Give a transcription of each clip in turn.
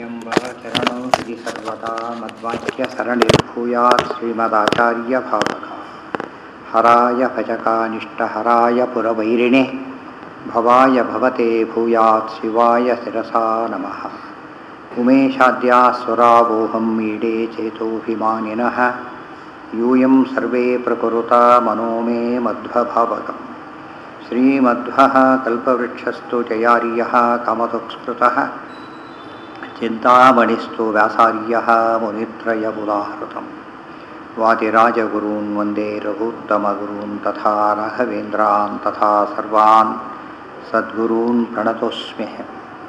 ಎಂಬ ಚರಣೋ ಹೃದಿ ಸರ್ವದಾ ಮದ್ವಾಕ್ಯ ಸರಣಿರ್ಭೂಯಾತ್ ಶ್ರೀಮದಾಚಾರ್ಯ ಭಾವಕ ಹರಾಯ ಭಜಕಾನಿಷ್ಟಹರಾಯ ಪುರವೈರಿಣೆ ಭವಾಯ ಭವತೆ ಭೂಯಾತ್ ಶಿವಾಯ ಶಿರಸಾ ನಮಃ ಉಮೇಶಾದ್ಯಾ ಸ್ವರಾವೋಹಂ ಮೀಡೆ ಚೇತೋಭಿಮಾನಿನಃ ಯೂಯಂ ಸರ್ವೇ ಪ್ರಕುರುತಾ ಮನೋ ಮೇ ಮಧ್ವಭಾವಕಂ ಶ್ರೀಮಧ್ವಃ ಕಲ್ಪವೃಕ್ಷಸ್ತು ಜಯಾರ್ಯಃ ಕಾಮಧುಕ್ಸ್ಮೃತಃ ಚಿಂತಾಮಣಿಸ್ತು ವ್ಯಾಸಾರ್ಯಃ ಮುನಿತ್ರಯಬುಧಾಹೃತಂ ವಾದಿರಾಜಗುರೂನ್ ವಂದೇ ರಘೂತ್ತಮಗುರೂನ್ ತಥಾ ರಾಘವೇಂದ್ರಾನ್ ತಥಾ ಸರ್ವಾನ್ ಸದ್ಗುರೂನ್ ಪ್ರಣತೋಸ್ಮ್ಯಹಂ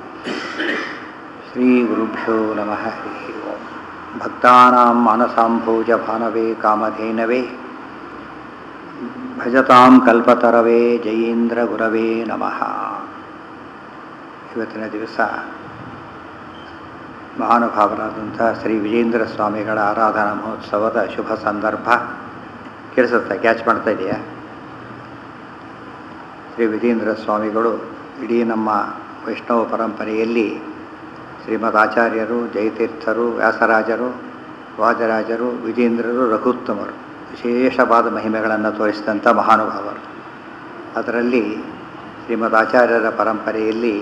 ಶ್ರೀಗುರುಭ್ಯೋ ನಮಃ ಹರಿ ಓಂ ಭಕ್ತಾನಾಂ ಮಾನಸಾಂಭೋಜಭಾನವೇ ಕಾಮಧೇನವೇ ಭಜತಾಂ ಕಲ್ಪತರವೇ ಜಯೇಂದ್ರ ಗುರವೇ ನಮಃ ಇವತ್ತಿನ ದಿವಸ ಮಹಾನುಭಾವರಾದಂಥ ಶ್ರೀ ವಿಜೇಂದ್ರ ಸ್ವಾಮಿಗಳ ಆರಾಧನಾ ಮಹೋತ್ಸವದ ಶುಭ ಸಂದರ್ಭ ಕೇಳಿಸುತ್ತಾ ಕ್ಯಾಚ್ ಮಾಡ್ತಾ ಇದೆಯಾ ಶ್ರೀ ವಿಜೇಂದ್ರ ಸ್ವಾಮಿಗಳು ಇಡೀ ನಮ್ಮ ವೈಷ್ಣವ ಪರಂಪರೆಯಲ್ಲಿ ಶ್ರೀಮದ್ ಆಚಾರ್ಯರು ಜಯತೀರ್ಥರು ವ್ಯಾಸರಾಜರು ವಾಜರಾಜರು ವಿಜೇಂದ್ರರು ರಘುತ್ತಮರು ವಿಶೇಷವಾದ ಮಹಿಮೆಗಳನ್ನು ತೋರಿಸಿದಂಥ ಮಹಾನುಭಾವರು ಅದರಲ್ಲಿ ಶ್ರೀಮದ್ ಆಚಾರ್ಯರ ಪರಂಪರೆಯಲ್ಲಿ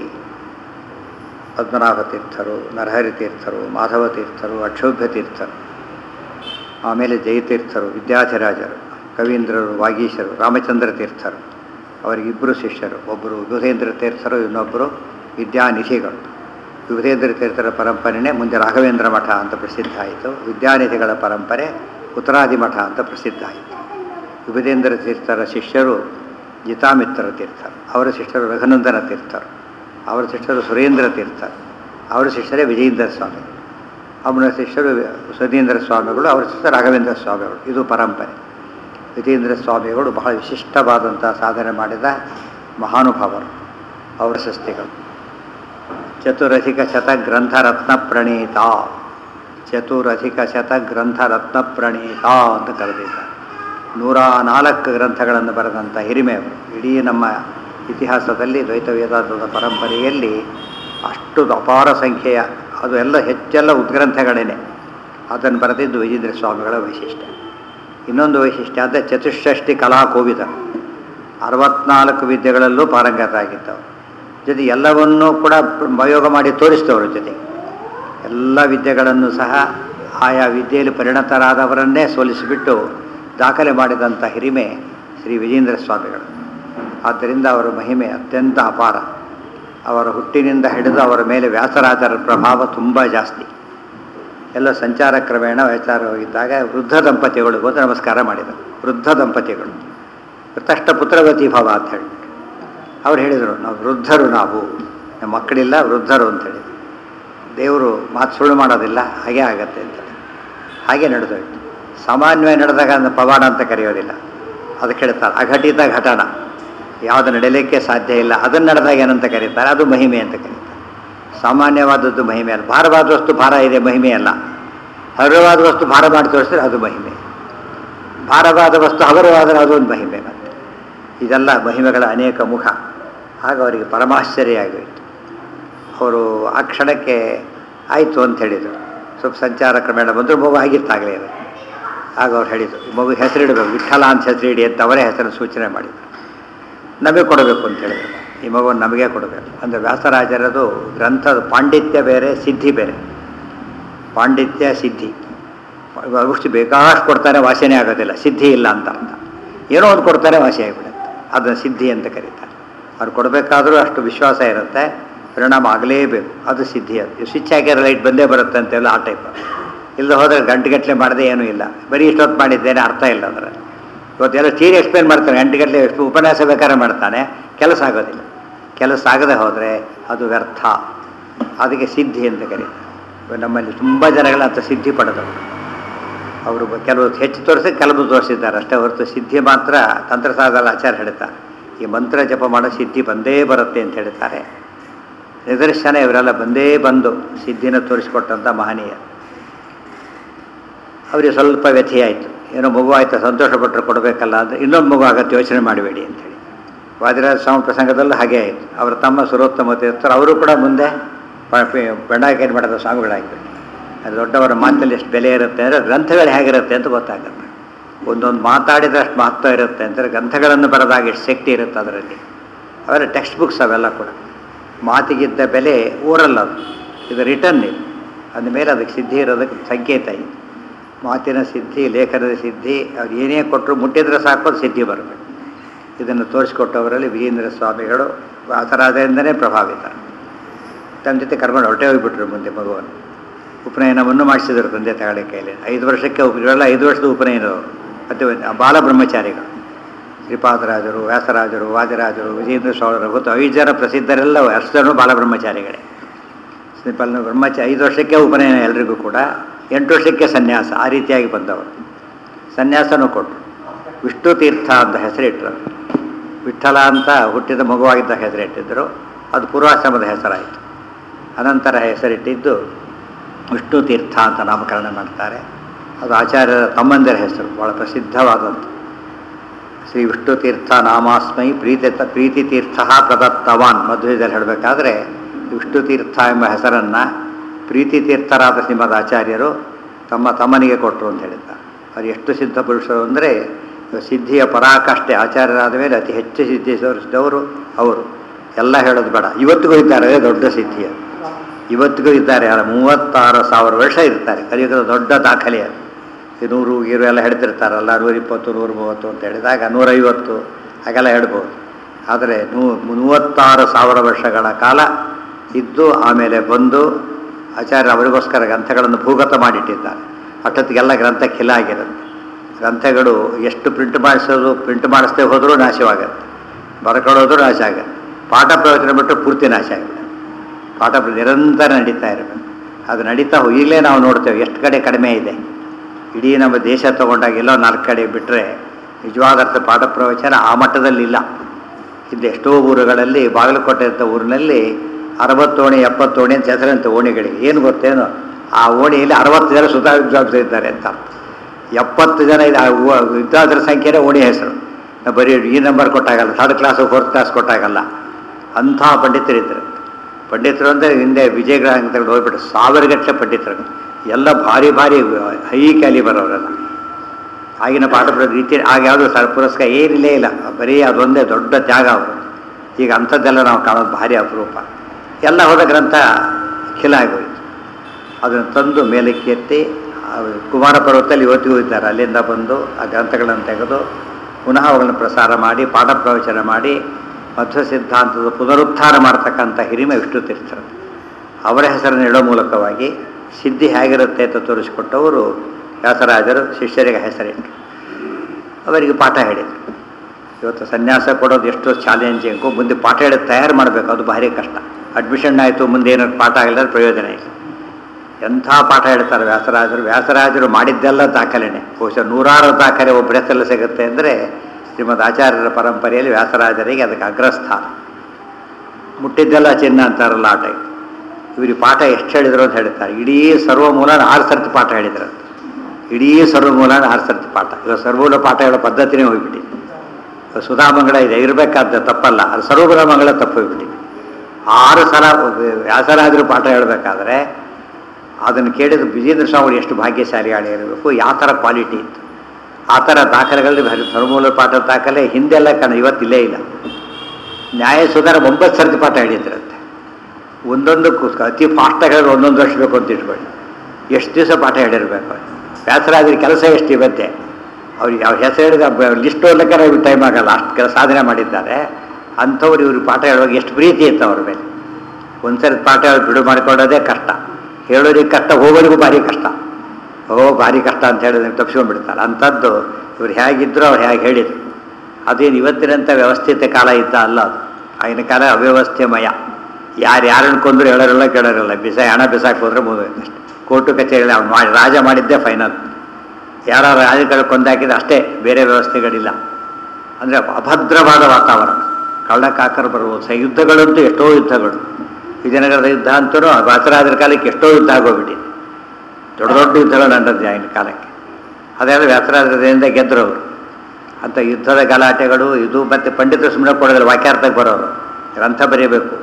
ಪದ್ಮನಾಭ ತೀರ್ಥರು ನರಹರಿ ತೀರ್ಥರು ಮಾಧವ ತೀರ್ಥರು ಅಕ್ಷೋಭ್ಯ ತೀರ್ಥರು ಆಮೇಲೆ ಜಯತೀರ್ಥರು ವಿದ್ಯಾಧಿರಾಜರು ಕವೀಂದ್ರರು ವಾಗೀಶರು ರಾಮಚಂದ್ರ ತೀರ್ಥರು ಅವರಿಗಿಬ್ಬರು ಶಿಷ್ಯರು ಒಬ್ಬರು ವಿಭುಧೇಂದ್ರ ತೀರ್ಥರು ಇನ್ನೊಬ್ಬರು ವಿದ್ಯಾನಿಧಿಗಳು ವಿಭುಧೇಂದ್ರ ತೀರ್ಥರ ಪರಂಪರೆಯೇ ಮುಂದೆ ರಾಘವೇಂದ್ರ ಮಠ ಅಂತ ಪ್ರಸಿದ್ಧ ಆಯಿತು ವಿದ್ಯಾನಿಧಿಗಳ ಪರಂಪರೆ ಉತ್ತರಾದಿ ಮಠ ಅಂತ ಪ್ರಸಿದ್ಧ ಆಯಿತು ವಿಭುಧೇಂದ್ರ ತೀರ್ಥರ ಶಿಷ್ಯರು ಜಿತಾಮಿತ್ರ ತೀರ್ಥರು ಅವರ ಶಿಷ್ಯರು ರಘುನಂದನ ತೀರ್ಥರು ಅವರ ಶಿಷ್ಯರು ಸುರೇಂದ್ರ ತೀರ್ಥರು ಅವರ ಶಿಷ್ಯರೇ ವಿಜಯೇಂದ್ರ ಸ್ವಾಮಿ ಅವನ ಶಿಷ್ಯರು ಸುಧೀಂದ್ರ ಸ್ವಾಮಿಗಳು ಅವರ ಶಿಷ್ಯ ರಾಘವೇಂದ್ರ ಸ್ವಾಮಿಗಳು ಇದು ಪರಂಪರೆ ವಿಜೇಂದ್ರ ಸ್ವಾಮಿಗಳು ಬಹಳ ವಿಶಿಷ್ಟವಾದಂಥ ಸಾಧನೆ ಮಾಡಿದ ಮಹಾನುಭಾವರು ಅವರ ಸಸ್ತಿಗಳು ಚತುರಧಿಕ ಶತ ಗ್ರಂಥ ರತ್ನ ಪ್ರಣೀತ ಚತುರಧಿಕ ಶತ ಗ್ರಂಥ ರತ್ನ ಪ್ರಣೀತ ಅಂತ ಕರೆದಿದ್ದಾರೆ ನೂರ ನಾಲ್ಕು ಗ್ರಂಥಗಳನ್ನು ಬರೆದಂಥ ಹಿರಿಮೆ ಅವರು ಇಡೀ ನಮ್ಮ ಇತಿಹಾಸದಲ್ಲಿ ದ್ವೈತ ವೇದಾಂತದ ಪರಂಪರೆಯಲ್ಲಿ ಅಷ್ಟು ಅಪಾರ ಸಂಖ್ಯೆಯ ಅದು ಎಲ್ಲ ಹೆಚ್ಚೆಲ್ಲ ಉದ್ಗ್ರಂಥಗಳೇನೆ ಅದನ್ನು ಬರೆದಿದ್ದು ವಿಜೇಂದ್ರ ಸ್ವಾಮಿಗಳ ವೈಶಿಷ್ಟ್ಯ ಇನ್ನೊಂದು ವೈಶಿಷ್ಟ್ಯ ಅಂದರೆ ಚತುಷ್ಷಷ್ಟಿ ಕಲಾಕೋವಿದ ಅರವತ್ನಾಲ್ಕು ವಿದ್ಯೆಗಳಲ್ಲೂ ಪಾರಂಗತರಾಗಿದ್ದವರು ಜೊತೆ ಎಲ್ಲವನ್ನೂ ಕೂಡ ಪ್ರಯೋಗ ಮಾಡಿ ತೋರಿಸಿದವರು ಜೊತೆ ಎಲ್ಲ ವಿದ್ಯೆಗಳನ್ನು ಸಹ ಆಯಾ ವಿದ್ಯೆಯಲ್ಲಿ ಪರಿಣತರಾದವರನ್ನೇ ಸೋಲಿಸಿಬಿಟ್ಟು ದಾಖಲೆ ಮಾಡಿದಂಥ ಹಿರಿಮೆ ಶ್ರೀ ವಿಜೇಂದ್ರ ಸ್ವಾಮಿಗಳು ಆದ್ದರಿಂದ ಅವರ ಮಹಿಮೆ ಅತ್ಯಂತ ಅಪಾರ ಅವರ ಹುಟ್ಟಿನಿಂದ ಹಿಡಿದು ಅವರ ಮೇಲೆ ವ್ಯಾಸರಾಜರ ಪ್ರಭಾವ ತುಂಬ ಜಾಸ್ತಿ ಎಲ್ಲ ಸಂಚಾರ ಕ್ರಮೇಣ ವ್ಯಾಚಾರ ಹೋಗಿದ್ದಾಗ ವೃದ್ಧ ದಂಪತಿಗಳು ಬಂದು ನಮಸ್ಕಾರ ಮಾಡಿದರು ವೃದ್ಧ ದಂಪತಿಗಳು ತಕ್ಷಣ ಪುತ್ರವತಿ ಭವ ಅಂತ ಹೇಳಿ ಅವ್ರು ಹೇಳಿದರು ನಾವು ವೃದ್ಧರು ನಾವು ನಮ್ಮ ಮಕ್ಕಳಿಲ್ಲ ವೃದ್ಧರು ಅಂತೇಳಿ ದೇವರು ಮಾತು ಸುಳ್ಳು ಮಾಡೋದಿಲ್ಲ ಹಾಗೆ ಆಗತ್ತೆ ಅಂತ ಹಾಗೆ ನಡೆದೋಯ್ತು ಸಾಮಾನ್ಯವಾಗಿ ನಡೆದಾಗ ಅದನ್ನು ಪವಾಡ ಅಂತ ಕರೆಯೋದಿಲ್ಲ ಅದಕ್ಕೆ ಹೇಳ್ತಾರೆ ಅಘಟಿತ ಘಟನ ಯಾವುದು ನಡೆಯಲಿಕ್ಕೆ ಸಾಧ್ಯ ಇಲ್ಲ ಅದನ್ನು ನಡೆದಾಗ ಏನಂತ ಕರೀತಾರೆ ಅದು ಮಹಿಮೆ ಅಂತ ಕರೀತಾರೆ ಸಾಮಾನ್ಯವಾದದ್ದು ಮಹಿಮೆ ಅಲ್ಲ ಭಾರವಾದ ವಸ್ತು ಭಾರ ಇದೆ ಮಹಿಮೆ ಅಲ್ಲ ಹಗುರವಾದ ವಸ್ತು ಭಾರ ಮಾಡಿ ತೋರಿಸಿದ್ರೆ ಅದು ಮಹಿಮೆ ಭಾರವಾದ ವಸ್ತು ಹಗುರವಾದರೆ ಅದೊಂದು ಮಹಿಮೆ ಮತ್ತೆ ಇದೆಲ್ಲ ಮಹಿಮೆಗಳ ಅನೇಕ ಮುಖ ಆಗ ಅವರಿಗೆ ಪರಮಾಶ್ಚರ್ಯ ಆಗೋಯಿತು ಅವರು ಆ ಕ್ಷಣಕ್ಕೆ ಆಯಿತು ಅಂತ ಹೇಳಿದರು ಸ್ವಲ್ಪ ಸಂಚಾರ ಕ್ರಮೇಣ ಬಂದರು ಮಗು ಆಗಿತ್ತಾಗಲೇ ಆಗ ಅವ್ರು ಹೇಳಿದರು ಈ ಮಗು ಹೆಸರಿಡಬೇಕು ವಿಠಲ ಅಂತ ಹೆಸರಿಡಿ ಅಂತ ಅವರೇ ಹೆಸರು ಸೂಚನೆ ಮಾಡಿದರು ನಮಗೆ ಕೊಡಬೇಕು ಅಂತ ಹೇಳಿದರು ಈ ಮಗುವನ್ನು ನಮಗೆ ಕೊಡಬೇಕು ಅಂದರೆ ವ್ಯಾಸರಾಜರದು ಗ್ರಂಥದ ಪಾಂಡಿತ್ಯ ಬೇರೆ ಸಿದ್ಧಿ ಬೇರೆ ಪಾಂಡಿತ್ಯ ಸಿದ್ಧಿ ಅಷ್ಟು ಬೇಕಾಷ್ಟು ಕೊಡ್ತಾರೆ ವಾಸನೆ ಆಗೋದಿಲ್ಲ ಸಿದ್ಧಿ ಇಲ್ಲ ಅಂತ ಅರ್ಥ ಏನೋ ಒಂದು ಕೊಡ್ತಾರೆ ವಾಸಿ ಆಗಿಬಿಡುತ್ತೆ ಅದನ್ನು ಸಿದ್ಧಿ ಅಂತ ಕರೀತಾರೆ ಅವ್ರು ಕೊಡಬೇಕಾದ್ರೂ ಅಷ್ಟು ವಿಶ್ವಾಸ ಇರುತ್ತೆ ಪರಿಣಾಮ ಆಗಲೇಬೇಕು ಅದು ಸಿದ್ಧಿ ಅದು ಸ್ವಿಚ್ ಹಾಕಿರೋ ಲೈಟ್ ಬಂದೇ ಬರುತ್ತೆ ಅಂತೆಲ್ಲ ಆ ಟೈಪ್ ಇಲ್ಲದೆ ಹೋದರೆ ಗಂಟೆಗಟ್ಟಲೆ ಮಾಡದೆ ಏನೂ ಇಲ್ಲ ಬರೀ ಇಷ್ಟೊತ್ತು ಮಾಡಿದ್ದೇನೆ ಅರ್ಥ ಇಲ್ಲ ಅದರ ಇವತ್ತೆಲ್ಲ ಥಿಯರಿ ಎಕ್ಸ್ಪ್ಲೇನ್ ಮಾಡ್ತಾನೆ ಗಂಟೆಗಟ್ಟಲೆ ಎಷ್ಟು ಉಪನ್ಯಾಸ ಬೇಕಾದ್ರೆ ಮಾಡ್ತಾನೆ ಕೆಲಸ ಆಗೋದಿಲ್ಲ ಕೆಲಸ ಆಗದೆ ಹೋದರೆ ಅದು ವ್ಯರ್ಥ ಅದಕ್ಕೆ ಸಿದ್ಧಿ ಅಂತ ಕರೀತಾರೆ ನಮ್ಮಲ್ಲಿ ತುಂಬ ಜನಗಳಂತ ಸಿದ್ಧಿ ಪಡೆದವರು ಅವರು ಕೆಲವು ಹೆಚ್ಚು ತೋರಿಸಿ ಕೆಲವು ತೋರಿಸಿದ್ದಾರೆ ಅಷ್ಟೇ ಹೊರತು ಸಿದ್ಧಿ ಮಾತ್ರ ತಂತ್ರಸಾಧದಲ್ಲಿ ಆಚಾರ ಹೇಳ್ತಾರೆ ಈ ಮಂತ್ರ ಜಪ ಮಾಡೋ ಸಿದ್ಧಿ ಬಂದೇ ಬರುತ್ತೆ ಅಂತ ಹೇಳ್ತಾರೆ ನಿದರ್ಶನ ಇವರೆಲ್ಲ ಬಂದೇ ಬಂದು ಸಿದ್ಧಿನ ತೋರಿಸಿಕೊಟ್ಟಂಥ ಮಹನೀಯ ಅವರಿಗೆ ಸ್ವಲ್ಪ ವ್ಯಥೆಯಾಯಿತು ಏನೋ ಮಗು ಆಯಿತು ಸಂತೋಷಪಟ್ಟರೆ ಕೊಡಬೇಕಲ್ಲ ಅಂದರೆ ಇನ್ನೊಂದು ಮಗು ಆಗತ್ತೆ ಯೋಚನೆ ಮಾಡಬೇಡಿ ಅಂತೇಳಿ ವಾದಿರಾಜ ಸ್ವಾಮಿ ಪ್ರಸಂಗದಲ್ಲೂ ಹಾಗೆ ಆಯಿತು ಅವರ ತಮ್ಮ ಸುರೋತ್ತಮ ತೀರ್ಥರು ಅವರು ಕೂಡ ಮುಂದೆ ಬೆಂಡಾಕೇನು ಮಾಡೋದು ಸ್ವಾಮಿಗಳಾಗಿಬಿಟ್ಟು ಅದು ದೊಡ್ಡವರ ಮಾತಲ್ಲಿ ಎಷ್ಟು ಬೆಲೆ ಇರುತ್ತೆ ಅಂದರೆ ಗ್ರಂಥಗಳು ಹೇಗಿರುತ್ತೆ ಅಂತ ಗೊತ್ತಾಗುತ್ತೆ ಒಂದೊಂದು ಮಾತಾಡಿದಷ್ಟು ಮಹತ್ವ ಇರುತ್ತೆ ಅಂದರೆ ಗ್ರಂಥಗಳನ್ನು ಬರೆದಾಗ ಎಷ್ಟು ಶಕ್ತಿ ಇರುತ್ತೆ ಅದರಲ್ಲಿ ಅವೆಲ್ಲ ಟೆಕ್ಸ್ಟ್ ಬುಕ್ಸ್ ಅವೆಲ್ಲ ಕೂಡ ಮಾತಿಗಿದ್ದ ಬೆಲೆ ಓರಲ್ಲ ಅದು ಇದು ರಿಟರ್ನ್ ಇದು ಅಂದ ಮೇಲೆ ಅದಕ್ಕೆ ಸಿದ್ಧಿ ಇರೋದಕ್ಕೆ ಸಂಕೇತ ಇದೆ ಮಾತಿನ ಸಿದ್ಧಿ ಲೇಖನದ ಸಿದ್ಧಿ ಅವ್ರು ಏನೇ ಕೊಟ್ಟರು ಮುಟ್ಟಿದ್ರೆ ಸಾಕು ಅದು ಸಿದ್ಧಿ ಬರಬೇಕು ಇದನ್ನು ತೋರಿಸಿಕೊಟ್ಟವರಲ್ಲಿ ವಿಜೇಂದ್ರ ಸ್ವಾಮಿಗಳು ವ್ಯಾಸರಾಜರಿಂದನೇ ಪ್ರಭಾವಿತ ತಮ್ಮ ಜೊತೆ ಕರ್ಕೊಂಡು ಹೊರಟೆ ಹೋಗಿಬಿಟ್ರು ಮುಂದೆ ಮಗುವನ್ನು ಉಪನಯನವನ್ನು ಮಾಡಿಸಿದರು ತಂದೆ ತಗೊಳ್ಳಿ ಕೈಲಿ ಐದು ವರ್ಷಕ್ಕೆ ಉಪ ಇವೆಲ್ಲ ಐದು ವರ್ಷದ ಉಪನಯನದವರು ಮತ್ತು ಬಾಲ ಬ್ರಹ್ಮಚಾರಿಗಳು ಶ್ರೀಪಾದರಾಜರು ವ್ಯಾಸರಾಜರು ವಾದಿರಾಜರು ವಿಜೇಂದ್ರ ಸ್ವಾಮಿ ರಘುತ ಐದು ಜನ ಪ್ರಸಿದ್ಧರೆಲ್ಲ ಅಷ್ಟು ಜನ ಬಾಲಬ್ರಹ್ಮಚಾರಿಗಳೇ ಶ್ರೀಪಾಲನ ಬ್ರಹ್ಮಚಾರಿ ಐದು ವರ್ಷಕ್ಕೆ ಉಪನಯನ ಎಲ್ರಿಗೂ ಕೂಡ ಎಂಟು ವರ್ಷಕ್ಕೆ ಸನ್ಯಾಸ ಆ ರೀತಿಯಾಗಿ ಬಂದವರು ಸನ್ಯಾಸನೂ ಕೊಟ್ಟರು ವಿಷ್ಣು ತೀರ್ಥ ಅಂತ ಹೆಸರಿಟ್ಟರು ವಿಠಲ ಅಂತ ಹುಟ್ಟಿದ ಮಗುವಾಗಿದ್ದ ಹೆಸರಿಟ್ಟಿದ್ದರು ಅದು ಪೂರ್ವಾಶ್ರಮದ ಹೆಸರಾಯಿತು ಅನಂತರ ಹೆಸರಿಟ್ಟಿದ್ದು ವಿಷ್ಣು ತೀರ್ಥ ಅಂತ ನಾಮಕರಣ ಮಾಡ್ತಾರೆ ಅದು ಆಚಾರ್ಯರ ತಮ್ಮಂದಿರ ಹೆಸರು ಭಾಳ ಪ್ರಸಿದ್ಧವಾದಂಥ ಶ್ರೀ ವಿಷ್ಣು ತೀರ್ಥ ನಾಮಾಸ್ಮೈ ಪ್ರೀತಿ ಪ್ರೀತಿ ತೀರ್ಥ ಪ್ರದತ್ತವಾನ್ ಮಧ್ವದಲ್ಲಿ ಹೇಳಬೇಕಾದ್ರೆ ವಿಷ್ಣು ತೀರ್ಥ ಎಂಬ ಹೆಸರನ್ನು ಪ್ರೀತಿ ತೀರ್ಥರಾದ ಶ್ರೀಮದ್ ಆಚಾರ್ಯರು ತಮ್ಮ ತಮ್ಮನಿಗೆ ಕೊಟ್ಟರು ಅಂತ ಹೇಳಿದ್ದಾರೆ ಅವ್ರು ಎಷ್ಟು ಸಿದ್ಧ ಪುರುಷರು ಅಂದರೆ ಸಿದ್ಧಿಯ ಪರಾಕಾಷ್ಠೆ ಆಚಾರ್ಯರಾದ ಮೇಲೆ ಅತಿ ಹೆಚ್ಚು ಸಿದ್ಧಿ ತೋರಿಸಿದವರು ಅವರು ಎಲ್ಲ ಹೇಳೋದು ಬೇಡ ಇವತ್ತಿಗೂ ಇದ್ದಾರೆ ದೊಡ್ಡ ಸಿದ್ಧಿಯ ಇವತ್ತಿಗೂ ಇದ್ದಾರೆ ಯಾರು ಮೂವತ್ತಾರು ಸಾವಿರ ವರ್ಷ ಇರ್ತಾರೆ ಕಲಿಯುಗದ ದೊಡ್ಡ ದಾಖಲೆ ಅದು ಈ ನೂರು ಗೀರು ಎಲ್ಲ ಹೇಳ್ತಿರ್ತಾರಲ್ಲ ನೂರ ಇಪ್ಪತ್ತು ನೂರ ಮೂವತ್ತು ಅಂತ ಹೇಳಿದಾಗ ನೂರೈವತ್ತು ಹಾಗೆಲ್ಲ ಹೇಳ್ಬೋದು ಆದರೆ ನೂ ಮೂವತ್ತಾರು ಸಾವಿರ ವರ್ಷಗಳ ಕಾಲ ಇದ್ದು ಆಮೇಲೆ ಬಂದು ಆಚಾರ್ಯ ಅವರಿಗೋಸ್ಕರ ಗ್ರಂಥಗಳನ್ನು ಭೂಗತ ಮಾಡಿಟ್ಟಿದ್ದಾರೆ ಅಷ್ಟೊತ್ತಿಗೆಲ್ಲ ಗ್ರಂಥ ಖಿಲ ಆಗಿರುತ್ತೆ ಗ್ರಂಥಗಳು ಎಷ್ಟು ಪ್ರಿಂಟ್ ಮಾಡಿಸೋದು ಪ್ರಿಂಟ್ ಮಾಡಿಸ್ದೇ ಹೋದರೂ ನಾಶವಾಗುತ್ತೆ ಬರ್ಕೊಳ್ಳೋದು ನಾಶ ಆಗುತ್ತೆ ಪಾಠ ಪ್ರವಚನ ಬಿಟ್ಟು ಪೂರ್ತಿ ನಾಶ ಆಗುತ್ತೆ ಪಾಠ ಪ್ರ- ನಿರಂತರ ನಡೀತಾ ಇರಬೇಕು ಅದು ನಡೀತಾ ಹೋ- ಈಗಲೇ ನಾವು ನೋಡ್ತೇವೆ ಎಷ್ಟು ಕಡೆ ಕಡಿಮೆ ಇದೆ ಇಡೀ ನಮ್ಮ ದೇಶ ತಗೊಂಡಾಗ ಎಲ್ಲೋ ನಾಲ್ಕು ಕಡೆ ಬಿಟ್ಟರೆ ನಿಜವಾದ ಅರ್ಥ ಪಾಠ ಪ್ರವಚನ ಆ ಮಟ್ಟದಲ್ಲಿ ಇಲ್ಲ ಹಿಂದೆ ಎಷ್ಟೋ ಊರುಗಳಲ್ಲಿ ಬಾಗಲಕೋಟೆ ಅಂತ ಊರಿನಲ್ಲಿ ಅರವತ್ತೋಣಿ ಎಪ್ಪತ್ತೋಣಿ ಅಂತ ಹೆಸರಂತೆ ಓಣಿಗಳಿಗೆ ಏನು ಗೊತ್ತೇನು ಆ ಓಣಿಯಲ್ಲಿ ಅರವತ್ತು ಜನ ಸುಧಾ ವಿದ್ವಾಂಸರು ಇದ್ದಾರೆ ಅಂತ ಎಪ್ಪತ್ತು ಜನ ಇದೆ ಆ ಊ- ವಿದ್ವಾಂಸರ ಸಂಖ್ಯೆನೇ ಓಣಿ ಹೆಸರು ನಾವು ಬರೀ ಈ ನಂಬರ್ ಕೊಟ್ಟಾಗಲ್ಲ ಥರ್ಡ್ ಕ್ಲಾಸು ಫೋರ್ತ್ ಕ್ಲಾಸ್ ಕೊಟ್ಟಾಗಲ್ಲ ಅಂಥ ಪಂಡಿತರಿದ್ದರು ಪಂಡಿತರು ಅಂದರೆ ಹಿಂದೆ ವಿಜಯಗ್ರಹ ಅಂತ ಹೇಳಿ ಹೋಗ್ಬಿಟ್ಟು ಸಾವಿರಗಟ್ಟಲೆ ಪಂಡಿತರು ಎಲ್ಲ ಭಾರಿ ಭಾರಿ ಹೈ ಕ್ಯಾಲಿಬರ್ ಅವರೆಲ್ಲ ಆಗಿನ ಪಾಠ ಪ್ರ- ರೀತಿ ಆಗ ಯಾವುದು ಸರ್ ಪುರಸ್ಕಾರ ಏನಿಲ್ಲೇ ಇಲ್ಲ ಬರೀ ಅದೊಂದೇ ದೊಡ್ಡ ತ್ಯಾಗ ಅವರು ಈಗ ಅಂಥದ್ದೆಲ್ಲ ನಾವು ಕಾಣೋದು ಭಾರಿ ಅಪರೂಪ ಎಲ್ಲ ಹೋದ ಗ್ರಂಥ ಖಿಲ ಆಗೋಯ್ತು ಅದನ್ನು ತಂದು ಮೇಲಕ್ಕೆ ಎತ್ತಿ ಆ ಕುಮಾರ ಪರ್ವತದಲ್ಲಿ ಇವತ್ತಿಗೂ ಇದ್ದಾರೆ ಅಲ್ಲಿಂದ ಬಂದು ಆ ಗ್ರಂಥಗಳನ್ನು ತೆಗೆದು ಪುನಃ ಅವುಗಳನ್ನು ಪ್ರಸಾರ ಮಾಡಿ ಪಾಠ ಪ್ರವಚನ ಮಾಡಿ ಮಧ್ವ ಸಿದ್ಧಾಂತದ ಪುನರುದ್ಧಾರ ಮಾಡ್ತಕ್ಕಂಥ ಹಿರಿಮೆ ವಿಷ್ಣು ತೀರ್ಥರು ಅವರ ಹೆಸರನ್ನು ಇಡೋ ಮೂಲಕವಾಗಿ ಸಿದ್ಧಿ ಹೇಗಿರುತ್ತೆ ಅಂತ ತೋರಿಸಿಕೊಟ್ಟವರು ವ್ಯಾಸರಾಜರು ಶಿಷ್ಯರಿಗೆ ಹೆಸರಿಟ್ಟರು ಅವರಿಗೆ ಪಾಠ ಹೇಳಿದರು ಇವತ್ತು ಸನ್ಯಾಸ ಕೊಡೋದು ಎಷ್ಟು ಚಾಲೆಂಜಿಂಗು ಮುಂದೆ ಪಾಠ ಹೇಳೋದು ತಯಾರು ಮಾಡಬೇಕು ಅದು ಭಾರಿ ಕಷ್ಟ ಅಡ್ಮಿಷನ್ ಆಯಿತು ಮುಂದೆ ಏನಾದ್ರು ಪಾಠ ಆಗಿಲ್ಲ ಪ್ರಯೋಜನ ಇಲ್ಲ ಎಂಥ ಪಾಠ ಹೇಳ್ತಾರೆ ವ್ಯಾಸರಾಜರು ವ್ಯಾಸರಾಜರು ಮಾಡಿದ್ದೆಲ್ಲ ದಾಖಲೆನೆ ಬಹುಶಃ ನೂರಾರು ದಾಖಲೆ ಒಬ್ಬರ ಹೆಸರಲ್ಲಿ ಸಿಗುತ್ತೆ ಅಂದರೆ ಶ್ರೀಮದ್ ಆಚಾರ್ಯರ ಪರಂಪರೆಯಲ್ಲಿ ವ್ಯಾಸರಾಜರಿಗೆ ಅದಕ್ಕೆ ಅಗ್ರಸ್ಥಾನ ಮುಟ್ಟಿದ್ದೆಲ್ಲ ಚಿನ್ನ ಅಂತಾರಲ್ಲ ಆ ಟೈಪ್ ಇವ್ರಿಗೆ ಪಾಠ ಎಷ್ಟು ಹೇಳಿದ್ರು ಅಂತ ಹೇಳ್ತಾರೆ ಇಡೀ ಸರ್ವಮೂಲನ ಆರು ಸರ್ತಿ ಪಾಠ ಹೇಳಿದ್ರು ಇಡೀ ಸರ್ವಮೂಲನ ಆರು ಸರ್ತಿ ಪಾಠ ಇವಾಗ ಸರ್ವಮೂಲ ಪಾಠ ಹೇಳೋ ಪದ್ಧತಿನೇ ಹೋಗ್ಬಿಟ್ಟಿದೆ ಇವಾಗ ಸುಧಾಮಂಗಳ ಇದೆ ಇರಬೇಕಾದ ತಪ್ಪಲ್ಲ ಅದು ಸರ್ವಮೂಲ ಮಂಗಳ ತಪ್ಪು ಹೋಗ್ಬಿಟ್ಟಿದೆ ಆರು ಸಲ ವ್ಯಾಸರಾಜರು ಪಾಠ ಹೇಳಬೇಕಾದ್ರೆ ಅದನ್ನು ಕೇಳಿದ ವಿಜೇಂದ್ರ ಸ್ವಾಮಿ ಎಷ್ಟು ಭಾಗ್ಯಶಾಲಿಯಾಳಿ ಇರಬೇಕು ಯಾವ ಥರ ಕ್ವಾಲಿಟಿ ಇತ್ತು ಆ ಥರ ದಾಖಲೆಗಳಲ್ಲಿ ಭಾರಿ ಸರ್ವಮೂಲ ಪಾಠದ ದಾಖಲೆ ಹಿಂದೆಲ್ಲ ಕಣ ಇವತ್ತಿಲ್ಲೇ ಇಲ್ಲ ನ್ಯಾಯ ಸುಧಾರ ಒಂಬತ್ತು ಸರ್ತಿ ಪಾಠ ಹೇಳಿದ್ರಂತೆ ಒಂದೊಂದಕ್ಕೂ ಅತಿ ಫಾಸ್ಟಾಗಿ ಹೇಳಿದ್ರೆ ಒಂದೊಂದು ವರ್ಷ ಬೇಕು ಅಂತ ಇಟ್ಕೊಳ್ಳಿ ಎಷ್ಟು ದಿವಸ ಪಾಠ ಹೇಳಿರ್ಬೇಕು ವ್ಯಾಸರಾಜರ ಕೆಲಸ ಎಷ್ಟು ಇವತ್ತೆ ಅವ್ರಿಗೆ ಅವ್ರ ಹೆಸರು ಹೇಳಿದ ಲಿಸ್ಟ್ ಓದ್ಲಿಕ್ಕೆ ಅವ್ರಿಗೆ ಟೈಮ್ ಆಗಲ್ಲ ಅಷ್ಟು ಕೆಲಸ ಸಾಧನೆ ಮಾಡಿದ್ದಾರೆ ಅಂಥವ್ರು ಇವ್ರಿಗೆ ಪಾಠ ಹೇಳುವಾಗ ಎಷ್ಟು ಪ್ರೀತಿ ಇತ್ತು ಅವ್ರ ಮೇಲೆ ಒಂದ್ಸರಿ ಪಾಠ ಹೇಳಿ ಬಿಡು ಮಾಡಿಕೊಳ್ಳೋದೇ ಕಷ್ಟ ಹೇಳೋರಿಗೆ ಕಷ್ಟ ಹೋಗೋರಿಗೂ ಭಾರಿ ಕಷ್ಟ ಓ ಭಾರಿ ಕಷ್ಟ ಅಂತ ಹೇಳಿದ್ರೆ ತಪ್ಪಿಸ್ಕೊಂಡ್ಬಿಡ್ತಾರೆ ಅಂಥದ್ದು ಇವ್ರು ಹೇಗಿದ್ರು ಅವ್ರು ಹೇಗೆ ಹೇಳಿದರು ಅದೇನು ಇವತ್ತಿನಂಥ ವ್ಯವಸ್ಥಿತ ಕಾಲ ಇದ್ದ ಅಲ್ಲ ಅದು ಆಗಿನ ಕಾಲ ಅವ್ಯವಸ್ಥೆಮಯ ಯಾರು ಯಾರನ್ನು ಕೊಂದ್ರು ಹೇಳೋರಿಲ್ಲ ಕೇಳೋರಿಲ್ಲ ಬಿಸ ಹಣ ಬಿಸಾಕಿ ಹೋದ್ರೆ ಮುಗಿದೋಯ್ತು ಅಷ್ಟೇ ಕೋರ್ಟು ಕಚೇರಿ ಅವ್ನು ಮಾಡಿ ರಾಜ ಮಾಡಿದ್ದೇ ಫೈನಲ್ ಯಾರು ರಾಜಗಳು ಕೊಂದಾಕಿದ್ರೆ ಅಷ್ಟೇ ಬೇರೆ ವ್ಯವಸ್ಥೆಗಳಿಲ್ಲ ಅಂದರೆ ಅಭದ್ರವಾದ ವಾತಾವರಣ ಕಳ್ಳಕಾಕರು ಬರ್ಬೋದು ಸ ಯುದ್ಧಗಳಂತೂ ಎಷ್ಟೋ ಯುದ್ಧಗಳು ವಿಜಯನಗರದ ಯುದ್ಧ ಅಂತೂ ವಾಸರಾಜರ ಕಾಲಕ್ಕೆ ಎಷ್ಟೋ ಯುದ್ಧ ಆಗೋಗ್ಬಿಟ್ಟಿದೆ ದೊಡ್ಡ ದೊಡ್ಡ ಯುದ್ಧಗಳು ನಡೆದಿದೆ ಆಗಿನ ಕಾಲಕ್ಕೆ ಅದೆಲ್ಲ ವ್ಯಾಸರಾಜರಿಂದ ಗೆದ್ದರು ಅವರು ಅಂಥ ಯುದ್ಧದ ಗಲಾಟೆಗಳು ಇದು ಮತ್ತು ಪಂಡಿತರು ಸುಮ್ಮನೆ ಕೊಡೋದಿಲ್ಲ ವಾಕ್ಯಾರ್ಥಕ್ಕೆ ಬರೋರು ಗ್ರಂಥ ಬರೀಬೇಕು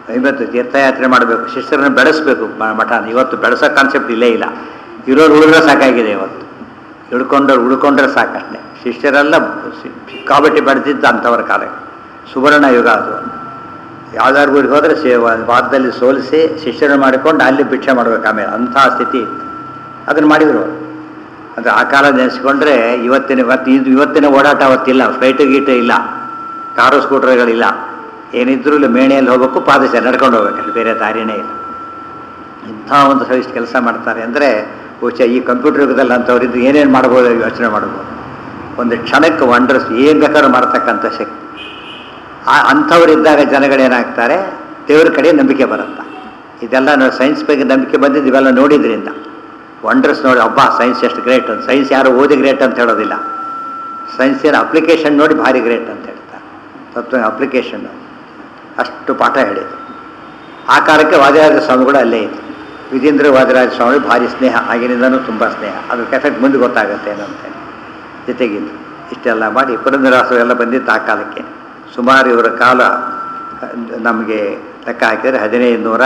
ಇವತ್ತು ತೀರ್ಥಯಾತ್ರೆ ಮಾಡಬೇಕು ಶಿಷ್ಯರನ್ನು ಬೆಳೆಸಬೇಕು ಮಠ ಇವತ್ತು ಬೆಳೆಸೋ ಕಾನ್ಸೆಪ್ಟ್ ಇಲ್ಲೇ ಇಲ್ಲ ಇರೋರು ಉಳಿದ್ರೆ ಸಾಕಾಗಿದೆ ಇವತ್ತು ಹಿಡ್ಕೊಂಡ್ರೆ ಉಳ್ಕೊಂಡ್ರೆ ಸಾಕಷ್ಟೆ ಶಿಷ್ಯರೆಲ್ಲ ಸಿ- ಸಿಕ್ಕಾಬಟ್ಟಿ ಬೆಳೆದಿದ್ದು ಅಂಥವ್ರ ಕಾಲ ಸುವರ್ಣ ಯುಗ ಅದು ಯಾವ್ದಾದ್ರು ಊರಿಗೆ ಹೋದರೆ ಸೇ ವಾದದಲ್ಲಿ ಸೋಲಿಸಿ ಶಿಷ್ಯರನ್ನು ಮಾಡಿಕೊಂಡು ಅಲ್ಲಿ ಭಿಕ್ಷೆ ಮಾಡ್ಬೇಕು ಆಮೇಲೆ ಅಂಥ ಸ್ಥಿತಿ ಇತ್ತು ಅದನ್ನು ಮಾಡಿದರು ಅವರು ಅಂದರೆ ಆ ಕಾಲ ನೆನೆಸ್ಕೊಂಡ್ರೆ ಇವತ್ತಿನ ಇವತ್ತು ಇದು ಇವತ್ತಿನ ಓಡಾಟ ಅವತ್ತಿಲ್ಲ ಫ್ಲೈಟು ಗೀಟು ಇಲ್ಲ ಕಾರು ಸ್ಕೂಟರ್ಗಳಿಲ್ಲ ಏನಿದ್ರೂ ಇಲ್ಲಿ ಮೇಣೆಯಲ್ಲಿ ಹೋಗ್ಬೇಕು ಪಾದಚಾರ ನಡ್ಕೊಂಡು ಹೋಗ್ಬೇಕಲ್ಲಿ ಬೇರೆ ದಾರಿನೇ ಇಲ್ಲ ಇಂಥ ಒಂದು ಸವಿಷ್ಟು ಕೆಲಸ ಮಾಡ್ತಾರೆ ಅಂದರೆ ಬಹುಶಃ ಈ ಕಂಪ್ಯೂಟರ್ ಯುಗದಲ್ಲಿ ಅಂಥವ್ರಿದ್ದು ಏನೇನು ಮಾಡ್ಬೋದು ಯೋಚನೆ ಮಾಡ್ಬೋದು ಒಂದು ಕ್ಷಣಕ್ಕೆ ವಂಡರ್ಸ್ ಏನು ಬೇಕಾದ್ರೂ ಮಾಡ್ತಕ್ಕಂಥ ಶಕ್ತಿ ಆ ಅಂಥವರಿದ್ದಾಗ ಜನಗಳೇನಾಗ್ತಾರೆ ದೇವ್ರ ಕಡೆ ನಂಬಿಕೆ ಬರುತ್ತೆ ಇದೆಲ್ಲ ನಾವು ಸೈನ್ಸ್ ಬಗ್ಗೆ ನಂಬಿಕೆ ಬಂದಿದ್ದು ಇವೆಲ್ಲ ನೋಡಿದ್ರಿಂದ ವಂಡರ್ಸ್ ನೋಡಿ ಅಬ್ಬಾ ಸೈನ್ಸ್ ಎಷ್ಟು ಗ್ರೇಟ್ ಅಂತ ಸೈನ್ಸ್ ಯಾರು ಓದಿ ಗ್ರೇಟ್ ಅಂತ ಹೇಳೋದಿಲ್ಲ ಸೈನ್ಸಿನ ಅಪ್ಲಿಕೇಶನ್ ನೋಡಿ ಭಾರಿ ಗ್ರೇಟ್ ಅಂತ ಹೇಳ್ತಾರೆ ತತ್ವ ಅಪ್ಲಿಕೇಶನ್ ಅಷ್ಟು ಪಾಠ ಹೇಳಿದ್ರು ಆ ಕಾಲಕ್ಕೆ ವಾದಿರಾಜ ಸ್ವಾಮಿಗಳು ಅಲ್ಲೇ ಇತ್ತು ವಿಜೇಂದ್ರ ವಾದಿರಾಜ ಸ್ವಾಮಿ ಭಾರಿ ಸ್ನೇಹ ಆಗಿನಿಂದನೂ ತುಂಬ ಸ್ನೇಹ ಅದಕ್ಕೆ ಎಫೆಕ್ಟ್ ಮುಂದೆ ಗೊತ್ತಾಗುತ್ತೆ ಏನಂತೇಳಿ ಜೊತೆಗಿದ್ದು ಇಷ್ಟೆಲ್ಲ ಮಾಡಿ ಪುರಂದರಾಸು ಎಲ್ಲ ಬಂದಿತ್ತು ಆ ಕಾಲಕ್ಕೆ ಸುಮಾರು ಇವರ ಕಾಲ ನಮಗೆ ಲೆಕ್ಕ ಹಾಕಿದರೆ ಹದಿನೈದು ನೂರ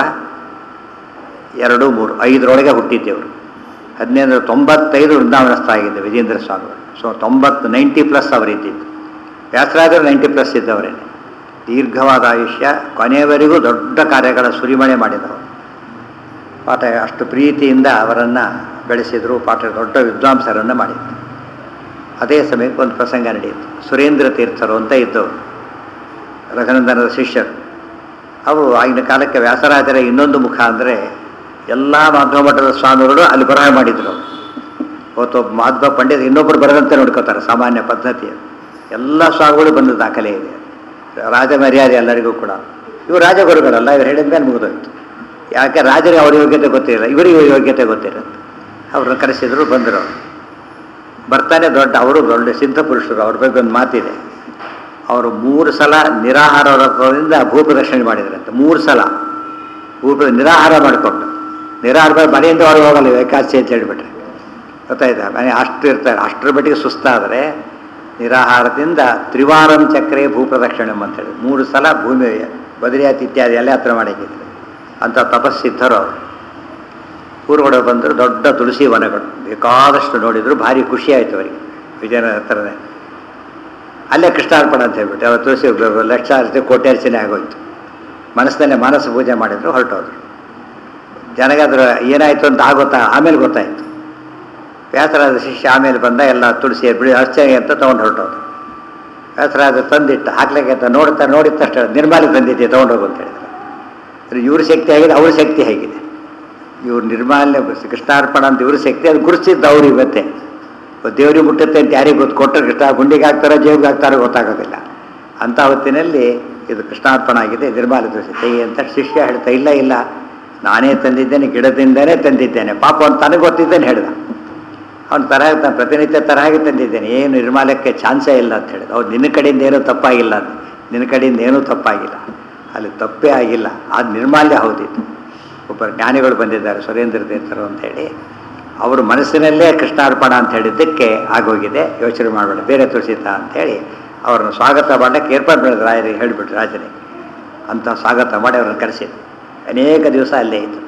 ಎರಡು ಮೂರು ಐದರೊಳಗೆ ಹುಟ್ಟಿದ್ದೆವರು ಹದಿನೈದು ನೂರ ತೊಂಬತ್ತೈದು ವೃಂದಾವನಸ್ಥ ಆಗಿದ್ದೆ ವಿಜೇಂದ್ರ ಸ್ವಾಮಿಗಳು ಸೊ ತೊಂಬತ್ತು ನೈಂಟಿ ಪ್ಲಸ್ ಅವರಿದ್ದಿದ್ದು ವ್ಯಾಸರಾಜರು ನೈಂಟಿ ಪ್ಲಸ್ ಇದ್ದವರೇನೆ ದೀರ್ಘವಾದ ಆಯುಷ್ಯ ಕೊನೆಯವರೆಗೂ ದೊಡ್ಡ ಕಾರ್ಯಗಳ ಸುರಿಮಳೆ ಮಾಡಿದವರು ಪಾಠ ಅಷ್ಟು ಪ್ರೀತಿಯಿಂದ ಅವರನ್ನು ಬೆಳೆಸಿದರು ಪಾಠ ದೊಡ್ಡ ವಿದ್ವಾಂಸರನ್ನು ಮಾಡಿದರು ಅದೇ ಸಮಯಕ್ಕೆ ಒಂದು ಪ್ರಸಂಗ ನಡೆಯಿತು ಸುರೇಂದ್ರ ತೀರ್ಥರು ಅಂತ ಇದ್ದವರು ರಘುನಂದನದ ಶಿಷ್ಯರು ಅವು ಆಗಿನ ಕಾಲಕ್ಕೆ ವ್ಯಾಸರಾಜರ ಇನ್ನೊಂದು ಮುಖ ಅಂದರೆ ಎಲ್ಲ ಮಾಧವ ಮಠದ ಸ್ವಾಮಿಗಳು ಅಲ್ಲಿ ಬರಹ ಮಾಡಿದರು ಅವತ್ತೊಬ್ಬ ಮಾಧವ ಪಂಡಿತ ಇನ್ನೊಬ್ಬರು ಬರದಂತೆ ನೋಡ್ಕೋತಾರೆ ಸಾಮಾನ್ಯ ಪದ್ಧತಿ ಅದು. ಎಲ್ಲ ಸ್ವಾಮಿಗಳು ಬಂದ ದಾಖಲೆ ಇದೆ ರಾಜ ಮರ್ಯಾದೆ ಎಲ್ಲರಿಗೂ ಕೂಡ ಇವರು ರಾಜಗುರುಗಳಲ್ಲ ಇವ್ರು ಹೇಳಿದ ಮೇಲೆ ಮುಗಿದೋಯ್ತು ಯಾಕೆ ರಾಜರಿಗೆ ಅವ್ರ ಯೋಗ್ಯತೆ ಗೊತ್ತಿರಲ್ಲ ಇವರಿಗೆ ಯೋಗ್ಯತೆ ಗೊತ್ತಿರುತ್ತೆ ಅವ್ರನ್ನ ಕರೆಸಿದ್ರು ಬಂದರು ಅವ್ರು. ಬರ್ತಾನೆ ದೊಡ್ಡ ಅವರು ದೊಡ್ಡ ಸಿದ್ಧ ಪುರುಷರು ಅವ್ರ ಬಗ್ಗೆ ಒಂದು ಮಾತಿದೆ ಅವರು ಮೂರು ಸಲ ನಿರಾಹಾರ ವ್ರತದಿಂದ ಭೂಪ್ರದಕ್ಷಿಣೆ ಮಾಡಿದ್ರಂತೆ ಮೂರು ಸಲ ಭೂಪ್ರ ನಿರಾಹಾರ ಮಾಡಿಕೊಂಡು ನಿರಾಹಾರ ಮಾಡಿ ಮನೆಯಿಂದ ಹೊರಗೆ ಹೋಗಲ್ಲ ಏಕಾದಶಿ ಅಂತ ಹೇಳಿಬಿಟ್ರೆ ಗೊತ್ತಾಯ್ತಾ ಮನೆ ಅಷ್ಟು ಇರ್ತಾರೆ ಅಷ್ಟರ ಮಟ್ಟಿಗೆ ಸುಸ್ತಾದರೆ ನಿರಾಹಾರದಿಂದ ತ್ರಿವಾರಂ ಚಕ್ರೆ ಭೂಪ್ರದಕ್ಷಿಣೆ ಅಂತೇಳಿ ಮೂರು ಸಲ ಭೂಮಿ ಬದರಿಯಾತಿ ಇತ್ಯಾದಿ ಎಲ್ಲ ಹತ್ರ ಮಾಡಿದ್ರು ಅಂಥ ತಪಸ್ಸಿದ್ದರು ಅವರು ಊರುಗಳು ಬಂದರು ದೊಡ್ಡ ತುಳಸಿ ವನಗಳು ಬೇಕಾದಷ್ಟು ನೋಡಿದ್ರು ಭಾರಿ ಖುಷಿ ಆಯಿತು ಅವರಿಗೆ ವಿಜಯನ ಹತ್ರನೇ ಅಲ್ಲೇ ಕೃಷ್ಣಾರ್ಪಣ ಅಂತ ಹೇಳ್ಬಿಟ್ಟು ಅವ್ರು ತುಳಸಿ ಲಕ್ಷಾರ್ಚನೆ ಕೋಟ್ಯಾರ್ಚನೆ ಆಗೋಯ್ತು ಮನಸ್ಸಲ್ಲೇ ಮಾನಸ ಪೂಜೆ ಮಾಡಿದ್ರು ಹೊರಟೋದ್ರು ಜನಗಾದ್ರ ಏನಾಯಿತು ಅಂತ ಆಗೊತ್ತಾ ಆಮೇಲೆ ಗೊತ್ತಾಯಿತು ವ್ಯಾಸರಾಜ ಶಿಷ್ಯ ಆಮೇಲೆ ಬಂದ ಎಲ್ಲ ತುಳಸಿ ಬಿಡಿ ಅರ್ಚನೆ ಅಂತ ತೊಗೊಂಡು ಹೊರಟೋದು ವ್ಯಾಸರಾಜ ತಂದಿಟ್ಟ ಹಾಕ್ಲಿಕ್ಕೆ ಅಂತ ನೋಡ್ತಾ ನೋಡಿದ ತಕ್ಷಣ ನಿರ್ಮಾಲ ತಂದಿದ್ದೆ ತೊಗೊಂಡೋಗು ಅಂತ ಹೇಳಿದ್ರು ಅದು ಇವ್ರ ಶಕ್ತಿ ಆಗಿದೆ ಅವ್ರ ಶಕ್ತಿ ಹೇಗಿದೆ ಇವ್ರು ನಿರ್ಮಾಲ್ಯ ಕೃಷ್ಣಾರ್ಪಣ ಅಂತ ಇವ್ರ ಶಕ್ತಿ ಅದು ಗುರುಸಿದ್ದು ಅವ್ರು ಇವತ್ತೇ ದೇವ್ರಿಗೆ ಮುಟ್ಟುತ್ತೆ ಅಂತ ಯಾರಿಗೆ ಗೊತ್ತು ಕೊಟ್ಟರೆ ಕೃಷ್ಣ ಗುಂಡಿಗೆ ಹಾಕ್ತಾರೋ ಜೇಬಿಗೆ ಹಾಕ್ತಾರೋ ಗೊತ್ತಾಗೋದಿಲ್ಲ ಅಂಥ ಹೊತ್ತಿನಲ್ಲಿ ಇದು ಕೃಷ್ಣಾರ್ಪಣ ಆಗಿದೆ ನಿರ್ಮಾಲ ದೋಷ ಕೈ ಅಂತ ಶಿಷ್ಯ ಹೇಳ್ತಾ ಇಲ್ಲ ಇಲ್ಲ ನಾನೇ ತಂದಿದ್ದೇನೆ ಗಿಡದಿಂದನೇ ತಂದಿದ್ದೇನೆ ಪಾಪ ಅವ್ನು ತನಗೆ ಗೊತ್ತಿದ್ದೇನೆ ಹೇಳ್ದ ಅವ್ನು ತರ ನಾನು ಪ್ರತಿನಿತ್ಯ ತರಹಾಗೆ ತಂದಿದ್ದೇನೆ ಏನು ನಿರ್ಮಾಲಕ್ಕೆ ಚಾನ್ಸೇ ಇಲ್ಲ ಅಂತ ಹೇಳಿದ ಅವ್ರು ನಿನ್ನ ಕಡೆಯಿಂದ ಏನೂ ತಪ್ಪಾಗಿಲ್ಲ ಅಂತ ನಿನ್ನ ಕಡೆಯಿಂದ ಏನೂ ತಪ್ಪಾಗಿಲ್ಲ ಅಲ್ಲಿ ತಪ್ಪೇ ಆಗಿಲ್ಲ ಅದು ನಿರ್ಮಾಲ್ಯ ಹೌದಿತ್ತು ಒಬ್ಬ ಜ್ಞಾನಿಗಳು ಬಂದಿದ್ದಾರೆ ಸುರೇಂದ್ರ ತೀರ್ಥರು ಅಂತೇಳಿ ಅವರು ಮನಸ್ಸಿನಲ್ಲೇ ಕೃಷ್ಣಾರ್ಪಣ ಅಂತ ಹೇಳಿದ್ದಕ್ಕೆ ಆಗೋಗಿದೆ ಯೋಚನೆ ಮಾಡಬೇಡ ಬೇರೆ ತುಳಸಿತ ಅಂತೇಳಿ ಅವ್ರನ್ನ ಸ್ವಾಗತ ಮಾಡಕ್ಕೆ ಏರ್ಪಾಡು ಮಾಡಿದ್ರು ರಾಯರಿಗೆ ಹೇಳಿಬಿಟ್ರು ರಾಜನಿಗೆ ಅಂತ ಸ್ವಾಗತ ಮಾಡಿ ಅವ್ರನ್ನ ಕರೆಸಿದ್ರು ಅನೇಕ ದಿವಸ ಅಲ್ಲೇ ಇತ್ತು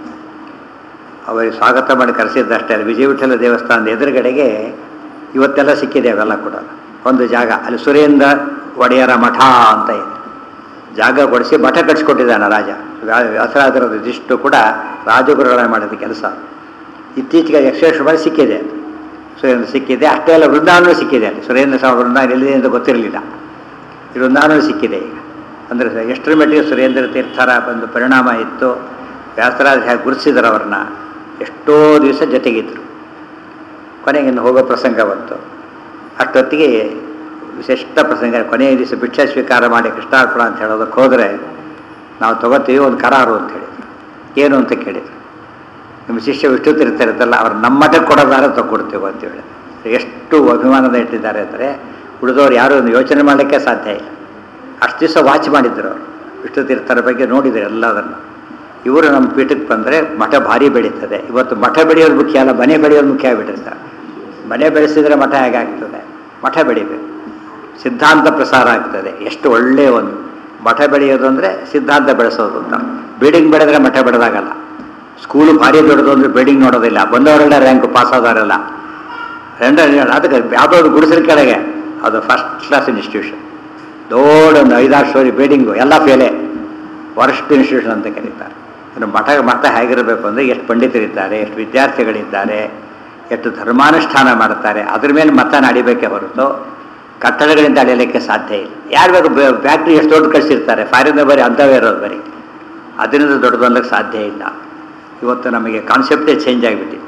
ಅವರಿಗೆ ಸ್ವಾಗತ ಮಾಡಿ ಕರೆಸಿದ್ದಷ್ಟೇ ಅಲ್ಲಿ ವಿಜಯ ವಿಠಲ ದೇವಸ್ಥಾನದ ಎದುರುಗಡೆಗೆ ಇವತ್ತೆಲ್ಲ ಸಿಕ್ಕಿದೆ ಅವೆಲ್ಲ ಕೂಡ ಒಂದು ಜಾಗ ಅಲ್ಲಿ ಸುರೇಂದ್ರ ಒಡೆಯರ ಮಠ ಅಂತ ಇದೆ ಜಾಗ ಕೊಡಿಸಿ ಮಠ ಕಟ್ಸ್ಕೊಟ್ಟಿದ್ದಾನೆ ರಾಜ ವ್ಯಾ- ವ್ಯಾಸರಾಜರದ ಇದಿಷ್ಟು ಕೂಡ ರಾಜಗುರುಗಳ ಮಾಡಿದ ಕೆಲಸ ಇತ್ತೀಚೆಗೆ ಯಕ್ಷೇಶ್ವರ ಮಾಡಿ ಸಿಕ್ಕಿದೆ ಅದು. ಸುರೇಂದ್ರ ಸಿಕ್ಕಿದೆ ಅಷ್ಟೇ ಅಲ್ಲ ವೃಂದಾವನ ಸಿಕ್ಕಿದೆ ಅಲ್ಲಿ ಸುರೇಂದ್ರ ಸ್ವಾಮಿ ವೃಂದಾವನ ಎಲ್ಲಿದೆ ಅಂತ ಗೊತ್ತಿರಲಿಲ್ಲ ಈ ವೃಂದಾವನ ಸಿಕ್ಕಿದೆ ಈಗ ಅಂದರೆ ಎಷ್ಟರ ಮಟ್ಟಿಗೆ ಸುರೇಂದ್ರ ತೀರ್ಥರ ಒಂದು ಪರಿಣಾಮ ಇತ್ತು ವ್ಯಾಸರಾಜ ಹೇಗೆ ಗುರುತಿಸಿದ್ರು ಅವ್ರನ್ನ ಎಷ್ಟೋ ದಿವಸ ಜೊತೆಗಿದ್ರು ಕೊನೆಗೆ ಇನ್ನು ಹೋಗೋ ಪ್ರಸಂಗ ಬಂತು ಅಷ್ಟೊತ್ತಿಗೆ ವಿಶಿಷ್ಟ ಪ್ರಸಂಗ ಕೊನೆಯ ದಿವಸ ಭಿಕ್ಷೆ ಸ್ವೀಕಾರ ಮಾಡಿ ಕೃಷ್ಣಾರ್ಪಣ ಅಂತ ಹೇಳೋದಕ್ಕೆ ಹೋದರೆ ನಾವು ತಗೋತೀವಿ ಒಂದು ಕರಾರು ಅಂತ ಹೇಳಿದ್ರು ಏನು ಅಂತ ಕೇಳಿದ್ರು ನಿಮ್ಮ ಶಿಷ್ಯ ವಿಷ್ಣು ತೀರ್ಥರಿರ್ತಲ್ಲ ಅವ್ರು ನಮ್ಮ ಮಠಕ್ಕೆ ಕೊಡೋದಾರ ತಗೊಡ್ತೀವಿ ಅಂತ ಹೇಳಿ ಎಷ್ಟು ಅಭಿಮಾನದ ಇಟ್ಟಿದ್ದಾರೆ ಅಂದರೆ ಉಳಿದವ್ರು ಯಾರು ಒಂದು ಯೋಚನೆ ಮಾಡಲಿಕ್ಕೆ ಸಾಧ್ಯ ಇಲ್ಲ ಅಷ್ಟು ದಿವಸ ವಾಚ್ ಮಾಡಿದ್ರು ಅವರು ವಿಷ್ಣು ತೀರ್ಥರ ಬಗ್ಗೆ ನೋಡಿದ್ರು ಎಲ್ಲದನ್ನು ಇವರು ನಮ್ಮ ಪೀಠಕ್ಕೆ ಬಂದರೆ ಮಠ ಭಾರಿ ಬೆಳೀತದೆ ಇವತ್ತು ಮಠ ಬೆಳೆಯೋದು ಮುಖ್ಯ ಅಲ್ಲ ಮನೆ ಬೆಳೆಯೋದು ಮುಖ್ಯ ಆಗಿಬಿಟ್ಟಿರ್ತಾರೆ ಮನೆ ಬೆಳೆಸಿದರೆ ಮಠ ಹೇಗಾಗ್ತದೆ ಮಠ ಬೆಳಿಬೇಕು ಸಿದ್ಧಾಂತ ಪ್ರಸಾರ ಆಗ್ತದೆ ಎಷ್ಟು ಒಳ್ಳೆಯ ಒಂದು ಮಠ ಬೆಳೆಯೋದು ಅಂದರೆ ಸಿದ್ಧಾಂತ ಬೆಳೆಸೋದು ಅಂತ ಬಿಲ್ಡಿಂಗ್ ಬೆಳೆದ್ರೆ ಮಠ ಬೆಳೆದಾಗಲ್ಲ ಸ್ಕೂಲು ಭಾರಿ ದೊಡ್ಡದು ಅಂದರೆ ಬಿಲ್ಡಿಂಗ್ ನೋಡೋದಿಲ್ಲ ಬಂದವರೆಲ್ಲ ರ್ಯಾಂಕ್ ಪಾಸ್ ಆದವರೆಲ್ಲ ರೆಂಡ ಅದಕ್ಕೆ ಯಾವುದೋ ಒಂದು ಗುಡಿಸಲ ಕೆಳಗೆ ಅದು ಫಸ್ಟ್ ಕ್ಲಾಸ್ ಇನ್ಸ್ಟಿಟ್ಯೂಷನ್ ದೊಡ್ಡ ಒಂದು ಐದಾರು ಸ್ಟೋರಿ ಬಿಲ್ಡಿಂಗು ಎಲ್ಲ ಫೇಲೆ ವರ್ಸ್ಟ್ ಇನ್ಸ್ಟಿಟ್ಯೂಷನ್ ಅಂತ ಕರೀತಾರೆ ಇನ್ನು ಮಠ ಮಠ ಹೇಗಿರಬೇಕು ಅಂದರೆ ಎಷ್ಟು ಪಂಡಿತರಿದ್ದಾರೆ ಎಷ್ಟು ವಿದ್ಯಾರ್ಥಿಗಳಿದ್ದಾರೆ ಎಷ್ಟು ಧರ್ಮಾನುಷ್ಠಾನ ಮಾಡ್ತಾರೆ ಅದ್ರ ಮೇಲೆ ಮತ ನಡಿಬೇಕೇ ಹೊರತು ಕಟ್ಟಡಗಳಿಂದ ಅಳಿಯಲಿಕ್ಕೆ ಸಾಧ್ಯ ಇಲ್ಲ ಯಾರು ಬೇಕು ಫ್ಯಾಕ್ಟ್ರಿ ಎಷ್ಟು ದೊಡ್ಡ ಕಳಿಸಿರ್ತಾರೆ ಫಾರಿನ್ ಬರೀ ಅಂಥವೇ ಇರೋದು ಬರೀ ಅದರಿಂದ ದೊಡ್ಡದು ಅನ್ನೋಕ್ಕೆ ಸಾಧ್ಯ ಇಲ್ಲ ಇವತ್ತು ನಮಗೆ ಕಾನ್ಸೆಪ್ಟೇ ಚೇಂಜ್ ಆಗಿಬಿಟ್ಟಿದೆ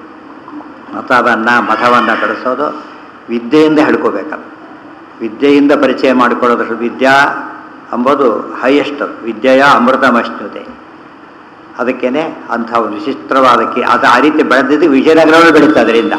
ಮತವನ್ನು ಮಠವನ್ನು ಬೆಳೆಸೋದು ವಿದ್ಯೆಯಿಂದ ಹಿಡ್ಕೋಬೇಕಲ್ಲ ವಿದ್ಯೆಯಿಂದ ಪರಿಚಯ ಮಾಡಿಕೊಳ್ಳೋದ್ರ ವಿದ್ಯಾ ಅಂಬೋದು ಹೈಯೆಸ್ಟ್ ಅದು ವಿದ್ಯೆಯ ಅಮೃತಮಶ್ನುತೆ ಅದಕ್ಕೇನೆ ಅಂಥ ಒಂದು ವಿಚಿತ್ರವಾದಕ್ಕೆ ಅದು ಆ ರೀತಿ ಬೆಳೆದಿದ್ದು ವಿಜಯನಗರವೇ ಬೆಳೀತು ಅದರಿಂದ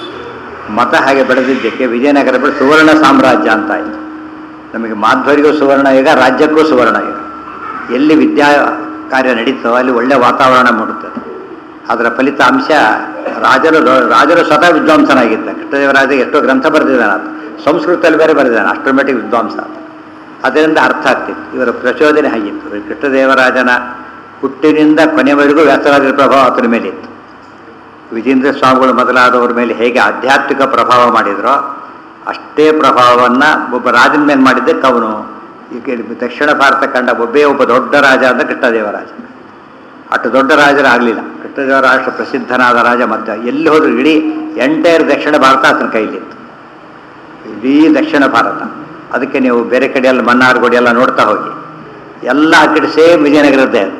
ಮತ ಹಾಗೆ ಬೆಳೆದಿದ್ದಕ್ಕೆ ವಿಜಯನಗರ ಬೆಳೆ ಸುವರ್ಣ ಸಾಮ್ರಾಜ್ಯ ಅಂತ ಆಯಿತು ನಮಗೆ ಮಾಧ್ವರಿಗೂ ಸುವರ್ಣ ಈಗ ರಾಜ್ಯಕ್ಕೂ ಸುವರ್ಣ ಈಗ ಎಲ್ಲಿ ವಿದ್ಯಾ ಕಾರ್ಯ ನಡೀತೋ ಅಲ್ಲಿ ಒಳ್ಳೆಯ ವಾತಾವರಣ ಮೂಡುತ್ತದೆ ಅದರ ಫಲಿತಾಂಶ ರಾಜರು ರಾಜರು ಸ್ವತಃ ವಿದ್ವಾಂಸನಾಗಿದ್ದ ಕೃಷ್ಣದೇವರಾಜ ಎಷ್ಟೋ ಗ್ರಂಥ ಬರೆದಿದ್ದಾನೆ ಆತ ಸಂಸ್ಕೃತದಲ್ಲಿ ಬೇರೆ ಬರೆದಿದ್ದಾನೆ ಅಷ್ಟರ ಮಟ್ಟಿಗೆ ವಿದ್ವಾಂಸ ಆತ ಅದರಿಂದ ಅರ್ಥ ಆಗ್ತಿತ್ತು ಇವರ ಪ್ರಚೋದನೆ ಹಾಗಿತ್ತು ಕೃಷ್ಣದೇವರಾಜನ ಹುಟ್ಟಿನಿಂದ ಕೊನೆವರೆಗೂ ವ್ಯಾಸರಾಜರ ಪ್ರಭಾವ ಆತನ ಮೇಲೆ ಇತ್ತು ವಿಜೇಂದ್ರ ಸ್ವಾಮಿಗಳು ಮೊದಲಾದವ್ರ ಮೇಲೆ ಹೇಗೆ ಆಧ್ಯಾತ್ಮಿಕ ಪ್ರಭಾವ ಮಾಡಿದ್ರೋ ಅಷ್ಟೇ ಪ್ರಭಾವವನ್ನು ಒಬ್ಬ ರಾಜನ ಮೇಲೆ ಮಾಡಿದ್ದಕ್ಕೆ ಅವನು ಈಗ ದಕ್ಷಿಣ ಭಾರತ ಕಂಡ ಒಬ್ಬೇ ಒಬ್ಬ ದೊಡ್ಡ ರಾಜ ಅಂದರೆ ಕೃಷ್ಣದೇವರಾಜ ಅಷ್ಟು ದೊಡ್ಡ ರಾಜರಾಗಲಿಲ್ಲ ಕೃಷ್ಣದೇವರಾಜ ಅಷ್ಟು ಪ್ರಸಿದ್ಧನಾದ ರಾಜ ಮಧ್ಯ ಎಲ್ಲಿ ಹೋದ್ರು ಇಡೀ ಎಂಟೈರ್ ದಕ್ಷಿಣ ಭಾರತ ಆತನ ಕೈಲಿತ್ತು ಇಡೀ ದಕ್ಷಿಣ ಭಾರತ ಅದಕ್ಕೆ ನೀವು ಬೇರೆ ಕಡೆ ಎಲ್ಲ ಮನ್ನಾರ್ಗುಡಿ ಎಲ್ಲ ನೋಡ್ತಾ ಹೋಗಿ ಎಲ್ಲ ಆ ಕಡೆ ಸೇಮ್ ವಿಜಯನಗರದ್ದೇ ಅದು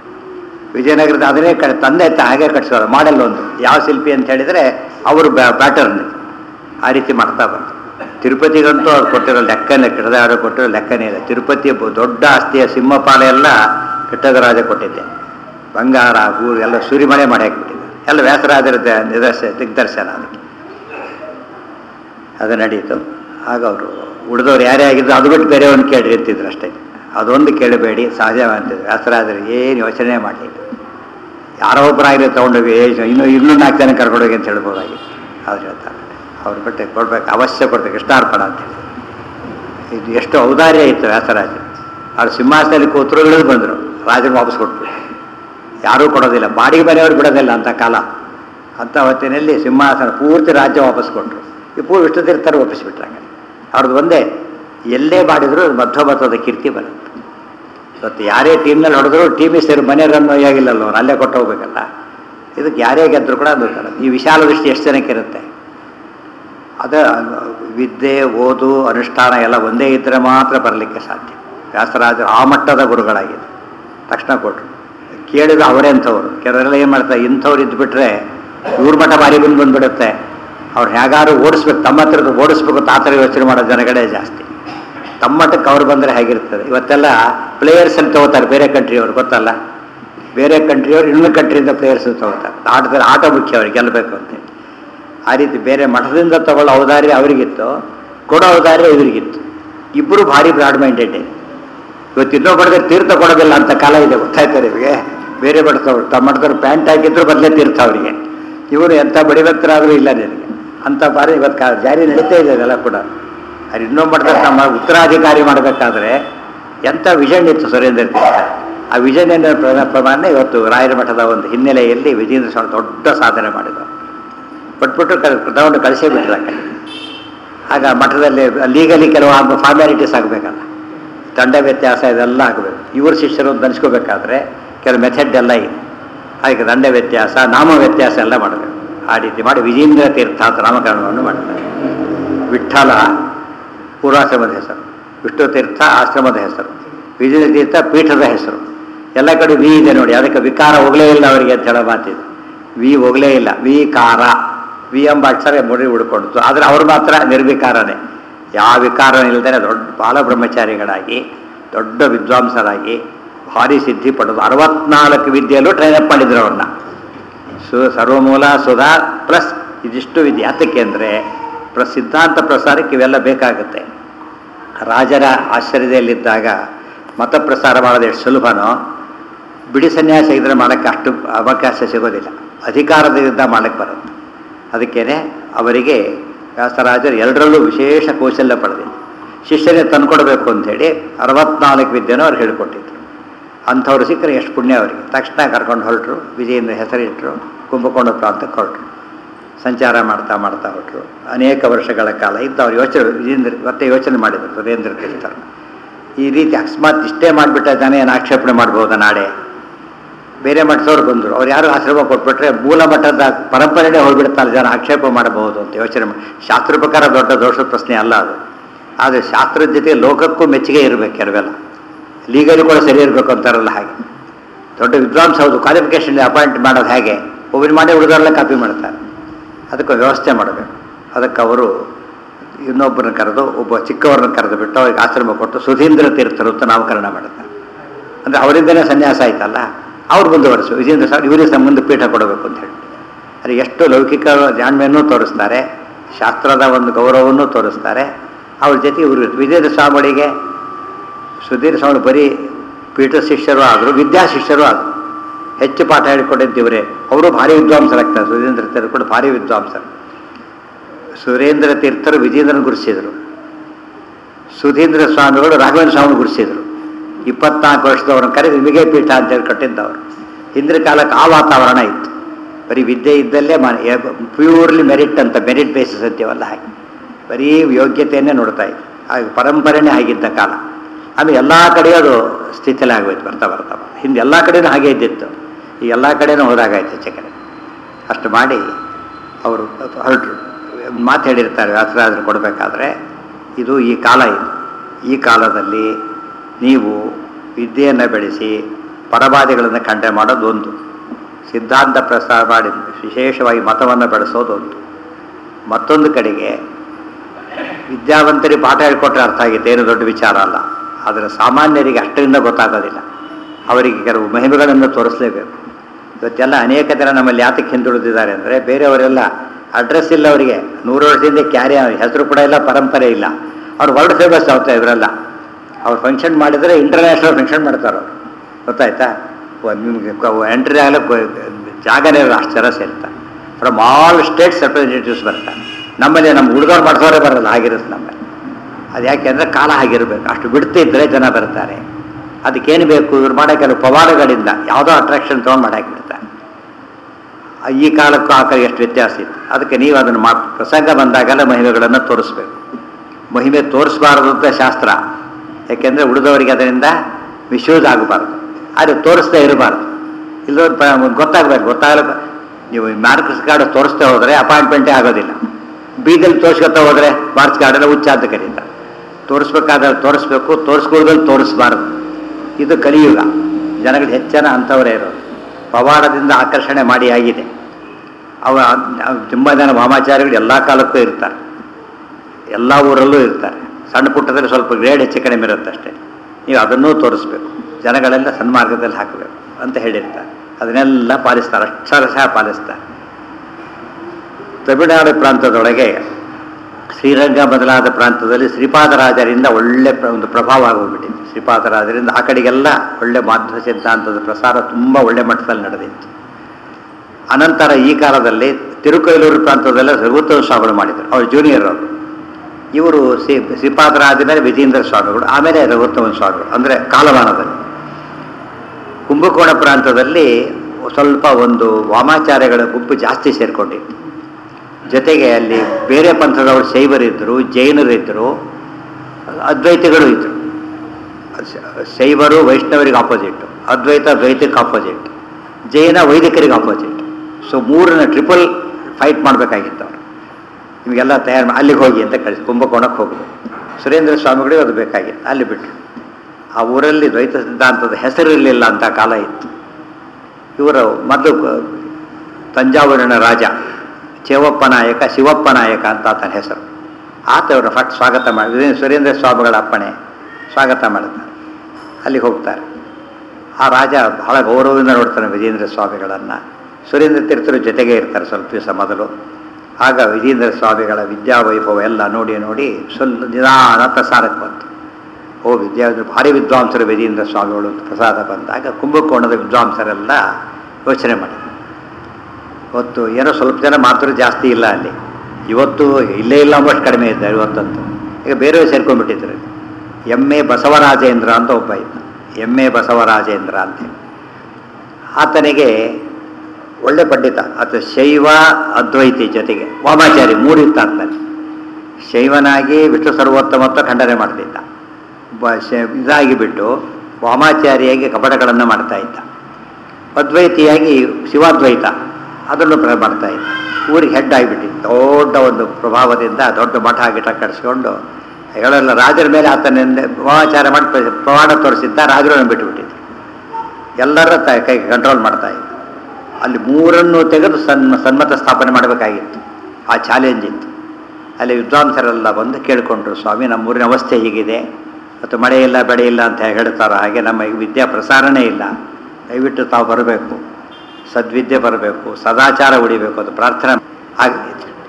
ವಿಜಯನಗರದ ಅದನ್ನೇ ಕ ತಂದೆ ತ ಹಾಗೆ ಕಟ್ಸೋರು ಮಾಡೆಲ್ ಒಂದು ಯಾವ ಶಿಲ್ಪಿ ಅಂತ ಹೇಳಿದರೆ ಅವರು ಪ್ಯಾಟರ್ನ್ ಆ ರೀತಿ ಮಾಡ್ತಾ ಬಂತು ತಿರುಪತಿಗಂತೂ ಅವ್ರು ಕೊಟ್ಟಿರೋ ಲೆಕ್ಕನೇ ಕೃತರಾಜ ಕೊಟ್ಟಿರೋ ಲೆಕ್ಕನೇ ಇಲ್ಲ ತಿರುಪತಿ ಬ- ದೊಡ್ಡ ಆಸ್ತಿಯ ಸಿಂಹಪಾಲ ಎಲ್ಲ ಕೃತರಾಜ ಕೊಟ್ಟಿದ್ದೆ ಬಂಗಾರ ಗೂರು ಎಲ್ಲ ಸುರಿಮಳೆ ಮಾಡಿ ಹಾಕಿಬಿಟ್ಟಿದ್ದೆ ಎಲ್ಲ ವ್ಯಾಸರಾಜರ ದ- ನಿದರ್ಶ ದಿಗ್ದರ್ಶನ ಅದಕ್ಕೆ ಅದು ನಡೀತು ಆಗ ಅವರು ಉಳಿದವ್ರು ಯಾರೇ ಆಗಿದ್ದು ಅದು ಬಿಟ್ಟು ಬೇರೆಯವ್ರನ್ನ ಕೇಳಿ ಇರ್ತಿದ್ರು ಅಷ್ಟೇ ಅದೊಂದು ಕೇಳಬೇಡಿ ಸಹಜ ಅಂತಿದ್ರು ವ್ಯಾಸರಾಜರು ಏನು ಯೋಚನೆ ಮಾಡಲಿಲ್ಲ ಯಾರೋ ಒಬ್ಬರಾಗಿರೋ ತೊಗೊಂಡೋಗಿ ಏ ಇನ್ನೂ ಇನ್ನೂ ನಾಲ್ಕು ಜನ ಕರ್ಕೊಂಡೋಗಿ ಅಂತ ಹೇಳ್ಬೋದಾಗಿತ್ತು ಅವ್ರು ಹೇಳ್ತಾರೆ ಅವ್ರು ಬಿಟ್ಟು ಕೊಡ್ಬೇಕು ಅವಶ್ಯ ಕೊಡ್ಬೇಕು ಕೃಷ್ಣಾರ್ಪಣ ಅಂತೇಳಿ ಇದು ಎಷ್ಟು ಔದಾರ್ಯ ಇತ್ತು ವ್ಯಾಸರಾಜ ಅವ್ರು ಸಿಂಹಾಸನದಲ್ಲಿ ಕೂತರು ಇಳಿದು ಬಂದರು ರಾಜರು ವಾಪಸ್ ಕೊಟ್ಬಿಟ್ಟು ಯಾರೂ ಕೊಡೋದಿಲ್ಲ ಬಾಡಿಗೆ ಮನೆಯವ್ರು ಬಿಡೋದಿಲ್ಲ ಅಂತ ಕಾಲ ಅಂಥ ಹೊತ್ತಿನಲ್ಲಿ ಸಿಂಹಾಸನ ಪೂರ್ತಿ ರಾಜ್ಯ ವಾಪಸ್ ಕೊಟ್ಟರು ಈ ಪೂರ್ವ ವಿಷ್ಣು ತೀರ್ಥರು ಒಪ್ಪಿಸ್ಬಿಟ್ರಂಗೆ ಅವ್ರದ್ದು ಒಂದೇ ಎಲ್ಲೇ ಮಾಡಿದ್ರು ಮಧ್ವಮತದ ಕೀರ್ತಿ ಬರುತ್ತೆ ಇವತ್ತು ಯಾರೇ ಟೀಮ್ನಲ್ಲಿ ಹೊಡೆದ್ರು ಟೀಮಿಗೆ ಸೇರಿ ಮನೆ ರನ್ ಆಗಿಲ್ಲಲ್ಲ ಅವ್ರು ಅಲ್ಲೇ ಕೊಟ್ಟು ಹೋಗ್ಬೇಕಲ್ಲ ಇದಕ್ಕೆ ಯಾರೇ ಗೆದ್ದರು ಕೂಡ ಅದು ಬರಲ್ಲ. ಈ ವಿಶಾಲ ದೃಷ್ಟಿ ಎಷ್ಟು ಜನಕ್ಕೆ ಇರುತ್ತೆ ಅದ ವಿದ್ಯೆ ಓದು ಅನುಷ್ಠಾನ ಎಲ್ಲ ಒಂದೇ ಇದ್ದರೆ ಮಾತ್ರ ಬರಲಿಕ್ಕೆ ಸಾಧ್ಯ ವ್ಯಾಸರಾಜರು ಆ ಮಟ್ಟದ ಗುರುಗಳಾಗಿದೆ ತಕ್ಷಣ ಕೊಟ್ಟರು ಕೇಳಿದ ಅವರೇ ಅಂಥವ್ರು ಕೆಲವರೆಲ್ಲ ಏನು ಮಾಡ್ತಾರೆ ಇಂಥವ್ರು ಇದ್ದುಬಿಟ್ರೆ ಇವ್ರ ಮಠ ಬಾರಿ ಬಂದು ಬಂದ್ಬಿಡುತ್ತೆ ಅವ್ರು ಹೇಗಾರು ಓಡಿಸ್ಬೇಕು ತಮ್ಮ ಹತ್ರದ ಓಡಿಸ್ಬೇಕು ಅಂತ ಆ ಥರ ಯೋಚನೆ ಮಾಡೋ ಜನಗಳೇ ಜಾಸ್ತಿ ತಮ್ಮ ಮಟ್ಟಕ್ಕೆ ಅವ್ರು ಬಂದರೆ ಹೇಗಿರ್ತದೆ ಇವತ್ತೆಲ್ಲ ಪ್ಲೇಯರ್ಸ್ ಅಂತ ತಗೋತಾರೆ ಬೇರೆ ಕಂಟ್ರಿಯವರು ಗೊತ್ತಲ್ಲ ಬೇರೆ ಕಂಟ್ರಿಯವರು ಇನ್ನೊಂದು ಕಂಟ್ರಿಯಿಂದ ಪ್ಲೇಯರ್ಸ್ ತಗೋತಾರೆ ಆಟದಲ್ಲಿ ಆಟ ಮುಖ್ಯ ಅವ್ರಿಗೆ ಗೆಲ್ಲಬೇಕು ಅಂತೇಳಿ ಆ ರೀತಿ ಬೇರೆ ಮಠದಿಂದ ತಗೊಳ್ಳೋ ಔದಾರ್ಯ ಅವರಿಗಿತ್ತು ಕೊಡೋ ಔದಾರ್ಯ ಇವರಿಗಿತ್ತು ಇಬ್ಬರು ಭಾರಿ ಬ್ರಾಡ್ ಮೈಂಡೆಡ್ ಇವತ್ತು ಇನ್ನೊಬ್ಬರಿಗೆ ತೀರ್ಥ ಕೊಡೋದಿಲ್ಲ ಅಂತ ಕಾಲ ಇದೆ ಗೊತ್ತಾಯ್ತಾರೆ ಇವಿಗೆ ಬೇರೆ ಬಡ್ತವ್ರು ತಮ್ಮ ಮಠದವ್ರು ಪ್ಯಾಂಟ್ ಹಾಕಿದ್ರು ಬದಲೇ ತೀರ್ಥ ಅವರಿಗೆ ಇವರು ಎಂಥ ಬಡಿಭಕ್ತರಾದರೂ ಇಲ್ಲ ನಿನಗೆ ಅಂಥ ಬಾರಿ ಇವತ್ತು ಕಾ ಜಾರಿ ನಡೀತಾ ಇದೆ ಇದೆಲ್ಲ ಕೂಡ ಅದು ಇನ್ನೊಬ್ಬ ಮಠದಲ್ಲಿ ನಮ್ಮ ಉತ್ತರಾಧಿಕಾರಿ ಮಾಡಬೇಕಾದ್ರೆ ಎಂಥ ವಿಷನ್ ಇತ್ತು ಸುರೇಂದ್ರ ತೀರ್ಥ ಆ ವಿಷನ್ ಪ್ರಮಾಣ ಇವತ್ತು ರಾಯರ ಮಠದ ಒಂದು ಹಿನ್ನೆಲೆಯಲ್ಲಿ ವಿಜೇಂದ್ರ ಸ್ವಾಮಿ ದೊಡ್ಡ ಸಾಧನೆ ಮಾಡಿದರು ಕೊಟ್ಬಿಟ್ಟು ಕ ತಗೊಂಡು ಕಳಿಸೇ ಬಿಟ್ರು ಆ ಕಡೆ ಆಗ ಮಠದಲ್ಲಿ ಲೀಗಲಿ ಕೆಲವು ಫಾರ್ಮ್ಯಾಲಿಟೀಸ್ ಆಗಬೇಕಲ್ಲ ದಂಡ ವ್ಯತ್ಯಾಸ ಇದೆಲ್ಲ ಆಗಬೇಕು ಇವ್ರ ಶಿಷ್ಯರು ಅಂತ ಅನ್ಸ್ಕೋಬೇಕಾದ್ರೆ ಕೆಲವು ಮೆಥಡ್ ಎಲ್ಲ ಇದೆ ಹಾಗೆ ದಂಡ ವ್ಯತ್ಯಾಸ ನಾಮ ವ್ಯತ್ಯಾಸ ಎಲ್ಲ ಮಾಡಬೇಕು ಆ ರೀತಿ ಮಾಡಿ ವಿಜೇಂದ್ರ ತೀರ್ಥ ಅಂತ ನಾಮಕರಣವನ್ನು ಮಾಡ್ತಾರೆ ವಿಠ್ಠಲ ಪೂರ್ವಾಶ್ರಮದ ಹೆಸರು ವಿಷ್ಣು ತೀರ್ಥ ಆಶ್ರಮದ ಹೆಸರು ವಿಜಯ ತೀರ್ಥ ಪೀಠದ ಹೆಸರು ಎಲ್ಲ ಕಡೆ ವಿ ಇದೆ ನೋಡಿ ಅದಕ್ಕೆ ವಿಕಾರ ಹೋಗಲೇ ಇಲ್ಲ ಅವರಿಗೆ ಅಂತ ಹೇಳೋ ಮಾತಿದೆ ವಿ ಹೋಗಲೇ ಇಲ್ಲ ವಿಕಾರ ವಿ ಎಂಬ ಅಕ್ಷರ ಮುಡಿ ಉಡ್ಕೊಂಡಿತ್ತು ಆದರೆ ಅವರು ಮಾತ್ರ ನಿರ್ವಿಕಾರನೇ ಯಾವ ವಿಕಾರ ಇಲ್ಲದೇ ದೊಡ್ಡ ಬಾಲ ಬ್ರಹ್ಮಚಾರಿಗಳಾಗಿ ದೊಡ್ಡ ವಿದ್ವಾಂಸರಾಗಿ ಭಾರಿ ಸಿದ್ಧಿ ಪಡೆದು ಅರವತ್ನಾಲ್ಕು ವಿದ್ಯೆಯಲ್ಲೂ ಟ್ರೈನಪ್ ಮಾಡಿದ್ರು ಅವ್ರನ್ನ ಸು ಸರ್ವಮೂಲ ಸುಧಾ ಪ್ಲಸ್ ಇದಿಷ್ಟು ವಿದ್ಯೆ ಯಾತಕ್ಕೆ ಅಂದರೆ ಪ್ರ ಸಿದ್ಧಾಂತ ಪ್ರಸಾರಕ್ಕೆ ಇವೆಲ್ಲ ಬೇಕಾಗುತ್ತೆ ರಾಜರ ಆಶ್ಚರ್ಯದಲ್ಲಿದ್ದಾಗ ಮತ ಪ್ರಸಾರ ಮಾಡೋದು ಎಷ್ಟು ಸುಲಭನೋ ಬಿಡಿ ಸನ್ಯಾಸ ಇದ್ರೆ ಮಾಡೋಕ್ಕೆ ಅಷ್ಟು ಅವಕಾಶ ಸಿಗೋದಿಲ್ಲ ಅಧಿಕಾರದಿಂದ ಮಾಡೋಕ್ಕೆ ಬರುತ್ತೆ ಅದಕ್ಕೇನೆ ಅವರಿಗೆ ವ್ಯಾಸರಾಜರು ಎರಡರಲ್ಲೂ ವಿಶೇಷ ಕೌಶಲ್ಯ ಪಡೆದಿದೆ ಶಿಷ್ಯನೇ ತಂದ್ಕೊಡ್ಬೇಕು ಅಂಥೇಳಿ ಅರವತ್ನಾಲ್ಕು ವಿದ್ಯೆನೂ ಅವ್ರು ಹೇಳಿಕೊಟ್ಟಿದ್ರು ಅಂಥವ್ರು ಸಿಕ್ಕರೆ ಎಷ್ಟು ಪುಣ್ಯ ಅವರಿಗೆ ತಕ್ಷಣ ಕರ್ಕೊಂಡು ಹೊರಟರು ವಿಜಯೇಂದ್ರ ಹೆಸರಿಟ್ಟರು ಕುಂಭಕೋಣ ಪ್ರಾಂತಕ್ಕೆ ಹೊರಟರು ಸಂಚಾರ ಮಾಡ್ತಾ ಮಾಡ್ತಾ ಹೊರಟರು ಅನೇಕ ವರ್ಷಗಳ ಕಾಲ ಇದ್ದು ಅವ್ರು ಯೋಚನೆ ವಿಜೇಂದ್ರ ಮತ್ತೆ ಯೋಚನೆ ಮಾಡಿದರು ಸುರೇಂದ್ರ ತೀರ್ಥರು ಈ ರೀತಿ ಅಕಸ್ಮಾತ್ ಇಷ್ಟೇ ಮಾಡಿಬಿಟ್ಟ ಜನ ಏನು ಆಕ್ಷೇಪಣೆ ಮಾಡ್ಬೋದಾ ನಾಳೆ ಬೇರೆ ಮಠದವ್ರು ಬಂದರು ಅವ್ರು ಯಾರು ಆಶ್ರಮ ಕೊಟ್ಬಿಟ್ರೆ ಮೂಲ ಮಠದ ಪರಂಪರೆನೇ ಹೋಗ್ಬಿಡ್ತಾರೆ ಜನ ಆಕ್ಷೇಪ ಮಾಡಬಹುದು ಅಂತ ಯೋಚನೆ ಮಾಡಿ ಶಾಸ್ತ್ರ ಪ್ರಕಾರ ದೊಡ್ಡ ದೋಷದ ಪ್ರಶ್ನೆ ಅಲ್ಲ ಅದು ಆದರೆ ಶಾಸ್ತ್ರದ ಜೊತೆ ಲೋಕಕ್ಕೂ ಮೆಚ್ಚುಗೆ ಇರಬೇಕು ಕೆಲವೆಲ್ಲ ಲೀಗಲಿ ಕೂಡ ಸರಿ ಇರಬೇಕು ಅಂತಾರಲ್ಲ ಹಾಗೆ ದೊಡ್ಡ ವಿದ್ವಾಂಸ ಹೌದು ಕ್ವಾಲಿಫಿಕೇಷನ್ ಅಪಾಯಿಂಟ್ ಮಾಡೋದು ಹೇಗೆ ಒಬ್ಬರು ಮಾಡಿ ಉಳಿದವರೆಲ್ಲ ಕಾಪಿ ಮಾಡ್ತಾರೆ ಅದಕ್ಕೆ ವ್ಯವಸ್ಥೆ ಮಾಡಬೇಕು ಅದಕ್ಕೆ ಅವರು ಇನ್ನೊಬ್ಬರನ್ನ ಕರೆದು ಒಬ್ಬ ಚಿಕ್ಕವರನ್ನ ಕರೆದು ಬಿಟ್ಟು ಅವ್ರಿಗೆ ಆಶ್ರಮ ಕೊಟ್ಟು ಸುಧೀಂದ್ರ ತೀರ್ಥರು ಅಂತ ನಾಮಕರಣ ಮಾಡ್ತಾರೆ ಅಂದರೆ ಅವರಿಂದನೇ ಸನ್ಯಾಸ ಆಯ್ತಲ್ಲ ಅವ್ರು ಮುಂದುವರಿಸು ವಿಜೇಂದ್ರ ಸ್ವಾಮಿ ಇವರಿಗೆ ಸಂಬಂಧ ಪೀಠ ಕೊಡಬೇಕು ಅಂತ ಹೇಳಿ ಅದು ಎಷ್ಟು ಲೌಕಿಕ ಜಾಣ್ಮೆಯನ್ನು ತೋರಿಸ್ತಾರೆ ಶಾಸ್ತ್ರದ ಒಂದು ಗೌರವವನ್ನು ತೋರಿಸ್ತಾರೆ ಅವ್ರ ಜೊತೆ ಇವರು ವಿಜೇಂದ್ರ ಸ್ವಾಮಿಗಳಿಗೆ ಸುಧೀರ್ ಸ್ವಾಮಿ ಬರೀ ಪೀಠ ಶಿಷ್ಯರು ಆದರು ವಿದ್ಯಾ ಶಿಷ್ಯರು ಆದರು ಹೆಚ್ಚು ಪಾಠ ಹೇಳಿಕೊಟ್ಟಿದ್ದು ಇವರೇ ಅವರು ಭಾರಿ ವಿದ್ವಾಂಸರಾಗ್ತಾರೆ ಸುಧೀಂದ್ರ ತೀರ್ಥರು ಕೂಡ ಭಾರಿ ವಿದ್ವಾಂಸರು ಸುರೇಂದ್ರ ತೀರ್ಥರು ವಿಜೇಂದ್ರನ ಗುರುಸಿದರು ಸುಧೀಂದ್ರ ಸ್ವಾಮಿಗಳು ರಾಘವೇಂದ್ರ ಸ್ವಾಮಿ ಗುರುಸಿದರು ಇಪ್ಪತ್ನಾಲ್ಕು ವರ್ಷದವ್ರನ್ನ ಕರೆದು ನಿಮಗೆ ಪೀಠ ಅಂತೇಳಿ ಕಟ್ಟಿದ್ದವರು ಹಿಂದಿನ ಕಾಲಕ್ಕೆ ಆ ವಾತಾವರಣ ಇತ್ತು ಬರೀ ವಿದ್ಯೆ ಇದ್ದಲ್ಲೇ ಮ ಪ್ಯೂರ್ಲಿ ಮೆರಿಟ್ ಅಂತ ಮೆರಿಟ್ ಬೇಸಿಸ್ ಅಂತೀವಲ್ಲ ಹಾಗೆ ಬರೀ ಯೋಗ್ಯತೆಯನ್ನೇ ನೋಡ್ತಾ ಇತ್ತು ಹಾಗೆ ಪರಂಪರೆನೇ ಆಗಿದ್ದ ಕಾಲ ಆಮೇಲೆ ಎಲ್ಲ ಕಡೆ ಅದು ಸ್ಥಿತಿಯಲ್ಲಿ ಆಗೋಯ್ತು ಬರ್ತಾ ಬರ್ತಾ ಹಿಂದೆ ಎಲ್ಲ ಕಡೆನೂ ಹಾಗೆ ಇದ್ದಿತ್ತು ಈ ಎಲ್ಲ ಕಡೆನೂ ಹೋದಾಗಾಯ್ತು ಹೆಚ್ಚು ಕಡೆ ಅಷ್ಟು ಮಾಡಿ ಅವರು ಹೊರಟರು ಮಾತು ಹೇಳಿರ್ತಾರೆ ವ್ಯಾಸರಾಜರು ಕೊಡಬೇಕಾದ್ರೆ ಇದು ಈ ಕಾಲ ಇದು ಈ ಕಾಲದಲ್ಲಿ ನೀವು ವಿದ್ಯೆಯನ್ನು ಬೆಳೆಸಿ ಪರವಾದಿಗಳನ್ನು ಖಂಡನೆ ಮಾಡೋದು ಒಂದು ಸಿದ್ಧಾಂತ ಪ್ರಸಾರ ಮಾಡಿ ವಿಶೇಷವಾಗಿ ಮತವನ್ನು ಬೆಳೆಸೋದು ಒಂದು ಮತ್ತೊಂದು ಕಡೆಗೆ ವಿದ್ಯಾವಂತರಿಗೆ ಪಾಠ ಹೇಳ್ಕೊಟ್ರೆ ಅರ್ಥ ಆಗಿದೆ ಏನು ದೊಡ್ಡ ವಿಚಾರ ಅಲ್ಲ ಆದರೆ ಸಾಮಾನ್ಯರಿಗೆ ಅಷ್ಟರಿಂದ ಗೊತ್ತಾಗೋದಿಲ್ಲ ಅವರಿಗೆ ಕೆಲವು ಮಹಿಮೆಗಳನ್ನು ತೋರಿಸಲೇಬೇಕು ಇವತ್ತೆಲ್ಲ ಅನೇಕ ಜನ ನಮ್ಮಲ್ಲಿ ಯಾತಕ್ಕೆ ಹಿಂದುಳಿದಿದ್ದಾರೆ ಅಂದರೆ ಬೇರೆಯವರೆಲ್ಲ ಅಡ್ರೆಸ್ ಇಲ್ಲ ಅವರಿಗೆ ನೂರು ವರ್ಷದಿಂದ ಕ್ಯಾರಿ ಹೆಸರು ಕೂಡ ಇಲ್ಲ ಪರಂಪರೆ ಇಲ್ಲ ಅವ್ರು ವರ್ಲ್ಡ್ ಫೇಮಸ್ ಆಗ್ತಾ ಇವರೆಲ್ಲ ಅವ್ರು ಫಂಕ್ಷನ್ ಮಾಡಿದರೆ ಇಂಟರ್ನ್ಯಾಷನಲ್ ಫಂಕ್ಷನ್ ಮಾಡ್ತಾರೆ ಅವರು ಗೊತ್ತಾಯ್ತಾ ಒ- ನಿಮಗೆ ಎಂಟ್ರಿ ಆಗಲಿಕ್ಕೆ ಜಾಗನೇ ಇರಲ್ಲ ಅಷ್ಟು ಜನ ಸೇರ್ತಾರೆ ಫ್ರಮ್ ಆಲ್ ಸ್ಟೇಟ್ಸ್ ರೆಪ್ರೆಸೆಂಟೇಟಿವ್ಸ್ ಬರ್ತಾರೆ ನಮ್ಮಲ್ಲಿ ನಮ್ಮ ಹುಡುಗರು ಮಾಡಿಸೋರೇ ಬರಲ್ಲ ಆಗಿರುತ್ತೆ ನಮ್ಮಲ್ಲಿ ಅದು ಯಾಕೆ ಅಂದರೆ ಕಾಲ ಆಗಿರಬೇಕು ಅಷ್ಟು ಬಿಡ್ತಿದ್ರೆ ಜನ ಬರ್ತಾರೆ ಅದಕ್ಕೇನು ಬೇಕು ಇವ್ರು ಮಾಡೋ ಕೆಲವು ಪವಾಡಗಳಿಂದ ಯಾವುದೋ ಅಟ್ರಾಕ್ಷನ್ ತೊಗೊಂಡು ಮಾಡಾಕ್ಬಿಡ್ತಾರೆ ಆ ಈ ಕಾಲಕ್ಕೂ ಆ ಕಾಲ ಎಷ್ಟು ವ್ಯತ್ಯಾಸ ಇತ್ತು ಅದಕ್ಕೆ ನೀವು ಅದನ್ನು ಮಾ ಪ್ರಸಂಗ ಬಂದಾಗೆಲ್ಲ ಮಹಿಮೆಗಳನ್ನು ತೋರಿಸ್ಬೇಕು ಮಹಿಮೆ ತೋರಿಸಬಾರದು ಅಂತ ಶಾಸ್ತ್ರ ಯಾಕೆಂದರೆ ಉಳಿದವರಿಗೆ ಅದರಿಂದ ಮಿಸ್ಯೂಸ್ ಆಗಬಾರ್ದು ಆದರೆ ತೋರಿಸ್ದೇ ಇರಬಾರ್ದು ಇಲ್ಲದವ್ರು ಪ ಗೊತ್ತಾಗಬೇಕು ಗೊತ್ತಾಗಲ್ಲ ನೀವು ಮಾರ್ಕ್ಸ್ ಕಾರ್ಡ್ ತೋರಿಸ್ತಾ ಹೋದರೆ ಅಪಾಯಿಂಟ್ಮೆಂಟೇ ಆಗೋದಿಲ್ಲ ಬೀದಲ್ಲಿ ತೋರಿಸ್ಕೊತಾ ಹೋದರೆ ಮಾರ್ಕ್ಸ್ ಕಾರ್ಡೆಲ್ಲ ಹುಚ್ಚ ಅಂತ ಕರೀತಾರೆ ತೋರಿಸ್ಬೇಕಾದ್ರೆ ತೋರಿಸ್ಬೇಕು ತೋರಿಸ್ಕೊಳ್ಳೋದ್ರಲ್ಲಿ ತೋರಿಸ್ಬಾರ್ದು ಇದು ಕಲಿಯುಗ ಜನಗಳು ಹೆಚ್ಚನ ಅಂಥವರೇ ಇರೋದು ಪವಾಡದಿಂದ ಆಕರ್ಷಣೆ ಮಾಡಿ ಆಗಿದೆ ಅವ ಅವ್ ತುಂಬ ಜನ ವಾಮಾಚಾರ್ಯಗಳು ಎಲ್ಲ ಕಾಲಕ್ಕೂ ಇರ್ತಾರೆ ಎಲ್ಲ ಊರಲ್ಲೂ ಇರ್ತಾರೆ ಸಣ್ಣ ಪುಟ್ಟದಲ್ಲಿ ಸ್ವಲ್ಪ ಗ್ರೇಡ್ ಹೆಚ್ಚು ಕಡಿಮೆ ಇರುತ್ತೆ ಅಷ್ಟೇ ನೀವು ಅದನ್ನೂ ತೋರಿಸ್ಬೇಕು ಜನಗಳೆಲ್ಲ ಸನ್ಮಾರ್ಗದಲ್ಲಿ ಹಾಕಬೇಕು ಅಂತ ಹೇಳಿರ್ತಾರೆ ಅದನ್ನೆಲ್ಲ ಪಾಲಿಸ್ತಾರೆ ಅಕ್ಷರಶಃ ಪಾಲಿಸ್ತಾರೆ ತಮಿಳುನಾಡು ಪ್ರಾಂತದೊಳಗೆ ಶ್ರೀರಂಗ ಮೊದಲಾದ ಪ್ರಾಂತದಲ್ಲಿ ಶ್ರೀಪಾದರಾಜರಿಂದ ಒಳ್ಳೆ ಪ್ರ- ಒಂದು ಪ್ರಭಾವ ಆಗೋಗ್ಬಿಟ್ಟಿದೆ ಶ್ರೀಪಾದರಾಜರಿಂದ ಆ ಕಡೆಗೆಲ್ಲ ಒಳ್ಳೆ ಮಾಧ್ವ ಸಿದ್ಧಾಂತದ ಪ್ರಸಾರ ತುಂಬ ಒಳ್ಳೆ ಮಟ್ಟದಲ್ಲಿ ನಡೆದಿತ್ತು ಅನಂತರ ಈ ಕಾಲದಲ್ಲಿ ತಿರುಕೈಲೂರು ಪ್ರಾಂತದಲ್ಲ ರಘುತ್ತಮ ಸ್ವಾಮಿಗಳು ಮಾಡಿದರು ಅವರು ಜೂನಿಯರ್ ಅವರು ಇವರು ಶ್ರೀ ಶ್ರೀಪಾದರಾಜ ಮೇಲೆ ವಿಜೇಂದ್ರ ಸ್ವಾಮಿಗಳು ಆಮೇಲೆ ರಘುತ್ತಮ ಸ್ವಾಮಿಗಳು ಅಂದರೆ ಕಾಲಮಾನದಲ್ಲಿ ಕುಂಭಕೋಣ ಪ್ರಾಂತದಲ್ಲಿ ಸ್ವಲ್ಪ ಒಂದು ವಾಮಾಚಾರ್ಯಗಳ ಗುಂಪು ಜಾಸ್ತಿ ಸೇರಿಕೊಂಡಿತ್ತು ಜೊತೆಗೆ ಅಲ್ಲಿ ಬೇರೆ ಪಂಥದವರು ಶೈವರಿದ್ದರು ಜೈನರಿದ್ದರು ಅದ್ವೈತಿಗಳು ಇದ್ದರು ಶೈವರು ವೈಷ್ಣವರಿಗೆ ಆಪೋಸಿಟ್ ಅದ್ವೈತ ದ್ವೈತಕ್ಕೆ ಆಪೋಸಿಟ್ ಜೈನ ವೈದಿಕರಿಗೆ ಆಪೋಸಿಟ್ ಸೊ ಮೂರನ್ನ ಟ್ರಿಪಲ್ ಫೈಟ್ ಮಾಡಬೇಕಾಗಿತ್ತು ಅವರು ನಿಮಗೆಲ್ಲ ತಯಾರು ಮಾ- ಅಲ್ಲಿಗೆ ಹೋಗಿ ಅಂತ ಕಳಿಸಿ ಕುಂಭಕೋಣಕ್ಕೆ ಹೋಗೋದು ಸುರೇಂದ್ರ ಸ್ವಾಮಿಗಳಿಗೆ ಅದು ಬೇಕಾಗಿತ್ತು ಅಲ್ಲಿ ಬಿಟ್ಟರು ಆ ಊರಲ್ಲಿ ದ್ವೈತ ಸಿದ್ಧಾಂತದ ಹೆಸರಿರಲಿಲ್ಲ ಅಂತ ಕಾಲ ಇತ್ತು ಇವರು ಮೊದಲು ಕ- ತಂಜಾವೂರಿನ ರಾಜ ಚೇವಪ್ಪ ನಾಯಕ ಶಿವಪ್ಪ ನಾಯಕ ಅಂತ ಆತನ ಹೆಸರು ಆತ ಇವರು ಫಟ್ ಸ್ವಾಗತ ಮಾಡಿ ಸುರೇಂದ್ರ ಸ್ವಾಮಿಗಳ ಅಪ್ಪಣೆ ಸ್ವಾಗತ ಮಾಡುತ್ತಾರೆ ಅಲ್ಲಿಗೆ ಹೋಗ್ತಾರೆ ಆ ರಾಜ ಬಹಳ ಗೌರವದಿಂದ ನೋಡ್ತಾನೆ ವಿಜೇಂದ್ರ ಸ್ವಾಮಿಗಳನ್ನು ಸುರೇಂದ್ರ ತೀರ್ಥರು ಜೊತೆಗೆ ಇರ್ತಾರೆ ಸ್ವಲ್ಪ ದಿವಸ ಮೊದಲು ಆಗ ವಿಜೇಂದ್ರ ಸ್ವಾಮಿಗಳ ವಿದ್ಯಾವೈಭವ ಎಲ್ಲ ನೋಡಿ ನೋಡಿ ಸ್ವಲ್ಪ ನಿಧಾನ ಪ್ರಸಾರಕ್ಕೆ ಬಂತು ಓ ವಿದ್ಯಾ ಭಾರಿ ವಿದ್ವಾಂಸರು ವಿಜೇಂದ್ರ ಸ್ವಾಮಿಗಳು ಅಂತ ಪ್ರಸಾದ ಬಂದಾಗ ಕುಂಭಕೋಣದ ವಿದ್ವಾಂಸರೆಲ್ಲ ಯೋಚನೆ ಮಾಡಿದರು ಇವತ್ತು ಏನೋ ಸ್ವಲ್ಪ ಜನ ಮಾತ್ರ ಜಾಸ್ತಿ ಇಲ್ಲ ಅಲ್ಲಿ ಇವತ್ತು ಇಲ್ಲೇ ಇಲ್ಲ ಅಂಬಷ್ಟು ಕಡಿಮೆ ಇದ್ದಾರೆ ಇವತ್ತಂತೂ ಈಗ ಬೇರೆಯವ್ರು ಸೇರ್ಕೊಂಡ್ಬಿಟ್ಟಿದ್ರು ಎಮ್ ಎ ಬಸವರಾಜೇಂದ್ರ ಅಂತ ಒಬ್ಬ ಇದ್ದ ಎಮ್ ಎ ಬಸವರಾಜೇಂದ್ರ ಅಂತೇಳಿ ಆತನಿಗೆ ಒಳ್ಳೆ ಪಂಡಿತ ಆತ ಶೈವ ಅದ್ವೈತಿ ಜೊತೆಗೆ ವಾಮಾಚಾರಿ ಮೂರಿತ್ತ ಆತನಲ್ಲಿ ಶೈವನಾಗಿ ವಿಷ್ಣು ಸರ್ವೋತ್ತಮತ್ವ ಖಂಡನೆ ಮಾಡ್ತಿದ್ದ ಬ ಶ ಇದಾಗಿ ಬಿಟ್ಟು ವಾಮಾಚಾರಿಯಾಗಿ ಕಪಟಗಳನ್ನು ಮಾಡ್ತಾ ಇದ್ದ ಅದ್ವೈತಿಯಾಗಿ ಶಿವಾದ್ವೈತ ಅದನ್ನು ಪ್ರ ಮಾಡ್ತಾ ಇದ್ದ ಊರಿಗೆ ಹೆಡ್ ಆಗಿಬಿಟ್ಟಿದ್ದು ದೊಡ್ಡ ಒಂದು ಪ್ರಭಾವದಿಂದ ದೊಡ್ಡ ಮಠ ಗಿಟ ಕಟ್ಸ್ಕೊಂಡು ಹೇಳಲ್ಲ ರಾಜರ ಮೇಲೆ ಆತನಿಂದ ವಾಮಾಚಾರ ಮಾಡಿ ಪ್ರ- ಪ್ರಮಾಣ ತೋರಿಸಿದ್ದ ರಾಜರನ್ನು ಬಿಟ್ಟುಬಿಟ್ಟಿದ್ದು ಎಲ್ಲರ ತ ಕೈಗೆ ಕಂಟ್ರೋಲ್ ಮಾಡ್ತಾ ಇದ್ದ ಅಲ್ಲಿ ಮೂರನ್ನು ತೆಗೆದು ಸನ್ಮ ಸನ್ಮತ ಸ್ಥಾಪನೆ ಮಾಡಬೇಕಾಗಿತ್ತು ಆ ಚಾಲೆಂಜ್ ಇತ್ತು ಅಲ್ಲಿ ವಿದ್ವಾಂಸರೆಲ್ಲ ಬಂದು ಕೇಳಿಕೊಂಡ್ರು ಸ್ವಾಮಿ ನಮ್ಮ ಊರಿನ ಅವಸ್ಥೆ ಹೀಗಿದೆ ಮತ್ತು ಮಳೆ ಇಲ್ಲ ಬೆಳೆ ಇಲ್ಲ ಅಂತ ಹೇಳ್ತಾರೋ ಹಾಗೆ ನಮ್ಮ ಈ ವಿದ್ಯಾ ಪ್ರಸಾರನೇ ಇಲ್ಲ ದಯವಿಟ್ಟು ತಾವು ಬರಬೇಕು ಸದ್ವಿದ್ಯೆ ಬರಬೇಕು ಸದಾಚಾರ ಉಳಿಬೇಕು ಅದು ಪ್ರಾರ್ಥನೆ ಆಗಿದೆ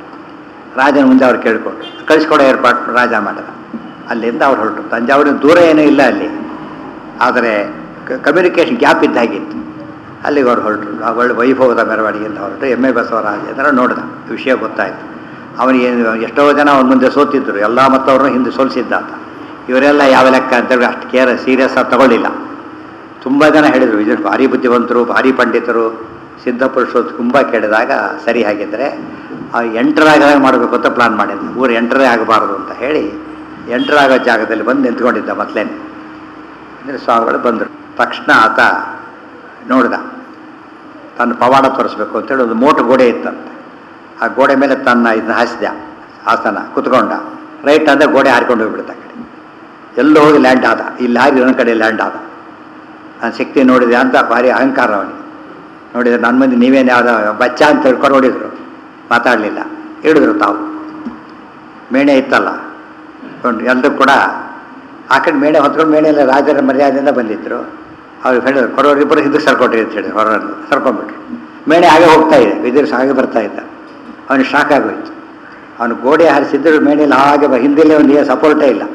ರಾಜನ ಮುಂದೆ ಅವ್ರು ಕೇಳಿಕೊಂಡ್ರು ಕಳಿಸ್ಕೊಡೋ ಏರ್ಪಾಡು ರಾಜ ಮಾಡಿದ ಅಲ್ಲಿಂದ ಅವ್ರು ಹೊರಟರು ತಂಜಾವೂರಿನ ದೂರ ಏನೂ ಇಲ್ಲ ಅಲ್ಲಿ ಆದರೆ ಕಮ್ಯುನಿಕೇಷನ್ ಗ್ಯಾಪ್ ಇದ್ದಾಗಿತ್ತು ಅಲ್ಲಿಗೆ ಅವ್ರು ಹೊರಟರು ಆ ಒಳ್ಳೆ ವೈಭವದ ಮೆರವಣಿಗೆಯಿಂದ ಹೊರಟು ಎಮ್ಮೆ ಬಸವರಾಜೇಂದ್ರ ನೋಡಿದ ವಿಷಯ ಗೊತ್ತಾಯಿತು ಅವನಿಗೆ ಎಷ್ಟೋ ಜನ ಅವನ ಮುಂದೆ ಸೋತಿದ್ದರು ಎಲ್ಲ ಮತ್ತವ್ರನ್ನ ಹಿಂದೆ ಸೋಲಿಸಿದ್ದ ಆತ ಇವರೆಲ್ಲ ಯಾವ ಲೆಕ್ಕ ಅಂತೇಳಿ ಅಷ್ಟು ಕೇರ್ ಸೀರಿಯಸ್ ಆಗಿ ತಗೊಳ್ಳಿಲ್ಲ ತುಂಬ ಜನ ಹೇಳಿದರು ಇದು ಭಾರಿ ಬುದ್ಧಿವಂತರು ಭಾರಿ ಪಂಡಿತರು ಸಿದ್ಧಪುರುಷರು ತುಂಬ ಕೇಳಿದಾಗ ಸರಿ ಹಾಗಿದ್ದರೆ ಆ ಎಂಟರಾಗದಾಗ ಮಾಡಬೇಕು ಅಂತ ಪ್ಲಾನ್ ಮಾಡಿದ್ದ ಊರು ಎಂಟರೇ ಆಗಬಾರ್ದು ಅಂತ ಹೇಳಿ ಎಂಟರಾಗೋ ಜಾಗದಲ್ಲಿ ಬಂದು ನಿಂತ್ಕೊಂಡಿದ್ದ ಮೊದಲೇನೆ ಅಂದರೆ ಸ್ವಾಮಿಗಳು ಬಂದರು ತಕ್ಷಣ ಆತ ನೋಡಿದ ತನ್ನ ಪವಾಡ ತೋರಿಸ್ಬೇಕು ಅಂತೇಳಿ ಒಂದು ಮೋಟು ಗೋಡೆ ಇತ್ತಂತೆ ಆ ಗೋಡೆ ಮೇಲೆ ತನ್ನ ಇದನ್ನ ಹಾಸಿದ ಆಸನ ಕುತ್ಕೊಂಡ ರೈಟ್ ಅಂದರೆ ಗೋಡೆ ಹಾರಿಕೊಂಡು ಹೋಗ್ಬಿಡ್ತ ಆ ಕಡೆ ಎಲ್ಲೋ ಹೋಗಿ ಲ್ಯಾಂಡ್ ಆದ ಇಲ್ಲಿ ಹಾರಿ ಇನ್ನೊಂದು ಕಡೆ ಲ್ಯಾಂಡ್ ಆದ ನನ್ನ ಶಕ್ತಿ ನೋಡಿದೆ ಅಂತ ಭಾರಿ ಅಹಂಕಾರ ಅವನಿಗೆ ನೋಡಿದ್ರೆ ನನ್ನ ಮಂದಿ ನೀವೇನು ಯಾವ್ದು ಬಚ್ಚ ಅಂತ ಹೇಳ್ಕೊಂಡು ನೋಡಿದ್ರು ಮಾತಾಡಲಿಲ್ಲ ಹಿಡಿದ್ರು ತಾವು ಮೇಣೆ ಇತ್ತಲ್ಲ ಎಲ್ಲರೂ ಕೂಡ ಆ ಕಡೆ ಮೇಣೆ ಹೊತ್ಕೊಂಡು ಮೇಣೆ ಎಲ್ಲ ರಾಜರ ಮರ್ಯಾದೆಯಿಂದ ಬಂದಿದ್ರು ಅವ್ರು ಹೇಳಿದ್ರು ಕೊರೋರಿಬ್ಬರು ಹಿಂದಕ್ಕೆ ಸರ್ಕೊಟ್ರಿ ಅಂತ ಹೇಳಿ ಹೊರನ್ನು ಸರ್ಕೊಂಡ್ಬಿಟ್ರು ಮೇಣೆ ಹಾಗೆ ಹೋಗ್ತಾ ಇದೆ ವಿದ್ಯುತ್ ಹಾಗೆ ಬರ್ತಾ ಇದ್ದ ಅವನಿಗೆ ಶಾಕ್ ಆಗೋಯ್ತು ಅವನು ಗೋಡೆ ಹಾರಿಸಿದ್ರು ಮೇಣೆಯಲ್ಲಿ ಹಾಗೆ ಬ- ಹಿಂದೆಲ್ಲೇ ಒಂದು ಸಪೋರ್ಟೇ ಇಲ್ಲ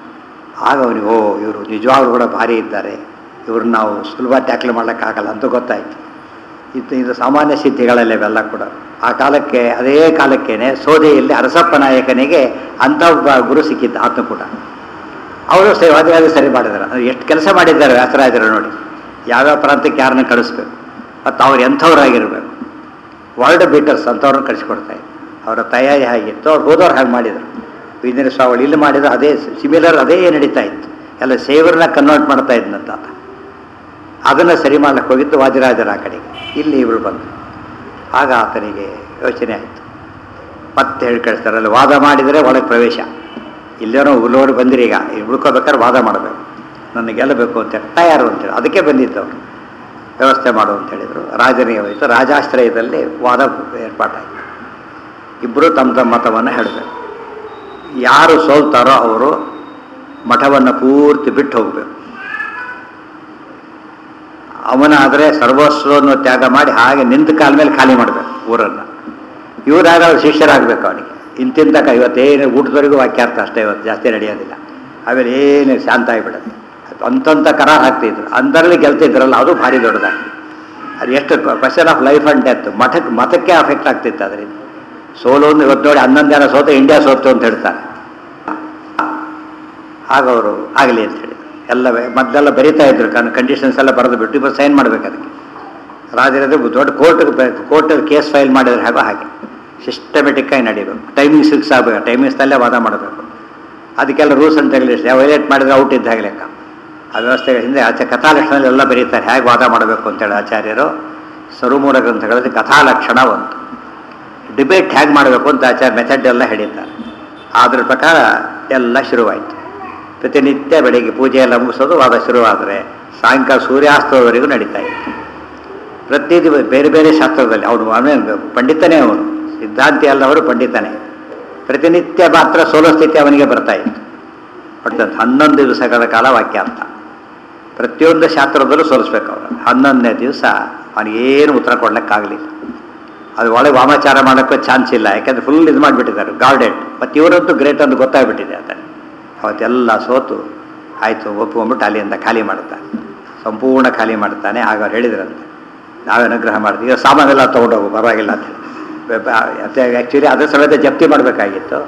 ಆಗ ಅವನಿಗೆ ಓ ಇವರು ನಿಜವಾಗ್ಲೂ ಕೂಡ ಭಾರಿ ಇದ್ದಾರೆ ಇವ್ರನ್ನ ನಾವು ಸುಲಭ ಟ್ಯಾಕ್ಲ್ ಮಾಡೋಕ್ಕಾಗಲ್ಲ ಅಂತ ಗೊತ್ತಾಯಿತು ಇದು ಇದು ಸಾಮಾನ್ಯ ಸಿದ್ಧಿಗಳಲ್ಲ ಇವೆಲ್ಲ ಕೂಡ ಆ ಕಾಲಕ್ಕೆ ಅದೇ ಕಾಲಕ್ಕೇನೆ ಸೋದೆಯಲ್ಲಿ ಅರಸಪ್ಪ ನಾಯಕನಿಗೆ ಅಂಥ ಒಬ್ಬ ಗುರು ಸಿಕ್ಕಿದ್ದ ಆತ್ಮ ಕೂಡ ಅವರು ಸರಿ ಅದೇ ಅದೇ ಸರಿ ಮಾಡಿದ್ದಾರೆ ಅದು ಎಷ್ಟು ಕೆಲಸ ಮಾಡಿದ್ದಾರೆ ವ್ಯಾಸರಾಜರು ನೋಡಿ ಯಾವ್ಯಾವ ಪ್ರಾಂತಕ್ಕೆ ಯಾರನ್ನ ಕಳಿಸ್ಬೇಕು ಮತ್ತು ಅವ್ರು ಎಂಥವ್ರಾಗಿರ್ಬೇಕು ವರ್ಲ್ಡ್ ಬೀಟರ್ಸ್ ಅಂಥವ್ರನ್ನ ಕಳಿಸ್ಕೊಡ್ತಾ ಇದ್ರು ಅವರ ತಯಾರಿ ಹಾಗಿತ್ತು ಅವ್ರು ಹೋದವ್ರು ಹಾಗೆ ಮಾಡಿದರು ವೀರೇಂದ್ರ ಸ್ವಾಮಿಗಳು ಇಲ್ಲಿ ಮಾಡಿದ್ರು ಅದೇ ಸಿಮಿಲರ್ ಅದೇ ನಡೀತಾ ಇತ್ತು ಎಲ್ಲ ಸೇವರನ್ನ ಕನ್ವರ್ಟ್ ಮಾಡ್ತಾ ಇದ್ನಂತ ಆತ ಅದನ್ನು ಸರಿ ಮಾಡ್ಲಿಕ್ಕೆ ಹೋಗಿದ್ದು ವಾದಿರಾಜರ ಆ ಕಡೆಗೆ ಇಲ್ಲಿ ಇವರು ಬಂದರು ಆಗ ಆತನಿಗೆ ಯೋಚನೆ ಆಯಿತು ಮತ್ತೆ ಹೇಳಿ ಕಳಿಸ್ತಾರೆ ಅಲ್ಲಿ ವಾದ ಮಾಡಿದರೆ ಒಳಗೆ ಪ್ರವೇಶ ಇಲ್ಲೇನೋ ಉಲ್ಲೋರು ಬಂದಿರಿ ಈಗ ಇಲ್ಲಿ ಉಳ್ಕೋಬೇಕಾದ್ರೆ ವಾದ ಮಾಡಬೇಕು ನನ್ನ ಗೆಲ್ಲಬೇಕು ಅಂತೇಳಿ ತಯಾರು ಅಂತೇಳಿ ಅದಕ್ಕೆ ಬಂದಿದ್ದವರು ವ್ಯವಸ್ಥೆ ಮಾಡು ಅಂತ ಹೇಳಿದರು ರಾಜನಿಗೆ ಹೋಯಿತು ರಾಜಾಶ್ರಯದಲ್ಲಿ ವಾದ ಏರ್ಪಾಟಾಯಿತು ಇಬ್ಬರು ತಮ್ಮ ತಮ್ಮ ಮತವನ್ನು ಹೇಳಬೇಕು ಯಾರು ಸೋಲ್ತಾರೋ ಅವರು ಮಠವನ್ನು ಪೂರ್ತಿ ಬಿಟ್ಟು ಹೋಗಬೇಕು ಅವನಾದರೆ ಸರ್ವಸ್ವವನ್ನು ತ್ಯಾಗ ಮಾಡಿ ಹಾಗೆ ನಿಂತ ಕಾಲ ಮೇಲೆ ಖಾಲಿ ಮಾಡಬೇಕು ಊರನ್ನು ಇವರಾಗ ಅವ್ರ ಶಿಷ್ಯರಾಗಬೇಕು ಅವನಿಗೆ ಇಂತಿಂತಕ ಇವತ್ತೇನು ಊಟದವರೆಗೂ ವಾಕ್ಯಾರ್ಥ ಅಷ್ಟೇ ಇವತ್ತು ಜಾಸ್ತಿ ನಡೆಯೋದಿಲ್ಲ ಆಮೇಲೆ ಏನು ಶಾಂತ ಆಗಿಬಿಡುತ್ತೆ ಅಂತಂತ ಕರಾರ್ ಹಾಕ್ತಿದ್ರು ಅಂದರಲ್ಲಿ ಗೆಲ್ತಿದ್ರಲ್ಲ ಅದು ಭಾರಿ ದೊಡ್ಡದಾಗಿ ಅದು ಎಷ್ಟು question of life and death ಮಠಕ್ಕೆ ಮತಕ್ಕೆ ಅಫೆಕ್ಟ್ ಆಗ್ತಿತ್ತು ಅದರಿಂದ ಸೋಲು ಒಂದು ಇವತ್ತು ನೋಡಿ ಹನ್ನೊಂದು ಜನ ಸೋತು ಇಂಡಿಯಾ ಸೋತು ಅಂತ ಹೇಳ್ತಾರೆ ಆಗ ಅವರು ಆಗಲಿ ಅಂತ ಹೇಳಿ ಎಲ್ಲ ಮೊದಲೆಲ್ಲ ಬರೀತಾ ಇದ್ರು ಕಂಡೀಷನ್ಸ್ ಎಲ್ಲ ಬರೆದು ಬಿಟ್ಟು ಇವತ್ತು ಸೈನ್ ಮಾಡ್ಬೇಕು ಅದಕ್ಕೆ ರಾಜರದ್ದು ದೊಡ್ಡ ಕೋರ್ಟ್ಗೆ ಕೋರ್ಟಲ್ಲಿ ಕೇಸ್ ಫೈಲ್ ಮಾಡಿದ್ರೆ ಹಾಗೋ ಹಾಗೆ ಸಿಸ್ಟಮೆಟಿಕ್ಕಾಗಿ ನಡೀಬೇಕು ಟೈಮಿಂಗ್ ಫಿಕ್ಸ್ ಆಗಬೇಕು ಟೈಮಿಂಗ್ಸ್ನಲ್ಲೇ ವಾದ ಮಾಡಬೇಕು ಅದಕ್ಕೆಲ್ಲ ರೂಲ್ಸ್ ಅಂತ ರೆಗ್ಯುಲೇಷನ್ ವೈಲೇಟ್ ಮಾಡಿದ್ರೆ ಔಟ್ ಇದ್ದ ಲೆಕ್ಕ ಆ ವ್ಯವಸ್ಥೆಗಳ ಹಿಂದೆ ಆಚೆ ಕಥಾಲಕ್ಷಣದಲ್ಲಿ ಎಲ್ಲ ಬರೀತಾರೆ ಹೇಗೆ ವಾದ ಮಾಡಬೇಕು ಅಂತೇಳಿ ಆಚಾರ್ಯರು ಸರುಮೂಲ ಗ್ರಂಥಗಳಲ್ಲಿ ಕಥಾಲಕ್ಷಣ ಒಂದು ಡಿಬೇಟ್ ಹೇಗೆ ಮಾಡಬೇಕು ಅಂತ ಆಚಾರ್ಯ ಮೆಥಡ್ ಎಲ್ಲ ಹೇಳಿದ್ದಾರೆ ಅದ್ರ ಪ್ರಕಾರ ಎಲ್ಲ ಶುರುವಾಯಿತು ಪ್ರತಿನಿತ್ಯ ಬೆಳಿಗ್ಗೆ ಪೂಜೆ ಎಲ್ಲ ಮುಗಿಸೋದು ವಾದ ಶುರುವಾದರೆ ಸಾಯಂಕಾಲ ಸೂರ್ಯಾಸ್ತದವರೆಗೂ ನಡೀತಾ ಇತ್ತು ಪ್ರತಿ ದಿವಸ ಬೇರೆ ಬೇರೆ ಶಾಸ್ತ್ರದಲ್ಲಿ ಅವನು ಆಮೇಲೆ ಪಂಡಿತನೇ ಅವನು ಸಿದ್ಧಾಂತಿ ಅಲ್ಲವರು ಪಂಡಿತನೇ ಪ್ರತಿನಿತ್ಯ ಮಾತ್ರ ಸೋಲೋ ಸ್ಥಿತಿ ಅವನಿಗೆ ಬರ್ತಾ ಇತ್ತು ಒಟ್ಟು ಹನ್ನೊಂದು ದಿವಸಗಳ ಕಾಲ ವಾಕ್ಯಾರ್ಥ ಪ್ರತಿಯೊಂದು ಶಾಸ್ತ್ರದಲ್ಲೂ ಸೋಲಿಸ್ಬೇಕು ಅವನು ಹನ್ನೊಂದನೇ ದಿವಸ ಅವನಿಗೇನು ಉತ್ತರ ಕೊಡ್ಲಿಕ್ಕಾಗಲಿಲ್ಲ ಅದು ಒಳಗೆ ವಾಮಾಚಾರ ಮಾಡೋಕ್ಕೂ ಚಾನ್ಸ್ ಇಲ್ಲ ಯಾಕೆಂದ್ರೆ ಫುಲ್ ಇದು ಮಾಡಿಬಿಟ್ಟಿದ್ದಾರೆ ಗಾರ್ಡೆಡ್ ಮತ್ತು ಇವರಂತೂ ಗ್ರೇಟ್ ಅಂತ ಗೊತ್ತಾಗ್ಬಿಟ್ಟಿದೆ ಆತ ಅವತ್ತೆಲ್ಲ ಸೋತು ಆಯಿತು ಒಪ್ಕೊಂಡ್ಬಿಟ್ಟು ಅಲ್ಲಿಂದ ಖಾಲಿ ಮಾಡ್ತಾನೆ ಸಂಪೂರ್ಣ ಖಾಲಿ ಮಾಡ್ತಾನೆ ಆಗ ಅವ್ರು ಹೇಳಿದ್ರಂತೆ ನಾವೇ ಅನುಗ್ರಹ ಮಾಡ್ತೀವಿ ಈಗ ಸಾಮಾನೆಲ್ಲ ತೊಗೊಂಡೋಗು ಪರವಾಗಿಲ್ಲ ಅಂತ ಹೇಳಿ ಆ್ಯಕ್ಚುಲಿ ಅದ್ರ ಸಮೇತ ಜಪ್ತಿ ಮಾಡಬೇಕಾಗಿತ್ತು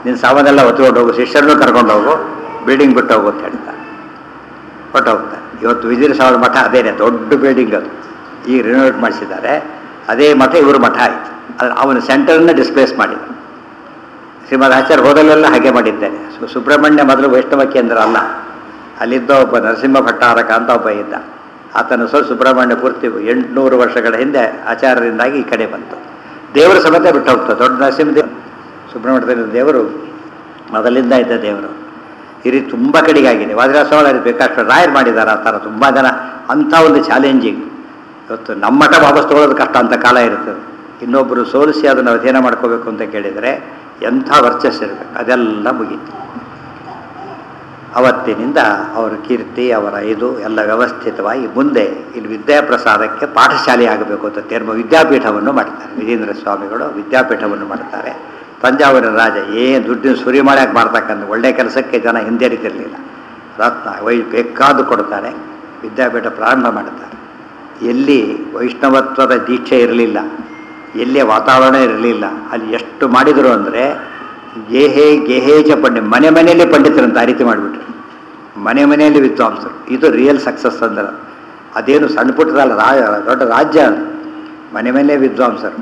ನಿನ್ನ ಸಾಮಾನೆಲ್ಲ ಹೊತ್ಕೊಂಡು ಹೋಗು ಶಿಷ್ಯರನ್ನು ಕರ್ಕೊಂಡು ಹೋಗು ಬಿಲ್ಡಿಂಗ್ ಬಿಟ್ಟು ಹೋಗು ಅಂತ ಹೇಳ್ತಾರೆ ಹೊಟ್ಟು ಹೋಗ್ತಾರೆ ಇವತ್ತು ವಿಜಯ ಸಾವಿರ ಮಠ ಅದೇನೆ ದೊಡ್ಡ ಬಿಲ್ಡಿಂಗ್ ಅದು ಈಗ ರಿನೋವೇಟ್ ಮಾಡಿಸಿದ್ದಾರೆ ಅದೇ ಮಠ ಇವರು ಮಠ ಆಯಿತು ಆದರೆ ಅವನ ಸೆಂಟರನ್ನ ಡಿಸ್ಪ್ಲೇಸ್ ಮಾಡಿದರು ಶ್ರೀಮದ್ ಆಚಾರ್ಯ ಹೋದಲ್ಲೆಲ್ಲ ಹಾಗೆ ಮಾಡಿದ್ದೇನೆ ಸು- ಸುಬ್ರಹ್ಮಣ್ಯ ಮೊದಲು ವೈಷ್ಣವ ಕೇಂದ್ರ ಅಲ್ಲ ಅಲ್ಲಿದ್ದ ಒಬ್ಬ ನರಸಿಂಹ ಭಟ್ಟಾರಕ ಅಂತ ಒಬ್ಬ ಇದ್ದ ಆತನ ಸ್ವಲ್ಪ ಸುಬ್ರಹ್ಮಣ್ಯ ಪೂರ್ತಿ ಎಂಟುನೂರು ವರ್ಷಗಳ ಹಿಂದೆ ಆಚಾರ್ಯರಿಂದಾಗಿ ಈ ಕಡೆ ಬಂತು ದೇವರು ಸಮೇತ ಬಿಟ್ಟು ಹೋಗ್ತದೆ ದೊಡ್ಡ ನರಸಿಂಹ ದೇವ ಸುಬ್ರಹ್ಮಣ್ಯದಲ್ಲಿ ದೇವರು ಮೊದಲಿಂದ ಇದ್ದ ದೇವರು ಈ ರೀತಿ ತುಂಬ ಕಡೆಗಾಗಿದೆ ವಜ್ರಾಸವಾಳ ಬೇಕಾಷ್ಟು ರಾಯರ್ ಮಾಡಿದ್ದಾರೆ ಆ ಥರ ತುಂಬ ಜನ ಅಂಥ ಒಂದು ಚಾಲೆಂಜಿಂಗ್ ಇವತ್ತು ನಮ್ಮ ಮಠ ವಾಪಸ್ ತಗೊಳ್ಳೋದು ಕಷ್ಟ ಅಂತ ಕಾಲ ಇರ್ತದೆ ಇನ್ನೊಬ್ಬರು ಸೋಲಿಸಿ ಅದನ್ನು ಅಧ್ಯಯನ ಮಾಡ್ಕೋಬೇಕು ಅಂತ ಕೇಳಿದರೆ ಎಂಥ ವರ್ಚಸ್ಸು ಇರಬೇಕು ಅದೆಲ್ಲ ಮುಗೀತು ಅವತ್ತಿನಿಂದ ಅವರ ಕೀರ್ತಿ ಅವರ ಇದು ಎಲ್ಲ ವ್ಯವಸ್ಥಿತವಾಗಿ ಮುಂದೆ ಇಲ್ಲಿ ವಿದ್ಯಾಪ್ರಸಾದಕ್ಕೆ ಪಾಠಶಾಲೆ ಆಗಬೇಕು ಅಂತ ತೀರ್ಮ ವಿದ್ಯಾಪೀಠವನ್ನು ಮಾಡ್ತಾರೆ ವಿಜೇಂದ್ರ ಸ್ವಾಮಿಗಳು ವಿದ್ಯಾಪೀಠವನ್ನು ಮಾಡ್ತಾರೆ ತಂಜಾವೂರಿನ ರಾಜ ಏನು ದುಡ್ಡಿನ ಸುರಿ ಮಾಡ್ಯಾಕೆ ಮಾಡ್ತಕ್ಕಂಥ ಒಳ್ಳೆ ಕೆಲಸಕ್ಕೆ ಜನ ಹಿಂದೆರಿತಿರಲಿಲ್ಲ ರತ್ನ ವೈ ಬೇಕಾದ್ದು ಕೊಡ್ತಾರೆ ವಿದ್ಯಾಪೀಠ ಪ್ರಾರಂಭ ಮಾಡ್ತಾರೆ ಎಲ್ಲಿ ವೈಷ್ಣವತ್ವದ ದೀಕ್ಷೆ ಇರಲಿಲ್ಲ ಎಲ್ಲಿ ವಾತಾವರಣ ಇರಲಿಲ್ಲ ಅಲ್ಲಿ ಎಷ್ಟು ಮಾಡಿದರು ಅಂದರೆ ಗೇಹೇ ಗೇಹೇಜ ಪಂಡಿತ್ ಮನೆ ಮನೆಯಲ್ಲೇ ಪಂಡಿತರಂತ ಆ ರೀತಿ ಮಾಡಿಬಿಟ್ರು ಮನೆ ಮನೆಯಲ್ಲಿ ವಿದ್ವಾಂಸರು ಇದು ರಿಯಲ್ ಸಕ್ಸಸ್ ಅಂದ್ರೆ ಅದೇನು ಸಣ್ಣ ಪುಟ್ಟದಲ್ಲ ರಾ ದೊಡ್ಡ ರಾಜ್ಯ ಅದು ಮನೆ ಮನೆಯೇ ವಿದ್ವಾಂಸರು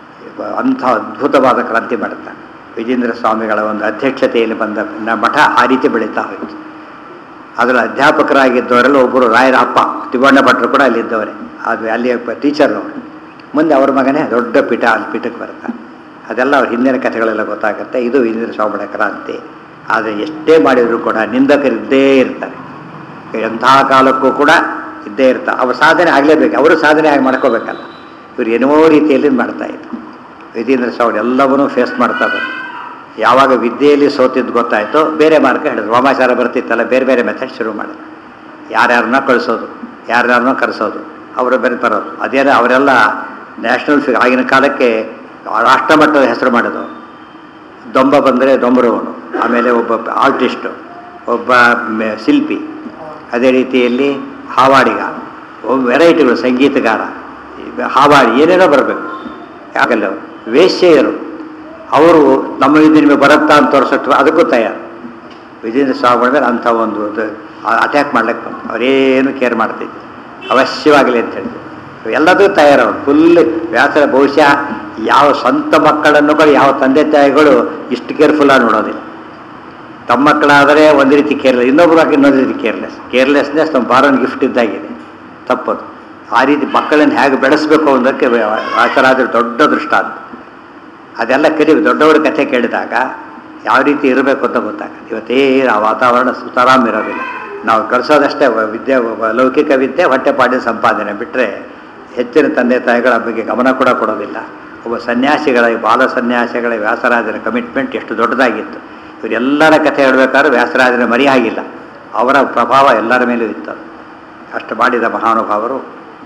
ಅಂಥ ಅದ್ಭುತವಾದ ಕ್ರಾಂತಿ ಮಾಡುತ್ತಾರೆ ವಿಜೇಂದ್ರ ಸ್ವಾಮಿಗಳ ಒಂದು ಅಧ್ಯಕ್ಷತೆಯಲ್ಲಿ ಬಂದ ನ- ಮಠ ಆ ರೀತಿ ಬೆಳೀತಾ ಹೋಯಿತು ಅದರ ಅಧ್ಯಾಪಕರಾಗಿದ್ದವರೆಲ್ಲ ಒಬ್ಬರು ರಾಯರ ಅಪ್ಪ ತಿಮ್ಮಣ್ಣ ಭಟ್ರು ಕೂಡ ಅಲ್ಲಿದ್ದವರೇ ಅದು ಅಲ್ಲಿ ಟೀಚರ್ ಅವರು ಮುಂದೆ ಅವ್ರ ಮಗನೇ ದೊಡ್ಡ ಪೀಠ ಅಲ್ಲಿ ಪೀಠಕ್ಕೆ ಬರ್ತಾರೆ ಅದೆಲ್ಲ ಅವ್ರ ಹಿಂದಿನ ಕಥೆಗಳೆಲ್ಲ ಗೊತ್ತಾಗುತ್ತೆ ಇದು ವಿಜೇಂದ್ರ ಸ್ವಾಮಿಗಳ ಕ್ರಾಂತಿ ಆದರೆ ಎಷ್ಟೇ ಮಾಡಿದರೂ ಕೂಡ ನಿಂದಕರಿದ್ದೇ ಇರ್ತಾರೆ ಎಂಥ ಕಾಲಕ್ಕೂ ಕೂಡ ಇದ್ದೇ ಇರ್ತಾರೆ ಅವ್ರ ಸಾಧನೆ ಆಗಲೇಬೇಕು ಅವರು ಸಾಧನೆ ಆಗಿ ಮಾಡ್ಕೋಬೇಕಲ್ಲ ಇವ್ರು ಏನೋ ರೀತಿಯಲ್ಲಿ ಮಾಡ್ತಾ ಇದ್ರು ವಿಜೇಂದ್ರ ಸ್ವಾಮಿ ಎಲ್ಲವನ್ನೂ ಫೇಸ್ ಮಾಡ್ತಾ ಬಂದರು ಯಾವಾಗ ವಿದ್ಯೆಯಲ್ಲಿ ಸೋತಿದ್ದು ಗೊತ್ತಾಯಿತು ಬೇರೆ ಮಾರ್ಗ ಹೇಳಿದ್ರು ವಾಮಾಚಾರ ಬರ್ತಿತ್ತಲ್ಲ ಬೇರೆ ಬೇರೆ ಮೆಥಡ್ ಶುರು ಮಾಡಿದ್ರು ಯಾರ್ಯಾರನ್ನ ಕಳಿಸೋದು ಯಾರ್ಯಾರನ್ನೋ ಕರೆಸೋದು ಅವರು ಬೇರೆ ಬರೋದು ಅದೇನೋ ಅವರೆಲ್ಲ ನ್ಯಾಷನಲ್ ಫಿಗ್ ಆಗಿನ ಕಾಲಕ್ಕೆ ರಾಷ್ಟ್ರಮಟ್ಟದ ಹೆಸರು ಮಾಡೋದು ದೊಂಬ ಬಂದರೆ ದೊಂಬರುವನು ಆಮೇಲೆ ಒಬ್ಬ ಆರ್ಟಿಸ್ಟು ಒಬ್ಬ ಮ- ಶಿಲ್ಪಿ ಅದೇ ರೀತಿಯಲ್ಲಿ ಹಾವಾಡಿಗ ಒಬ್ಬ ವೆರೈಟಿಗಳು ಸಂಗೀತಗಾರ ಈಗ ಹಾವಾಡಿ ಏನೇನೋ ಬರಬೇಕು ಯಾಕಲ್ಲ ಅವರು ವೇಶ್ಯೆಯರು ಅವರು ನಮ್ಮ ಇದು ನಿಮಗೆ ಬರುತ್ತಾ ಅಂತ ತೋರಿಸಟ್ಟು ಅದಕ್ಕೂ ತಯಾರು ವಿಜೇಂದ್ರ ಸ್ವಾಮಿ ಮೇಲೆ ಅಂಥ ಒಂದು ಅಟ್ಯಾಕ್ ಮಾಡ್ಲಿಕ್ಕೆ ಬಂತು ಅವರೇನು ಕೇರ್ ಮಾಡ್ತಿದ್ರು ಅವಶ್ಯವಾಗಲಿ ಅಂತ ಹೇಳಿದ್ರು ಎಲ್ಲದೂ ತಯಾರವರು ಫುಲ್ ವ್ಯಾಸರ ಬಹುಶಃ ಯಾವ ಸ್ವಂತ ಮಕ್ಕಳನ್ನು ಕೂಡ ಯಾವ ತಂದೆ ತಾಯಿಗಳು ಇಷ್ಟು ಕೇರ್ಫುಲ್ಲಾಗಿ ನೋಡೋದಿಲ್ಲ ತಮ್ಮ ಮಕ್ಕಳಾದರೆ ಒಂದು ರೀತಿ ಕೇರ್ಲೆಸ್ ಇನ್ನೊಬ್ರು ಹಾಕಿ ಇನ್ನೊಂದು ರೀತಿ ಕೇರ್ಲೆಸ್ ಕೇರ್ಲೆಸ್ನೆಸ್ ನಮ್ಮ ಬಾರನ್ ಗಿಫ್ಟ್ ಇದ್ದಾಗಿದೆ ತಪ್ಪದು ಆ ರೀತಿ ಮಕ್ಕಳನ್ನು ಹೇಗೆ ಬೆಳೆಸಬೇಕು ಅನ್ನೋದಕ್ಕೆ ಆಚರಾದ್ರೆ ದೊಡ್ಡ ದೃಷ್ಟಾಂತ ಅದೆಲ್ಲ ಕಲಿ ದೊಡ್ಡವರ ಕಥೆ ಕೇಳಿದಾಗ ಯಾವ ರೀತಿ ಇರಬೇಕು ಅಂತ ಗೊತ್ತಾಗುತ್ತೆ ಇವತ್ತೇ ಆ ವಾತಾವರಣ ಸುತರಾಮ್ ಇರೋದಿಲ್ಲ ನಾವು ಕಲಿಸೋದಷ್ಟೇ ವ- ವಿದ್ಯೆ ವ- ಲೌಕಿಕ ವಿದ್ಯೆ ಹೊಟ್ಟೆಪಾಡಿನ ಸಂಪಾದನೆ ಬಿಟ್ಟರೆ ಹೆಚ್ಚಿನ ತಂದೆ ತಾಯಿಗಳ ಬಗ್ಗೆ ಗಮನ ಕೂಡ ಕೊಡೋದಿಲ್ಲ ಒಬ್ಬ ಸನ್ಯಾಸಿಗಳ ಈ ಬಾಲ ಸನ್ಯಾಸಿಗಳ ವ್ಯಾಸರಾಜರ ಕಮಿಟ್ಮೆಂಟ್ ಎಷ್ಟು ದೊಡ್ಡದಾಗಿತ್ತು ಇವರೆಲ್ಲರ ಕಥೆ ಹೇಳಬೇಕಾದ್ರೆ ವ್ಯಾಸರಾಜರ ಮರಿ ಆಗಿಲ್ಲ ಅವರ ಪ್ರಭಾವ ಎಲ್ಲರ ಮೇಲೂ ಇತ್ತು ಅಷ್ಟು ಮಾಡಿದ ಮಹಾನುಭಾವರು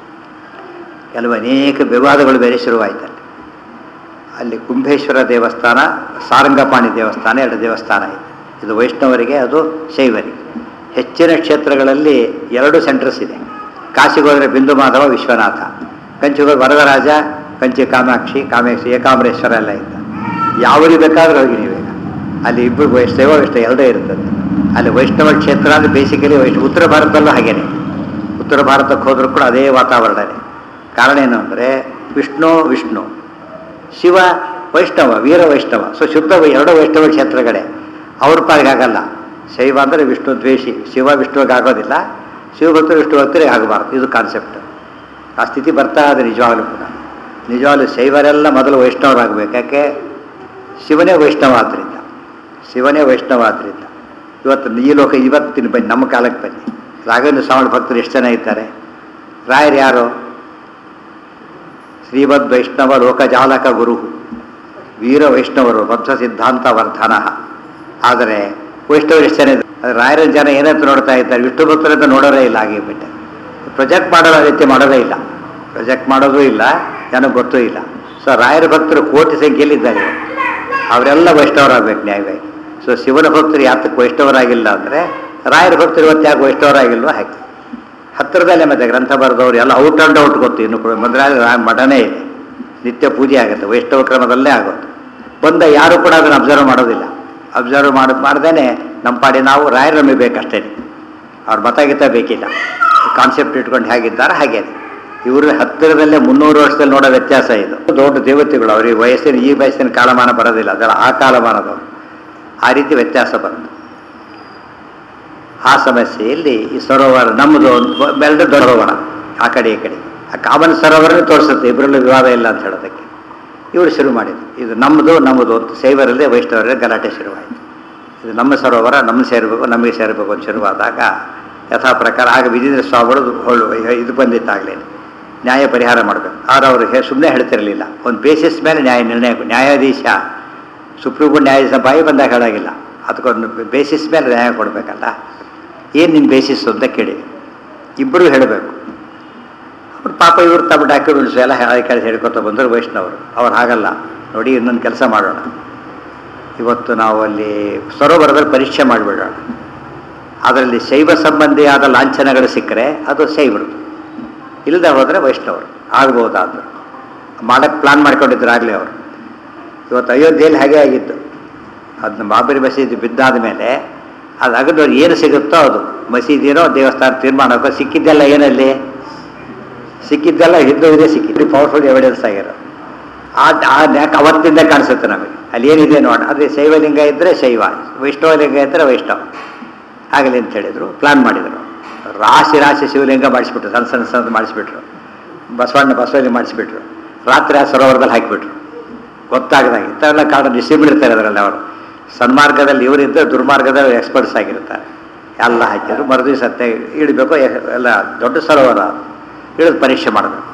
ಕೆಲವು ಅನೇಕ ವಿವಾದಗಳು ಬೇರೆ ಶುರುವಾಯಿತಲ್ಲಿ ಅಲ್ಲಿ ಕುಂಭೇಶ್ವರ ದೇವಸ್ಥಾನ ಸಾರಂಗಪಾಣಿ ದೇವಸ್ಥಾನ ಎರಡು ದೇವಸ್ಥಾನ ಇದೆ ಇದು ವೈಷ್ಣವರಿಗೆ ಅದು ಶೈವರಿಗೆ ಹೆಚ್ಚಿನ ಕ್ಷೇತ್ರಗಳಲ್ಲಿ ಎರಡು ಸೆಂಟರ್ಸ್ ಇದೆ ಕಾಶಿಗೆ ಹೋದರೆ ಬಿಂದು ಮಾಧವ ವಿಶ್ವನಾಥ ಕಂಚಿಗೆ ಹೋಗಿ ವರದರಾಜ ಕಂಚಿ ಕಾಮಾಕ್ಷಿ ಕಾಮೇಕ್ಷಿ ಏಕಾಂಬರೇಶ್ವರ ಎಲ್ಲ ಇದ್ದ ಯಾವರಿಗೆ ಬೇಕಾದ್ರೂ ಹೋಗಿ ನೀವೀಗ ಅಲ್ಲಿ ಇಬ್ಬರು ವೈ ಶೈವ ವೈಷ್ಣವ ಎರಡೇ ಇರ್ತದೆ ಅಲ್ಲಿ ವೈಷ್ಣವ ಕ್ಷೇತ್ರ ಅಂದರೆ ಬೇಸಿಕಲಿ ವೈಷ್ಣವ ಉತ್ತರ ಭಾರತದಲ್ಲೂ ಹಾಗೇನೆ ಉತ್ತರ ಭಾರತಕ್ಕೆ ಹೋದರೂ ಕೂಡ ಅದೇ ವಾತಾವರಣನೇ ಕಾರಣ ಏನು ಅಂದರೆ ವಿಷ್ಣು ವಿಷ್ಣು ಶಿವ ವೈಷ್ಣವ ವೀರ ವೈಷ್ಣವ ಸೊ ಶುದ್ಧ ವೈ- ಎರಡು ವೈಷ್ಣವ ಕ್ಷೇತ್ರಗಳೇ ಅವ್ರ ಪಾಲಿಗೆ ಆಗಲ್ಲ ಶೈವ ಅಂದರೆ ವಿಷ್ಣು ದ್ವೇಷಿ ಶಿವ ವಿಷ್ಣುವಿಗೆ ಆಗೋದಿಲ್ಲ ಶಿವಭಕ್ತರು ವಿಷ್ಣು ಭಕ್ತರಿಗೆ ಆಗಬಾರ್ದು ಇದು ಕಾನ್ಸೆಪ್ಟ್ ಆ ಸ್ಥಿತಿ ಬರ್ತಾ ಇದೆ ನಿಜವಾಗ್ಲೂ ಕೂಡ ನಿಜವಾಗ್ಲೂ ಶೈವರೆಲ್ಲ ಮೊದಲು ವೈಷ್ಣವರಾಗಬೇಕು ಯಾಕೆ ಶಿವನೇ ವೈಷ್ಣವ ಆದ್ದರಿಂದ ಶಿವನೇ ವೈಷ್ಣವ ಆದ್ದರಿಂದ ಇವತ್ತು ಈ ಲೋಕ ಇವತ್ತಿನ ಬನ್ನಿ ನಮ್ಮ ಕಾಲಕ್ಕೆ ಬನ್ನಿ ರಾಘವೇಂದ್ರ ಸ್ವಾಮಿ ಭಕ್ತರು ಎಷ್ಟು ಜನ ಇದ್ದಾರೆ ರಾಯರು ಯಾರು ಶ್ರೀಮದ್ ವೈಷ್ಣವ ಲೋಕಜಾಲಕ ಗುರು ವೀರ ವೈಷ್ಣವರು ಬದ್ಧ ಸಿದ್ಧಾಂತ ವರ್ಧನ ಆದರೆ ವೈಷ್ಣವರು ಎಷ್ಟು ಜನ ಇದ್ದಾರೆ ಅದು ರಾಯರ ಜನ ಏನಂತ ನೋಡ್ತಾ ಇದ್ದಾರೆ ವಿಷ್ಣು ಭಕ್ತರಂತ ನೋಡೋರೇ ಇಲ್ಲ ಹಾಗೆ ಬಿಟ್ಟೆ ಪ್ರೊಜೆಕ್ಟ್ ಮಾಡೋ ರೀತಿ ಮಾಡೋದೇ ಇಲ್ಲ ಪ್ರೊಜೆಕ್ಟ್ ಮಾಡೋದೂ ಇಲ್ಲ ನನಗೆ ಗೊತ್ತೂ ಇಲ್ಲ ಸೊ ರಾಯರ ಭಕ್ತರು ಕೋಟಿ ಸಂಖ್ಯೆಯಲ್ಲಿ ಇದ್ದಾರೆ ಅವರೆಲ್ಲ ವೈಷ್ಣವರಾಗಬೇಕು ನ್ಯಾಯವಾಗಿ ಸೊ ಶಿವನ ಭಕ್ತರು ಯಾತಕ್ಕೆ ವೈಷ್ಣವರಾಗಿಲ್ಲ ಅಂದರೆ ರಾಯರ ಭಕ್ತರು ಇವತ್ತು ಯಾಕೆ ವೈಷ್ಣವರಾಗಿಲ್ವೋ ಹಾಗೆ ಹತ್ತಿರದಲ್ಲೇ ಮತ್ತೆ ಗ್ರಂಥ ಬರೆದವರು ಎಲ್ಲ ಔಟ್ ಆ್ಯಂಡ್ ಔಟ್ ಗೊತ್ತು ಇನ್ನು ಕೂಡ ಮಂತ್ರಾಲಯ ರಾ- ಮಠನೇ ಇದೆ ನಿತ್ಯ ಪೂಜೆ ಆಗುತ್ತೆ ವೈಷ್ಣವ ಕ್ರಮದಲ್ಲೇ ಆಗೋದು ಬಂದ ಯಾರು ಕೂಡ ಅದನ್ನು ಅಬ್ಸರ್ವ್ ಮಾಡೋದಿಲ್ಲ ಅಬ್ಸರ್ವ್ ಮಾಡಿ ಮಾಡ್ದೇನೆ ನಮ್ಮ ಪಾಡಿ ನಾವು ರಾಯರ ನಂಬಬೇಕಷ್ಟೇ ಅವ್ರ ಮತ ಗೀತ ಬೇಕಿಲ್ಲ ಕಾನ್ಸೆಪ್ಟ್ ಇಟ್ಕೊಂಡು ಹೇಗಿದ್ದಾರೆ ಹಾಗೆ ಇವರು ಹತ್ತಿರದಲ್ಲೇ ಮುನ್ನೂರು ವರ್ಷದಲ್ಲಿ ನೋಡೋ ವ್ಯತ್ಯಾಸ ಇದು ದೊಡ್ಡ ದೇವತೆಗಳು ಅವ್ರಿಗೆ ವಯಸ್ಸಿನ ಈ ವಯಸ್ಸಿನ ಕಾಲಮಾನ ಬರೋದಿಲ್ಲ ಅದರ ಆ ಕಾಲಮಾನದವರು ಆ ರೀತಿ ವ್ಯತ್ಯಾಸ ಬರುತ್ತೆ ಆ ಸಮಸ್ಯೆಯಲ್ಲಿ ಈ ಸರೋವರ ನಮ್ಮದು ಒಂದು ಬೆಳೆದ ಸರೋವರ ಆ ಕಡೆ ಈ ಕಡೆ ಆ ಕಾಮನ್ ಸರೋವರನೇ ತೋರಿಸುತ್ತೆ ಇಬ್ಬರಲ್ಲೂ ವಿವಾದ ಇಲ್ಲ ಅಂತ ಹೇಳೋದಕ್ಕೆ ಇವರು ಶುರು ಮಾಡಿದ್ರು ಇದು ನಮ್ಮದು ನಮ್ಮದು ಅಂತ ಶೈವರಲ್ಲೇ ವೈಷ್ಣವರಲ್ಲೇ ಗಲಾಟೆ ಶುರುವಾಯಿತು ಇದು ನಮ್ಮ ಸರೋವರ ನಮ್ಮ ಸೇರಬೇಕು ನಮಗೆ ಸೇರಬೇಕು ಅಂತ ಶುರುವಾದಾಗ ಯಥಾ ಪ್ರಕಾರ ಆಗ ವಿಜೇಂದ್ರ ಸ್ವಾಮಿಗಳು ಹೊಳ್ಳು ಇದು ಬಂದಿತ್ತಾಗಲೇ ನ್ಯಾಯ ಪರಿಹಾರ ಮಾಡಬೇಕು ಆದ್ರೆ ಅವರು ಹೇ ಸುಮ್ಮನೆ ಹೇಳ್ತಿರಲಿಲ್ಲ ಒಂದು ಬೇಸಿಸ್ ಮೇಲೆ ನ್ಯಾಯ ನಿರ್ಣಯ ನ್ಯಾಯಾಧೀಶ ಸುಪ್ರೀಂ ಕೋರ್ಟ್ ನ್ಯಾಯಾಧೀಶ ಬಾಯಿ ಬಂದಾಗ ಹೇಳಾಗಿಲ್ಲ ಅದಕ್ಕೊಂದು ಬೇಸಿಸ್ ಮೇಲೆ ನ್ಯಾಯ ಕೊಡಬೇಕಲ್ಲ ಏನು ನಿಮ್ಮ ಬೇಸಿಸ್ ಅಂತ ಕೇಳಿ ಇಬ್ಬರು ಹೇಳಬೇಕು ಅವ್ರು ಪಾಪ ಇವರು ತಮ್ಮ ಡಾಕ್ಯುಮೆಂಟ್ಸ್ ಎಲ್ಲ ಹೇಳಿ ಹೇಳ್ಕೊತ ಬಂದರು ವೈಷ್ಣವರು ಅವ್ರು ಹಾಗಲ್ಲ ನೋಡಿ ಇನ್ನೊಂದು ಕೆಲಸ ಮಾಡೋಣ ಇವತ್ತು ನಾವು ಅಲ್ಲಿ ಸರೋವರದಲ್ಲಿ ಪರೀಕ್ಷೆ ಮಾಡಿಬಿಡೋಣ ಅದರಲ್ಲಿ ಶೈವ ಸಂಬಂಧಿಯಾದ ಲಾಂಛನಗಳು ಸಿಕ್ಕರೆ ಅದು ಶೈವರು ಇಲ್ಲದೆ ಹೋದರೆ ವೈಷ್ಣವರು ಆಗ್ಬೋದಾದ್ರು ಮಾಡಕ್ಕೆ ಪ್ಲಾನ್ ಮಾಡ್ಕೊಂಡಿದ್ರು ಆಗಲೇ ಅವರು ಇವತ್ತು ಅಯೋಧ್ಯೆಯಲ್ಲಿ ಹಾಗೆ ಆಗಿತ್ತು ಅದನ್ನ ಬಾಬರಿ ಮಸೀದಿ ಬಿದ್ದಾದ ಮೇಲೆ ಅದು ಅಗದವ್ರು ಏನು ಸಿಗುತ್ತೋ ಅದು ಮಸೀದಿನೋ ದೇವಸ್ಥಾನ ತೀರ್ಮಾನಕ್ಕೋ ಸಿಕ್ಕಿದ್ದೆಲ್ಲ ಏನಲ್ಲಿ ಸಿಕ್ಕಿದ್ದೆಲ್ಲ ಹಿಂದೂ ಇದೆ ಸಿಕ್ಕಿದ್ದು ಪವರ್ಫುಲ್ ಎವಿಡೆನ್ಸ್ ಆಗಿರೋ ಆ ಆ ನ್ಯಾಕ್ ಅವತ್ತಿಂದ ಕಾಣಿಸುತ್ತೆ ನಮಗೆ ಅಲ್ಲಿ ಏನಿದೆ ನೋಡೋಣ ಅದೇ ಶೈವಲಿಂಗ ಇದ್ದರೆ ಶೈವ ವೈಷ್ಣವಲಿಂಗ ಇದ್ದರೆ ವೈಷ್ಣವ ಆಗಲಿ ಅಂತ ಹೇಳಿದರು ಪ್ಲಾನ್ ಮಾಡಿದರು ರಾಶಿ ರಾಶಿ ಶಿವಲಿಂಗ ಮಾಡಿಸ್ಬಿಟ್ರು ಸಣ್ಣ ಸಣ್ಣ ಸಣ್ಣದು ಮಾಡಿಸ್ಬಿಟ್ರು ಬಸವಣ್ಣ ಬಸವಲಿಂಗ ಮಾಡಿಸ್ಬಿಟ್ರು ರಾತ್ರಿ ಆ ಸರೋವರದಲ್ಲಿ ಹಾಕಿಬಿಟ್ರು ಗೊತ್ತಾಗದಾಗ ಇಂಥವೆಲ್ಲ ಕಾರಣ ಡಿಸಿಬಿಡಿರ್ತಾರೆ ಅದರಲ್ಲಿ ಅವರು ಸನ್ಮಾರ್ಗದಲ್ಲಿ ಇವರಿದ್ದ ದುರ್ಮಾರ್ಗದಲ್ಲಿ ಎಕ್ಸ್ಪರ್ಟ್ಸ್ ಆಗಿರ್ತಾರೆ ಎಲ್ಲ ಹಾಕಿದ್ರು ಮರುದಿವ್ಸ ಸತ್ಯ ಇಡಬೇಕು ಎಲ್ಲ ದೊಡ್ಡ ಸರೋವರ ಇಳಿದು ಪರೀಕ್ಷೆ ಮಾಡಬೇಕು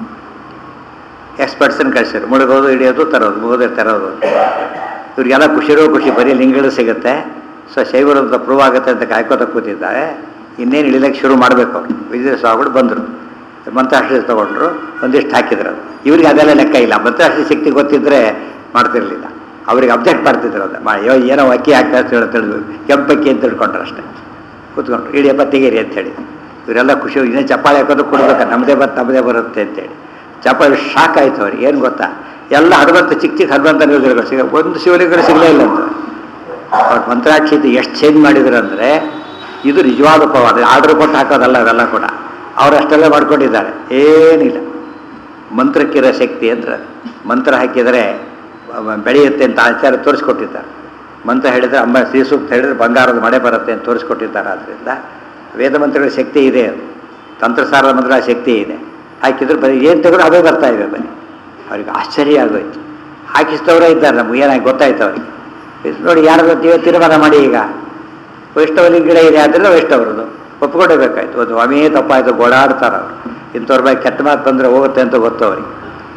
ಎಕ್ಸ್ಪರ್ಟ್ಸನ್ನು ಕಳಿಸಿದ್ರು ಮುಳುಗೋದು ಹಿಡಿಯೋದು ತರೋದು ಮುಗಿದು ತರೋದು ಇವ್ರಿಗೆಲ್ಲ ಖುಷಿರೋ ಖುಷಿ ಬರೀ ಲಿಂಗಗಳು ಸಿಗುತ್ತೆ ಸೊ ಶೈವರು ಅಂತ ಪ್ರೂವ್ ಆಗುತ್ತೆ ಅಂತ ಕಾಯ್ಕೋತ ಕೂತಿದ್ದಾರೆ ಇನ್ನೇನು ಇಳಿಲಕ್ಕೆ ಶುರು ಮಾಡಬೇಕು ಅವರು ವಿಜಯ ಸ್ವಾಮಿಗಳು ಬಂದರು ಮಂತ್ರಾಕ್ಷಿ ತೊಗೊಂಡ್ರು ಒಂದಿಷ್ಟು ಹಾಕಿದ್ರು ಅದು ಇವ್ರಿಗೆ ಅದೆಲ್ಲ ಲೆಕ್ಕ ಇಲ್ಲ ಮಂತ್ರಾಕ್ಷಿ ಶಕ್ತಿ ಗೊತ್ತಿದ್ದರೆ ಮಾಡ್ತಿರ್ಲಿಲ್ಲ ಅವ್ರಿಗೆ ಅಬ್ಜೆಕ್ಟ್ ಮಾಡ್ತಿದ್ರು ಅದು ಮಾ ಅಯ್ಯೋ ಏನೋ ಅಕ್ಕಿ ಹಾಕ್ತಾ ತಿಳಿ ತಿಳಿದು ಕೆಂಪಕ್ಕಿ ಅಂತ ತಿಳ್ಕೊಂಡ್ರು ಅಷ್ಟೇ ಕೂತ್ಕೊಂಡ್ರು ಇಡಿಯಪ್ಪ ತೆಗೀರಿ ಅಂತೇಳಿ ಇವರೆಲ್ಲ ಖುಷಿ ಇನ್ನೇ ಚಪ್ಪಾಳೆ ಹಾಕೋದು ಕೊಡ್ಬೇಕು ನಮ್ಮದೇ ಬರುತ್ತೆ ನಮ್ಮದೇ ಬರುತ್ತೆ ಅಂತೇಳಿ ಚಪ್ಪಾಳೆ ಶಾಕ್ ಆಯ್ತು ಅವ್ರಿಗೆ ಏನು ಗೊತ್ತಾ ಎಲ್ಲ ಹನುಮಂತ ಚಿಕ್ಕ ಚಿಕ್ಕ ಹನುಮಂತ ನಿಲ್ದಿರೋ ಸಿಗ ಒಂದು ಶಿವಲಿಂಗರು ಸಿಗಲೇ ಇಲ್ಲ ಅಂತ ಅವ್ರ ಮಂತ್ರಾಕ್ಷಿತಿ ಎಷ್ಟು ಚೇಂಜ್ ಮಾಡಿದ್ರು ಅಂದರೆ ಇದು ನಿಜವಾದ ಪವಾದ ಆರ್ಡ್ರ್ ಕೊಟ್ಟು ಹಾಕೋದಲ್ಲ ಅವೆಲ್ಲ ಕೂಡ ಅವ್ರು ಅಷ್ಟೆಲ್ಲ ಮಾಡ್ಕೊಂಡಿದ್ದಾರೆ ಏನಿಲ್ಲ ಮಂತ್ರಕ್ಕಿರೋ ಶಕ್ತಿ ಅಂದ್ರೆ ಮಂತ್ರ ಹಾಕಿದರೆ ಬೆಳೆಯುತ್ತೆ ಅಂತ ಆಚಾರ ತೋರಿಸ್ಕೊಟ್ಟಿದ್ದಾರೆ ಮಂತ್ರ ಹೇಳಿದರೆ ಅಂಬ ಶ್ರೀ ಸೂಕ್ತ ಹೇಳಿದ್ರೆ ಬಂಗಾರದ ಮಳೆ ಬರುತ್ತೆ ಅಂತ ತೋರಿಸ್ಕೊಟ್ಟಿದ್ದಾರೆ ಆದ್ದರಿಂದ ವೇದ ಮಂತ್ರಗಳ ಶಕ್ತಿ ಇದೆ ಅದು ತಂತ್ರಸಾರದ ಮಂತ್ರಗಳ ಶಕ್ತಿ ಇದೆ ಹಾಕಿದ್ರೆ ಬರೀ ಏನು ತೆಗೆದು ಅವೇ ಬರ್ತಾ ಇವೆ ಬರೀ ಅವ್ರಿಗೆ ಆಶ್ಚರ್ಯ ಆಗೋಯ್ತು ಹಾಕಿಸಿದವರೇ ಇದ್ದಾರೆ ನಮ್ಗೆ ಏನಾಗಿ ಗೊತ್ತಾಯ್ತು ಅವ್ರಿಗೆ ಇದು ನೋಡಿ ಯಾರ ಗೊತ್ತೀವೋ ತೀರ್ಮಾನ ಮಾಡಿ ಈಗ ವೈಷ್ಣವಲಿ ಗಿಡ ಇದೆ ಆದ್ದರಿಂದ ವೈಷ್ಣವರದು ಒಪ್ಕೊಡಬೇಕಾಯ್ತು ಒಂದು ಅಮೇ ತಪ್ಪಾಯ್ತು ಗೋಡಾಡ್ತಾರೆ ಅವರು ಇಂಥವ್ರ ಬಗ್ಗೆ ಕೆಟ್ಟ ಮಾತು ಬಂದರೆ ಹೋಗುತ್ತೆ ಅಂತ ಗೊತ್ತು ಅವ್ರಿಗೆ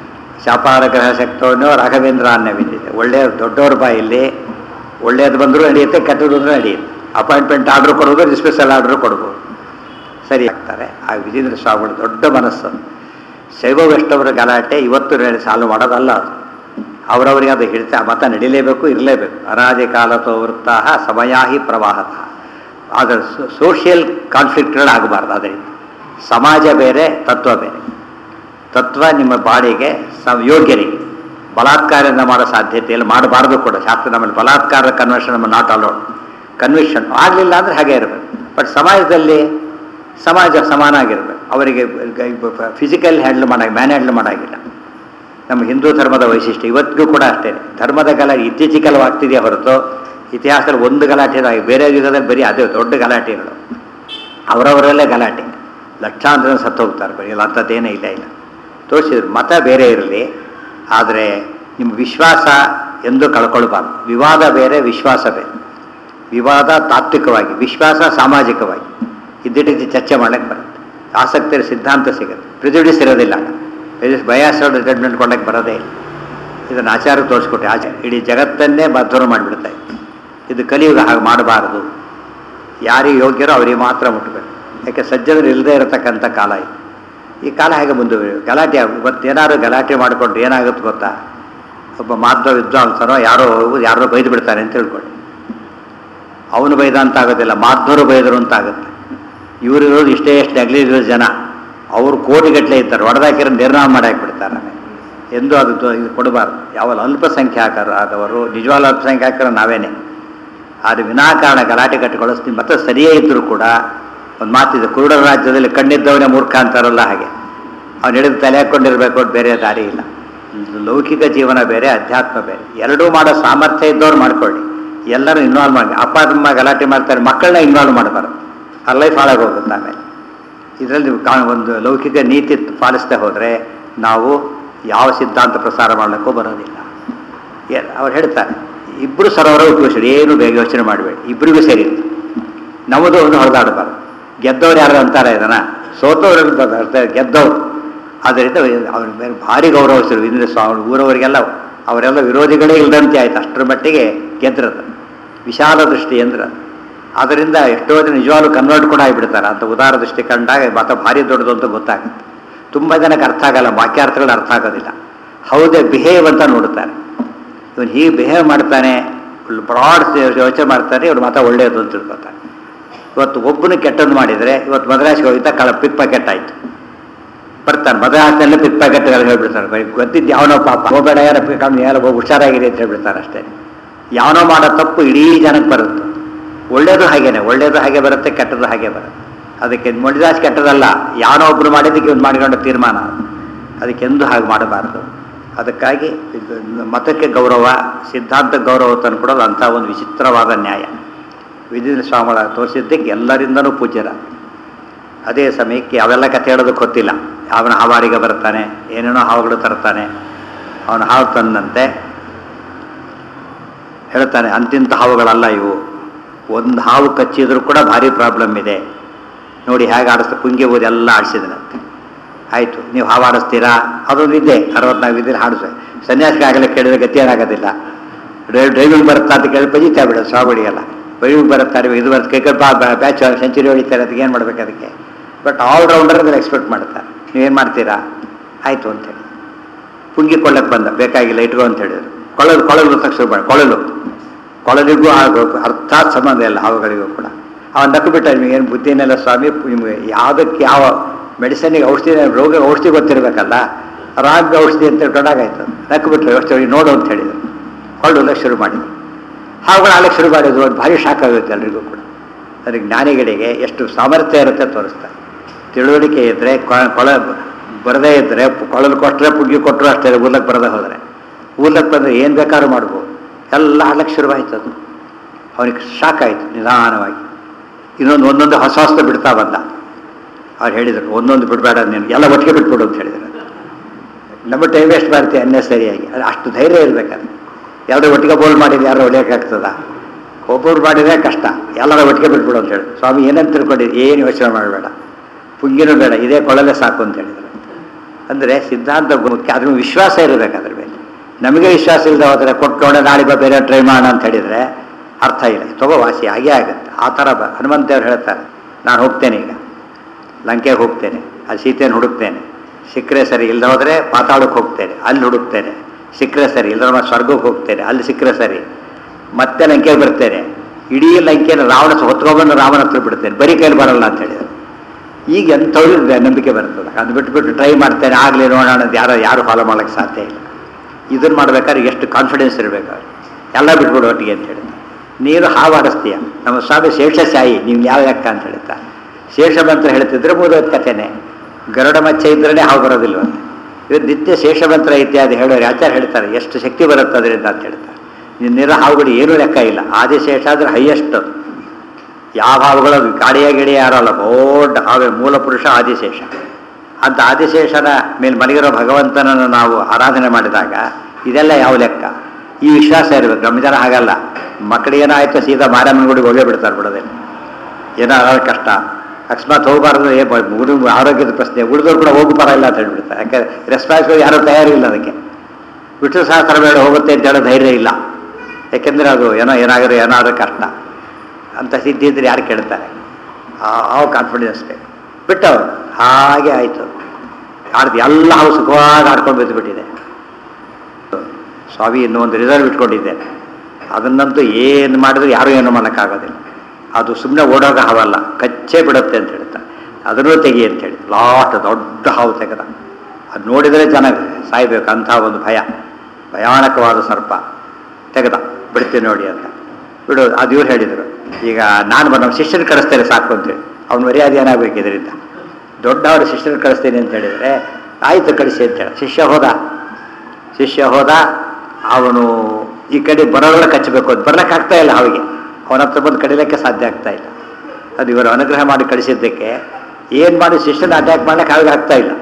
ಶಾಪಾರ ಗ್ರಹ ಶಕ್ತವನ್ನು ರಾಘವೇಂದ್ರ ಅನ್ನೇ ಬಿದ್ದಿದೆ ಒಳ್ಳೆಯ ದೊಡ್ಡವ್ರ ಬಾಯಲ್ಲಿ ಒಳ್ಳೆಯದು ಬಂದರೂ ನಡೆಯುತ್ತೆ ಕೆಟ್ಟದ್ದು ಬಂದರೂ ನಡೆಯುತ್ತೆ ಅಪಾಯಿಂಟ್ಮೆಂಟ್ ಆರ್ಡ್ರ್ ಕೊಡೋದು ಡಿಸ್ಪೆಷಲ್ ಆರ್ಡ್ರ್ ಕೊಡ್ಬೋದು ಸರಿ ಆಗ್ತಾರೆ ಆ ವಿಜೇಂದ್ರ ಸ್ವಾಮಿಗಳು ದೊಡ್ಡ ಮನಸ್ಸು ಶೈವ ವೈಷ್ಣವರ ಗಲಾಟೆ ಇವತ್ತು ಸಾಲ್ವ್ ಮಾಡೋದಲ್ಲ ಅದು ಅವರವರಿಗೆ ಅದು ಹಿಡಿತ ಆ ಮತ ನಡೀಲೇಬೇಕು ಇರಲೇಬೇಕು ಅನಾದಿ ಕಾಲತೋ ವೃತ್ತ ಸಮಯಾಹಿ ಪ್ರವಾಹತ ಆದರೆ ಸೋಷಿಯಲ್ ಕಾನ್ಫ್ಲಿಕ್ಟ್ಗಳಾಗಬಾರ್ದು ಅದರಿಂದ ಸಮಾಜ ಬೇರೆ ತತ್ವ ಬೇರೆ ತತ್ವ ನಿಮ್ಮ ಬಾಡಿಗೆ ಸ ಯೋಗ್ಯರಿಗೆ ಬಲಾತ್ಕಾರದಿಂದ ಮಾಡೋ ಸಾಧ್ಯತೆಯಲ್ಲಿ ಮಾಡಬಾರ್ದು ಕೂಡ ಶಾಸ್ತ್ರ ನಮ್ಮಲ್ಲಿ ಬಲಾತ್ಕಾರ ಕನ್ವೆನ್ಷನ್ ನಮ್ಮ ನಾಟ್ ಅಲೋಡ್ ಕನ್ವಿಷನ್ ಆಗಲಿಲ್ಲ ಅಂದರೆ ಹಾಗೆ ಇರಬೇಕು ಬಟ್ ಸಮಾಜದಲ್ಲಿ ಸಮಾಜ ಸಮಾನ ಆಗಿರಬೇಕು ಅವರಿಗೆ ಫಿಸಿಕಲ್ ಹ್ಯಾಂಡ್ಲ್ ಮಾಡಾಗ ಮ್ಯಾನ್ ಹ್ಯಾಂಡ್ಲ್ ಮಾಡೋಂಗಿಲ್ಲ ನಮ್ಮ ಹಿಂದೂ ಧರ್ಮದ ವೈಶಿಷ್ಟ್ಯ ಇವತ್ತಿಗೂ ಕೂಡ ಅಷ್ಟೇ ಧರ್ಮದ ಗಲಾಟೆ ಇತ್ತೀಚಿಕಲ್ವಾಗ್ತಿದೆಯೇ ಹೊರತು ಇತಿಹಾಸದಲ್ಲಿ ಒಂದು ಗಲಾಟೆ ಬೇರೆ ಯುಗದಲ್ಲಿ ಬರೀ ಅದೇ ದೊಡ್ಡ ಗಲಾಟೆಗಳು ಅವರವರಲ್ಲೇ ಗಲಾಟೆ ಲಕ್ಷಾಂತರ ಸತ್ತು ಹೋಗ್ತಾರೆ ಬರೀ ಇಲ್ಲ ಅಂಥದ್ದೇನೇ ಇಲ್ಲ ಇಲ್ಲ ತೋರಿಸಿದ್ರು ಮತ ಬೇರೆ ಇರಲಿ ಆದರೆ ನಿಮ್ಮ ವಿಶ್ವಾಸ ಎಂದು ಕಳ್ಕೊಳ್ಬಾರ್ದು ವಿವಾದ ಬೇರೆ ವಿಶ್ವಾಸ ಬೇರೆ ವಿವಾದ ತಾತ್ವಿಕವಾಗಿ ವಿಶ್ವಾಸ ಸಾಮಾಜಿಕವಾಗಿ ಇದ್ದಿಟ್ಟಿದ್ದು ಚರ್ಚೆ ಮಾಡಕ್ಕೆ ಬರುತ್ತೆ ಆಸಕ್ತಿಯ ಸಿದ್ಧಾಂತ ಸಿಗುತ್ತೆ ಪ್ರಿಜುಡಿಸ್ ಇರೋದಿಲ್ಲ ಬಯಾಸೋಡ್ ಜಡ್ಮೆಂಟ್ ಕೊಡಕ್ಕೆ ಬರೋದೇ ಇಲ್ಲ ಇದನ್ನು ಆಚಾರ ತೋರಿಸ್ಕೊಟ್ಟೆ ಆಚಾರ ಇಡೀ ಜಗತ್ತನ್ನೇ ಬದ್ಧರು ಮಾಡಿಬಿಡ್ತಾ ಇತ್ತು ಇದು ಕಲಿಯುಗ ಹಾಗೆ ಮಾಡಬಾರ್ದು ಯಾರಿಗೆ ಯೋಗ್ಯರೋ ಅವರಿಗೆ ಮಾತ್ರ ಮುಟ್ಟಬೇಕು ಯಾಕೆ ಸಜ್ಜನರು ಇಲ್ಲದೆ ಇರತಕ್ಕಂಥ ಕಾಲ ಇದು ಈ ಕಾಲ ಹೇಗೆ ಮುಂದುವರಿ ಗಲಾಟೆ ಇವತ್ತು ಏನಾದ್ರು ಗಲಾಟೆ ಮಾಡಿಕೊಂಡ್ರೆ ಏನಾಗುತ್ತೆ ಗೊತ್ತಾ ಒಬ್ಬ ಮಾಧ್ವ ವಿದ್ವಾಂಸನೋ ಯಾರೋ ಯಾರೋ ಬೈದು ಬಿಡ್ತಾರೆ ಅಂತ ತಿಳ್ಕೊಳ್ಳಿ ಅವನು ಬೈದ ಅಂತ ಆಗೋದಿಲ್ಲ ಮಾಧ್ವರು ಬೈದರು ಅಂತ ಆಗುತ್ತೆ ಇವರಿರೋದು ಇಷ್ಟೇ ಎಷ್ಟು ನೆಗ್ಲಿರೋ ಜನ ಅವರು ಕೋಟಿಗಟ್ಟಲೆ ಇರ್ತಾರೆ ಹೊಡೆದಾಕಿರೋ ನಿರ್ನಾಮ ಮಾಡಾಕ್ಬಿಡ್ತಾರೆ ಎಂದು ಅದು ಇದು ಕೊಡಬಾರ್ದು ಯಾವ ಅಲ್ಪಸಂಖ್ಯಾತರು ಆದವರು ನಿಜವಾದ ಅಲ್ಪಸಂಖ್ಯಾತರು ನಾವೇನೆ ಆದರೆ ವಿನಾಕಾರಣ ಗಲಾಟೆ ಕಟ್ಟಿಕೊಳ್ಳಿಸ್ತೀನಿ ಮತ್ತೆ ಸರಿಯೇ ಇದ್ದರೂ ಕೂಡ ಒಂದು ಮಾತಿದೆ ಕುರುಡರ ರಾಜ್ಯದಲ್ಲಿ ಕಣ್ಣಿದ್ದವನೇ ಮೂರ್ಖ ಅಂತಾರಲ್ಲ ಹಾಗೆ ಅವನು ಹಿಡಿದು ತಲೆ ಹಾಕ್ಕೊಂಡಿರ್ಬೇಕು ಅಂತ ಬೇರೆ ದಾರಿ ಇಲ್ಲ ಲೌಕಿಕ ಜೀವನ ಬೇರೆ ಅಧ್ಯಾತ್ಮ ಬೇರೆ ಎರಡೂ ಮಾಡೋ ಸಾಮರ್ಥ್ಯ ಇದ್ದವ್ರು ಮಾಡ್ಕೊಳ್ಳಿ ಎಲ್ಲರೂ ಇನ್ವಾಲ್ವ್ ಮಾಡಿ ಅಪ್ಪ ಅಮ್ಮ ಗಲಾಟೆ ಮಾಡ್ತಾರೆ ಮಕ್ಕಳನ್ನ ಇನ್ವಾಲ್ವ್ ಮಾಡಬಾರ್ದು ಆ ಲೈಫ್ ಹಾಳಾಗೋಗುತ್ತೆ ಆಮೇಲೆ ಇದರಲ್ಲಿ ಕಾ- ಒಂದು ಲೌಕಿಕ ನೀತಿ ಪಾಲಿಸ್ತಾ ಹೋದರೆ ನಾವು ಯಾವ ಸಿದ್ಧಾಂತ ಪ್ರಸಾರ ಮಾಡಲಿಕ್ಕೂ ಬರೋದಿಲ್ಲ ಏ- ಅವ್ರು ಹೇಳ್ತಾರೆ ಇಬ್ಬರು ಸರೋವರ ಉಪಯೋಗಿಸಿ ಏನು ಬೇಗ ಯೋಚನೆ ಮಾಡಬೇಡಿ ಇಬ್ಬರಿಗೂ ಸೇರಿ ನಮ್ಮದು ಒಂದು ಹೊಡೆದಾಡಬಾರ್ದು ಗೆದ್ದವ್ರು ಯಾರು ಅಂತಾರೆ ಇದನ್ನ ಸೋತವ್ರು ಅಂತ ಅರ್ಥ ಗೆದ್ದವ್ರು ಆದ್ದರಿಂದ ಅವ್ರ ಮೇಲೆ ಭಾರಿ ಗೌರವಿಸಿರು ಇಂದ್ರ ಸ್ವಾಮಿ ಊರವರಿಗೆಲ್ಲ ಅವರೆಲ್ಲ ವಿರೋಧಿಗಳೇ ಇಲ್ಲದಂತೆ ಆಯ್ತು ಅಷ್ಟರ ಮಟ್ಟಿಗೆ ಗೆದ್ರದು ವಿಶಾಲ ದೃಷ್ಟಿ ಅಂದ್ರೆ ಅದರಿಂದ ಎಷ್ಟೋ ಜನ ನಿಜವಾಗ್ಲೂ ಕನ್ವರ್ಟ್ ಕೂಡ ಆಗಿಬಿಡ್ತಾರೆ ಅಂತ ಉದಾರ ದೃಷ್ಟಿ ಕಂಡಾಗ ಮತ ಭಾರಿ ದೊಡ್ಡದು ಅಂತ ಗೊತ್ತಾಗುತ್ತೆ ತುಂಬ ಜನಕ್ಕೆ ಅರ್ಥ ಆಗಲ್ಲ ವಾಕ್ಯಾರ್ಥಗಳು ಅರ್ಥ ಆಗೋದಿಲ್ಲ ಹೌದೇ ಬಿಹೇವ್ ಅಂತ ನೋಡುತ್ತಾರೆ ಇವನು ಹೀಗೆ ಬಿಹೇವ್ ಮಾಡ್ತಾನೆ ಬ್ರಾಡ್ ಯೋಚನೆ ಮಾಡ್ತಾನೆ ಇವ್ರ ಮತ ಒಳ್ಳೆಯದು ಅಂತ ತಿಳ್ಕೊತಾರೆ ಇವತ್ತು ಒಬ್ಬನು ಕೆಟ್ಟದ್ದು ಮಾಡಿದರೆ ಇವತ್ತು ಮದ್ರಾಸ್ಗೆ ಹೋಗಿದ್ದ ಕಳ ಪಿಕ್ ಪ್ಯಾಕೆಟ್ ಆಯಿತು ಬರ್ತಾನೆ ಮದ್ರಾಸ್ನಲ್ಲೇ ಪಿಕ್ ಪ್ಯಾಕೆಟ್ಗಳು ಹೇಳ್ಬಿಡ್ತಾರೆ ಬರೀ ಗೊತ್ತಿದ್ದು ಯಾವನೋ ಪಾಪ ಹೋಗಬೇಡ ಯಾರ ಪಿಕ್ ಯಾರೋ ಹೋಗಿ ಹುಷಾರಾಗಿರಿ ಅಂತ ಹೇಳ್ಬಿಡ್ತಾರೆ ಅಷ್ಟೇ ಯಾವನೋ ಮಾಡೋ ತಪ್ಪು ಇಡೀ ಜನಕ್ಕೆ ಬರುತ್ತೆ ಒಳ್ಳೇದು ಹಾಗೇನೆ ಒಳ್ಳೇದು ಹಾಗೆ ಬರುತ್ತೆ ಕೆಟ್ಟದ್ದು ಹಾಗೆ ಬರುತ್ತೆ ಅದಕ್ಕೆ ಮಡಿದಾಸ್ ಕೆಟ್ಟದಲ್ಲ ಯಾವನೋ ಒಬ್ಬರು ಮಾಡಿದ್ದಕ್ಕೆ ಇವ್ನು ಮಾಡಿಕೊಂಡ ತೀರ್ಮಾನ ಅದಕ್ಕೆಂದು ಹಾಗೆ ಮಾಡಬಾರ್ದು ಅದಕ್ಕಾಗಿ ಇದು ಮತಕ್ಕೆ ಗೌರವ ಸಿದ್ಧಾಂತ ಗೌರವ ತಂದುಕೊಡೋದು ಅಂಥ ಒಂದು ವಿಚಿತ್ರವಾದ ನ್ಯಾಯ ವಿಜೇಂದ್ರ ಸ್ವಾಮಿಗಳ ತೋರಿಸಿದ್ದಕ್ಕೆ ಎಲ್ಲರಿಂದನೂ ಪೂಜ್ಯರ ಅದೇ ಸಮಯಕ್ಕೆ ಅವೆಲ್ಲ ಕಥೆ ಹೇಳೋದಕ್ಕೆ ಗೊತ್ತಿಲ್ಲ ಅವನ ಹಾವಾಡಿಗೆ ಬರ್ತಾನೆ ಏನೇನೋ ಹಾವುಗಳು ತರ್ತಾನೆ ಅವನ ಹಾವು ತಂದಂತೆ ಹೇಳ್ತಾನೆ ಅಂತಿಂತ ಹಾವುಗಳಲ್ಲ ಇವು ಒಂದು ಹಾವು ಕಚ್ಚಿದ್ರು ಕೂಡ ಭಾರಿ ಪ್ರಾಬ್ಲಮ್ ಇದೆ ನೋಡಿ ಹೇಗೆ ಆಡಿಸ್ತಾ ಕುಂಗಿ ಊದಿ ಎಲ್ಲ ಆಡಿಸಿದನಂತೆ ಆಯಿತು ನೀವು ಹಾವು ಆಡಿಸ್ತೀರಾ ಅದೊಂದು ವಿದ್ಯೆ ಅರವತ್ನಾಲ್ಕು ವಿದ್ಯೆ ಹಾಡಿಸ ಸನ್ಯಾಸಿಗೆ ಆಗಲೇ ಕೇಳಿದ್ರೆ ಗತಿ ಏನಾಗೋದಿಲ್ಲ ಡ್ರೈವ್ ಡ್ರೈವಿಂಗ್ ಬರುತ್ತಾ ಅಂತ ಕೇಳಿ ಬಜಿತಾ ಬಿಡೋದು ಸ್ವಾಮಿಗಳಿಗೆಲ್ಲ ಡ್ರೈವಿಂಗ್ ಬರುತ್ತಾರೆ ಇದು ಬರುತ್ತೆ ಕ್ರಿಕೆಟ್ ಬಾ ಬ್ಯಾಚ್ ಸೆಂಚುರಿ ಹೊಡಿತಾರೆ ಅದಕ್ಕೆ ಏನು ಮಾಡ್ಬೇಕು ಅದಕ್ಕೆ ಬಟ್ ಆಲ್ರೌಂಡರ್ ಅದನ್ನು ಎಕ್ಸ್ಪೆಕ್ಟ್ ಮಾಡ್ತಾರೆ ನೀವೇನು ಮಾಡ್ತೀರಾ ಆಯಿತು ಅಂತೇಳಿ ಪುಂಗಿ ಕೊಳ್ಳಕ್ಕೆ ಬಂದ ಬೇಕಾಗಿಲ್ಲ ಇಟ್ಕೋ ಅಂತ ಹೇಳಿದ್ರು ಕೊಳಲು ಕೊಳಲು ತಕ್ಷಣ ಮಾಡಿ ಕೊಳಲು ಕೊಳಲಿಗೂ ಹಾಗೂ ಅರ್ಥಾತ್ ಸಂಬಂಧ ಇಲ್ಲ ಹಾವುಗಳಿಗೂ ಕೂಡ ಅವನು ನಕ್ಕು ಬಿಟ್ಟ ನಿಮಗೆ ಏನು ಬುದ್ಧಿನೆಲ್ಲ ಸ್ವಾಮಿ ನಿಮಗೆ ಯಾವುದಕ್ಕೆ ಯಾವ ಮೆಡಿಸನ್ನಿಗೆ ಔಷಧಿ ರೋಗ ಔಷಧಿ ಗೊತ್ತಿರಬೇಕಲ್ಲ ರಾಗ ಔಷಧಿ ಅಂತ ತಿಳ್ಕೊಂಡಾಗಾಯ್ತು ನಕ್ಕು ಬಿಟ್ಟರೆ ವ್ಯವಸ್ಥೆ ನೋಡು ಅಂತ ಹೇಳಿದರು ಕೊಳ್ಳಲು ಶುರು ಮಾಡಿದ್ರು ಹಾವುಗಳು ಆಳಕ್ಕೆ ಶುರು ಮಾಡಿದ್ರು ಅದು ಭಾರಿ ಶಾಕ್ ಆಗುತ್ತೆ ಎಲ್ರಿಗೂ ಕೂಡ ಅದಕ್ಕೆ ಜ್ಞಾನಿಗಳಿಗೆ ಎಷ್ಟು ಸಾಮರ್ಥ್ಯ ಇರುತ್ತೆ ತೋರಿಸ್ತಾರೆ ತಿಳುವಳಿಕೆ ಇದ್ದರೆ ಕೊಳ ಬರದೇ ಇದ್ದರೆ ಕೊಳಲು ಕೊಟ್ಟರೆ ಪುಗ್ಗಿ ಕೊಟ್ಟರು ಅಷ್ಟೇ ಊರ್ಲಕ್ಕೆ ಬರದೇ ಹೋದರೆ ಊರ್ಲಕ್ಕೆ ಬಂದರೆ ಏನು ಬೇಕಾದ್ರೂ ಮಾಡ್ಬೋದು ಎಲ್ಲ ಆಡ್ಲಕ್ಕೆ ಶುರುವಾಯ್ತು ಅದು ಅವನಿಗೆ ಶಾಕ್ ಆಯಿತು ನಿಧಾನವಾಗಿ ಇನ್ನೊಂದು ಒಂದೊಂದು ಹೊಸ ಹೊಸ ಬಿಡ್ತಾ ಬಂದ ಅವ್ರು ಹೇಳಿದರು ಒಂದೊಂದು ಬಿಡಬೇಡ ನೀನು ಎಲ್ಲ ಒಟ್ಟಿಗೆ ಬಿಟ್ಬಿಡು ಅಂತ ಹೇಳಿದರು ನಮ್ಮ ಟೈಮ್ ವೇಸ್ಟ್ ಮಾಡ್ತೀವಿ ಅನ್ನೆಸರಿಯಾಗಿ ಅದು ಅಷ್ಟು ಧೈರ್ಯ ಇರಬೇಕಾದ್ರೆ ಎಲ್ಲರೂ ಒಟ್ಟಿಗೆ ಬೋಲ್ ಮಾಡಿದ್ರೆ ಯಾರು ಹೊಡೆಯೋಕ್ಕಾಗ್ತದ ಒಬ್ಬರು ಮಾಡಿದ್ರೆ ಕಷ್ಟ ಎಲ್ಲರ ಒಟ್ಟಿಗೆ ಬಿಟ್ಬಿಡು ಅಂತ ಹೇಳಿ ಸ್ವಾಮಿ ಏನಂತ ತಿಳ್ಕೊಂಡಿದ್ದು ಏನು ಯೋಚನೆ ಮಾಡಬೇಡ ಪುಂಗಿನೂ ಬೇಡ ಇದೇ ಕೊಳ್ಳಲೇ ಸಾಕು ಅಂತ ಹೇಳಿದರು ಅಂದರೆ ಸಿದ್ಧಾಂತ ಮುಖ್ಯ ಅದ್ರ ವಿಶ್ವಾಸ ಇರಬೇಕು ಅದ್ರ ಮೇಲೆ ನಮಗೆ ವಿಶ್ವಾಸ ಇಲ್ಲದೆ ಹೋದರೆ ಕೊಟ್ಟೋಣ ನಾಳೆ ಬಾ ಬೇರೆ ಟ್ರೈ ಮಾಡೋಣ ಅಂತ ಹೇಳಿದರೆ ಅರ್ಥ ಇಲ್ಲ ತಗೋ ವಾಸಿ ಆಗೇ ಆಗುತ್ತೆ ಆ ಥರ ಬ ಹನುಮಂತೇವ್ರು ಹೇಳ್ತಾರೆ ನಾನು ಹೋಗ್ತೇನೆ ಈಗ ಲಂಕೆಗೆ ಹೋಗ್ತೇನೆ ಅಲ್ಲಿ ಸೀತೆಯನ್ನು ಹುಡುಕ್ತೇನೆ ಸಿಕ್ಕರೆ ಸರಿ ಇಲ್ಲದೆ ಹೋದರೆ ಪಾತಾಳಕ್ಕೆ ಹೋಗ್ತೇನೆ ಅಲ್ಲಿ ಹುಡುಕ್ತೇನೆ ಸಿಕ್ಕರೆ ಸರಿ ಇಲ್ಲದ್ರೆ ಮತ್ತೆ ಸ್ವರ್ಗಕ್ಕೆ ಹೋಗ್ತೇನೆ ಅಲ್ಲಿ ಸಿಕ್ಕರೆ ಸರಿ ಮತ್ತೆ ಲಂಕೆಗೆ ಬರ್ತೇನೆ ಇಡೀ ಲಂಕೆಯನ್ನು ರಾವಣ ಹೊತ್ಕೊಬಂದು ರಾವಣ ಹತ್ರ ಬಿಡ್ತೇನೆ ಬರೀ ಕೈಲಿ ಬರಲ್ಲ ಅಂತ ಹೇಳಿದರು ಈಗ ಎಂಥವ್ರು ನಂಬಿಕೆ ಬರ್ತದೆ ಅದು ಬಿಟ್ಬಿಟ್ಟು ಟ್ರೈ ಮಾಡ್ತೇನೆ ಆಗಲಿ ನೋಡೋಣ ಅಂತ ಯಾರು ಯಾರು ಫಾಲೋ ಮಾಡೋಕ್ಕೆ ಸಾಧ್ಯ ಇಲ್ಲ ಇದನ್ನು ಮಾಡ್ಬೇಕಾದ್ರೆ ಎಷ್ಟು ಕಾನ್ಫಿಡೆನ್ಸ್ ಇರಬೇಕಾದ್ರೆ ಎಲ್ಲ ಬಿಟ್ಬಿಡು ಒಟ್ಟಿಗೆ ಅಂತ ಹೇಳಿದ್ರು ನೀರು ಹಾವಾಡಿಸ್ತೀಯ ನಮ್ಮ ಸ್ವಾಮಿ ಶೇಷಶಾಹಿ ನೀವು ಯಾವ ಲೆಕ್ಕ ಅಂತ ಹೇಳ್ತಾರೆ ಶೇಷ ಮಂತ್ರ ಹೇಳ್ತಿದ್ರೆ ಮೂದೋದ್ ಕಥೆನೆ ಗರುಡ ಮಚ್ಚೆ ಇದ್ರೇ ಹಾವು ಬರೋದಿಲ್ವಂತೆ ಇವತ್ತು ನಿತ್ಯ ಶೇಷ ಮಂತ್ರ ಇತ್ಯಾದಿ ಹೇಳೋರು ಆಚಾರ ಹೇಳ್ತಾರೆ ಎಷ್ಟು ಶಕ್ತಿ ಬರುತ್ತೆ ಅದರಿಂದ ಅಂತ ಹೇಳ್ತಾರೆ ನೀರು ಹಾವುಗಳು ಏನೂ ಲೆಕ್ಕ ಇಲ್ಲ ಆದಿಶೇಷ ಆದರೆ ಹೈಯೆಸ್ಟ್ ಅದು ಯಾವ ಹಾವುಗಳು ಗಾಡಿಯ ಗಿಡಿಯ ಯಾರಲ್ಲ ದೊಡ್ಡ ಹಾವೇ ಮೂಲ ಪುರುಷ ಆದಿಶೇಷ ಅಂತ ಆದಿಶೇಷನ ಮೇಲೆ ಮಲಗಿರೋ ಭಗವಂತನನ್ನು ನಾವು ಆರಾಧನೆ ಮಾಡಿದಾಗ ಇದೆಲ್ಲ ಯಾವ ಲೆಕ್ಕ ಈ ವಿಶ್ವಾಸ ಇರಬೇಕು ನಮ್ಮ ಜನ ಹಾಗಲ್ಲ ಮಕ್ಕಳಿಗೇನಾಯ್ತು ಸೀದಾ ಮಾರಮ್ಮನ ಗುಡಿಗೆ ಹೋಗೇ ಬಿಡ್ತಾರೆ ಬಿಡೋದೇ ಏನಾದ್ರು ಕಷ್ಟ ಅಕಸ್ಮಾತ್ ಹೋಗಬಾರ್ದು ಏ ಹುಡುಗ ಆರೋಗ್ಯದ ಪ್ರಶ್ನೆ ಉಳಿದವ್ರು ಕೂಡ ಹೋಗು ಪರ ಇಲ್ಲ ಅಂತ ಹೇಳ್ಬಿಡ್ತಾರೆ ಯಾಕಂದ್ರೆ ರೆಸ್ಪಾನ್ಸಿಬಲ್ ಯಾರೂ ತಯಾರಿಲ್ಲ ಅದಕ್ಕೆ ವಿಷ್ಣು ಸಹಸ್ರ ಬೇಡ ಹೋಗುತ್ತೆ ಅಂತ ಹೇಳೋ ಧೈರ್ಯ ಇಲ್ಲ ಯಾಕೆಂದರೆ ಅದು ಏನೋ ಏನಾದರೂ ಏನಾದರೂ ಕಷ್ಟ ಅಂತ ಸಿದ್ಧಿ ಇದ್ರೆ ಯಾರು ಕೇಳ್ತಾರೆ ಆ ಕಾನ್ಫಿಡೆನ್ಸ್ ಬೇಕು ಬಿಟ್ಟವರು ಹಾಗೆ ಆಯಿತು ಆಡ್ದು ಎಲ್ಲ ಹಾವು ಸುಖವಾಗಿ ಆಡ್ಕೊಂಡು ಬಿದ್ದುಬಿಟ್ಟಿದೆ ಸ್ವಾಮಿ ಇನ್ನೂ ಒಂದು ರಿಸರ್ವ್ ಇಟ್ಕೊಂಡಿದ್ದೇನೆ ಅದನ್ನಂತೂ ಏನು ಮಾಡಿದ್ರು ಯಾರೂ ಏನು ಮಾಡೋಕ್ಕಾಗೋದಿಲ್ಲ ಅದು ಸುಮ್ಮನೆ ಓಡೋಗ ಹಾವಲ್ಲ ಕಚ್ಚೇ ಬಿಡುತ್ತೆ ಅಂತ ಹೇಳ್ತಾರೆ ಅದನ್ನೂ ತೆಗಿ ಅಂತ ಹೇಳಿ ಲಾಸ್ಟ್ ದೊಡ್ಡ ಹಾವು ತೆಗೆದ ಅದು ನೋಡಿದರೆ ಜನ ಸಾಯ್ಬೇಕು ಅಂಥ ಒಂದು ಭಯ ಭಯಾನಕವಾದ ಸರ್ಪ ತೆಗೆದ ಬಿಡ್ತೀನಿ ನೋಡಿ ಅಂತ ಬಿಡು ಅದು ಇವ್ರು ಹೇಳಿದರು ಈಗ ನಾನು ಬಂದು ನಮ್ಮ ಶಿಷ್ಯನ ಕಳಿಸ್ತೇನೆ ಸಾಕು ಅಂತೇಳಿ ಅವ್ನ ಮರ್ಯಾದೆ ಏನಾಗಬೇಕು ಇದರಿಂದ ದೊಡ್ಡವರು ಶಿಷ್ಯನ ಕಳಿಸ್ತೇನೆ ಅಂತ ಹೇಳಿದರೆ ಆಯಿತು ಕಳಿಸಿ ಅಂತೇಳಿ ಶಿಷ್ಯ ಹೋದ ಶಿಷ್ಯ ಹೋದ ಅವನು ಈ ಕಡೆ ಬರೋಲ್ಲ ಕಚ್ಚಬೇಕು ಅಂತ ಬರ್ಲಿಕ್ಕೆ ಆಗ್ತಾ ಇಲ್ಲ ಅವಿಗೆ ಅವನ ಹತ್ರ ಬಂದು ಕಡಿಲಿಕ್ಕೆ ಸಾಧ್ಯ ಆಗ್ತಾ ಇಲ್ಲ ಅದು ಇವರು ಅನುಗ್ರಹ ಮಾಡಿ ಕಳಿಸಿದ್ದಕ್ಕೆ ಏನು ಮಾಡಿ ಶಿಷ್ಯನ ಅಟ್ಯಾಕ್ ಮಾಡ್ಲಿಕ್ಕೆ ಅವಾಗ ಆಗ್ತಾ ಇಲ್ಲ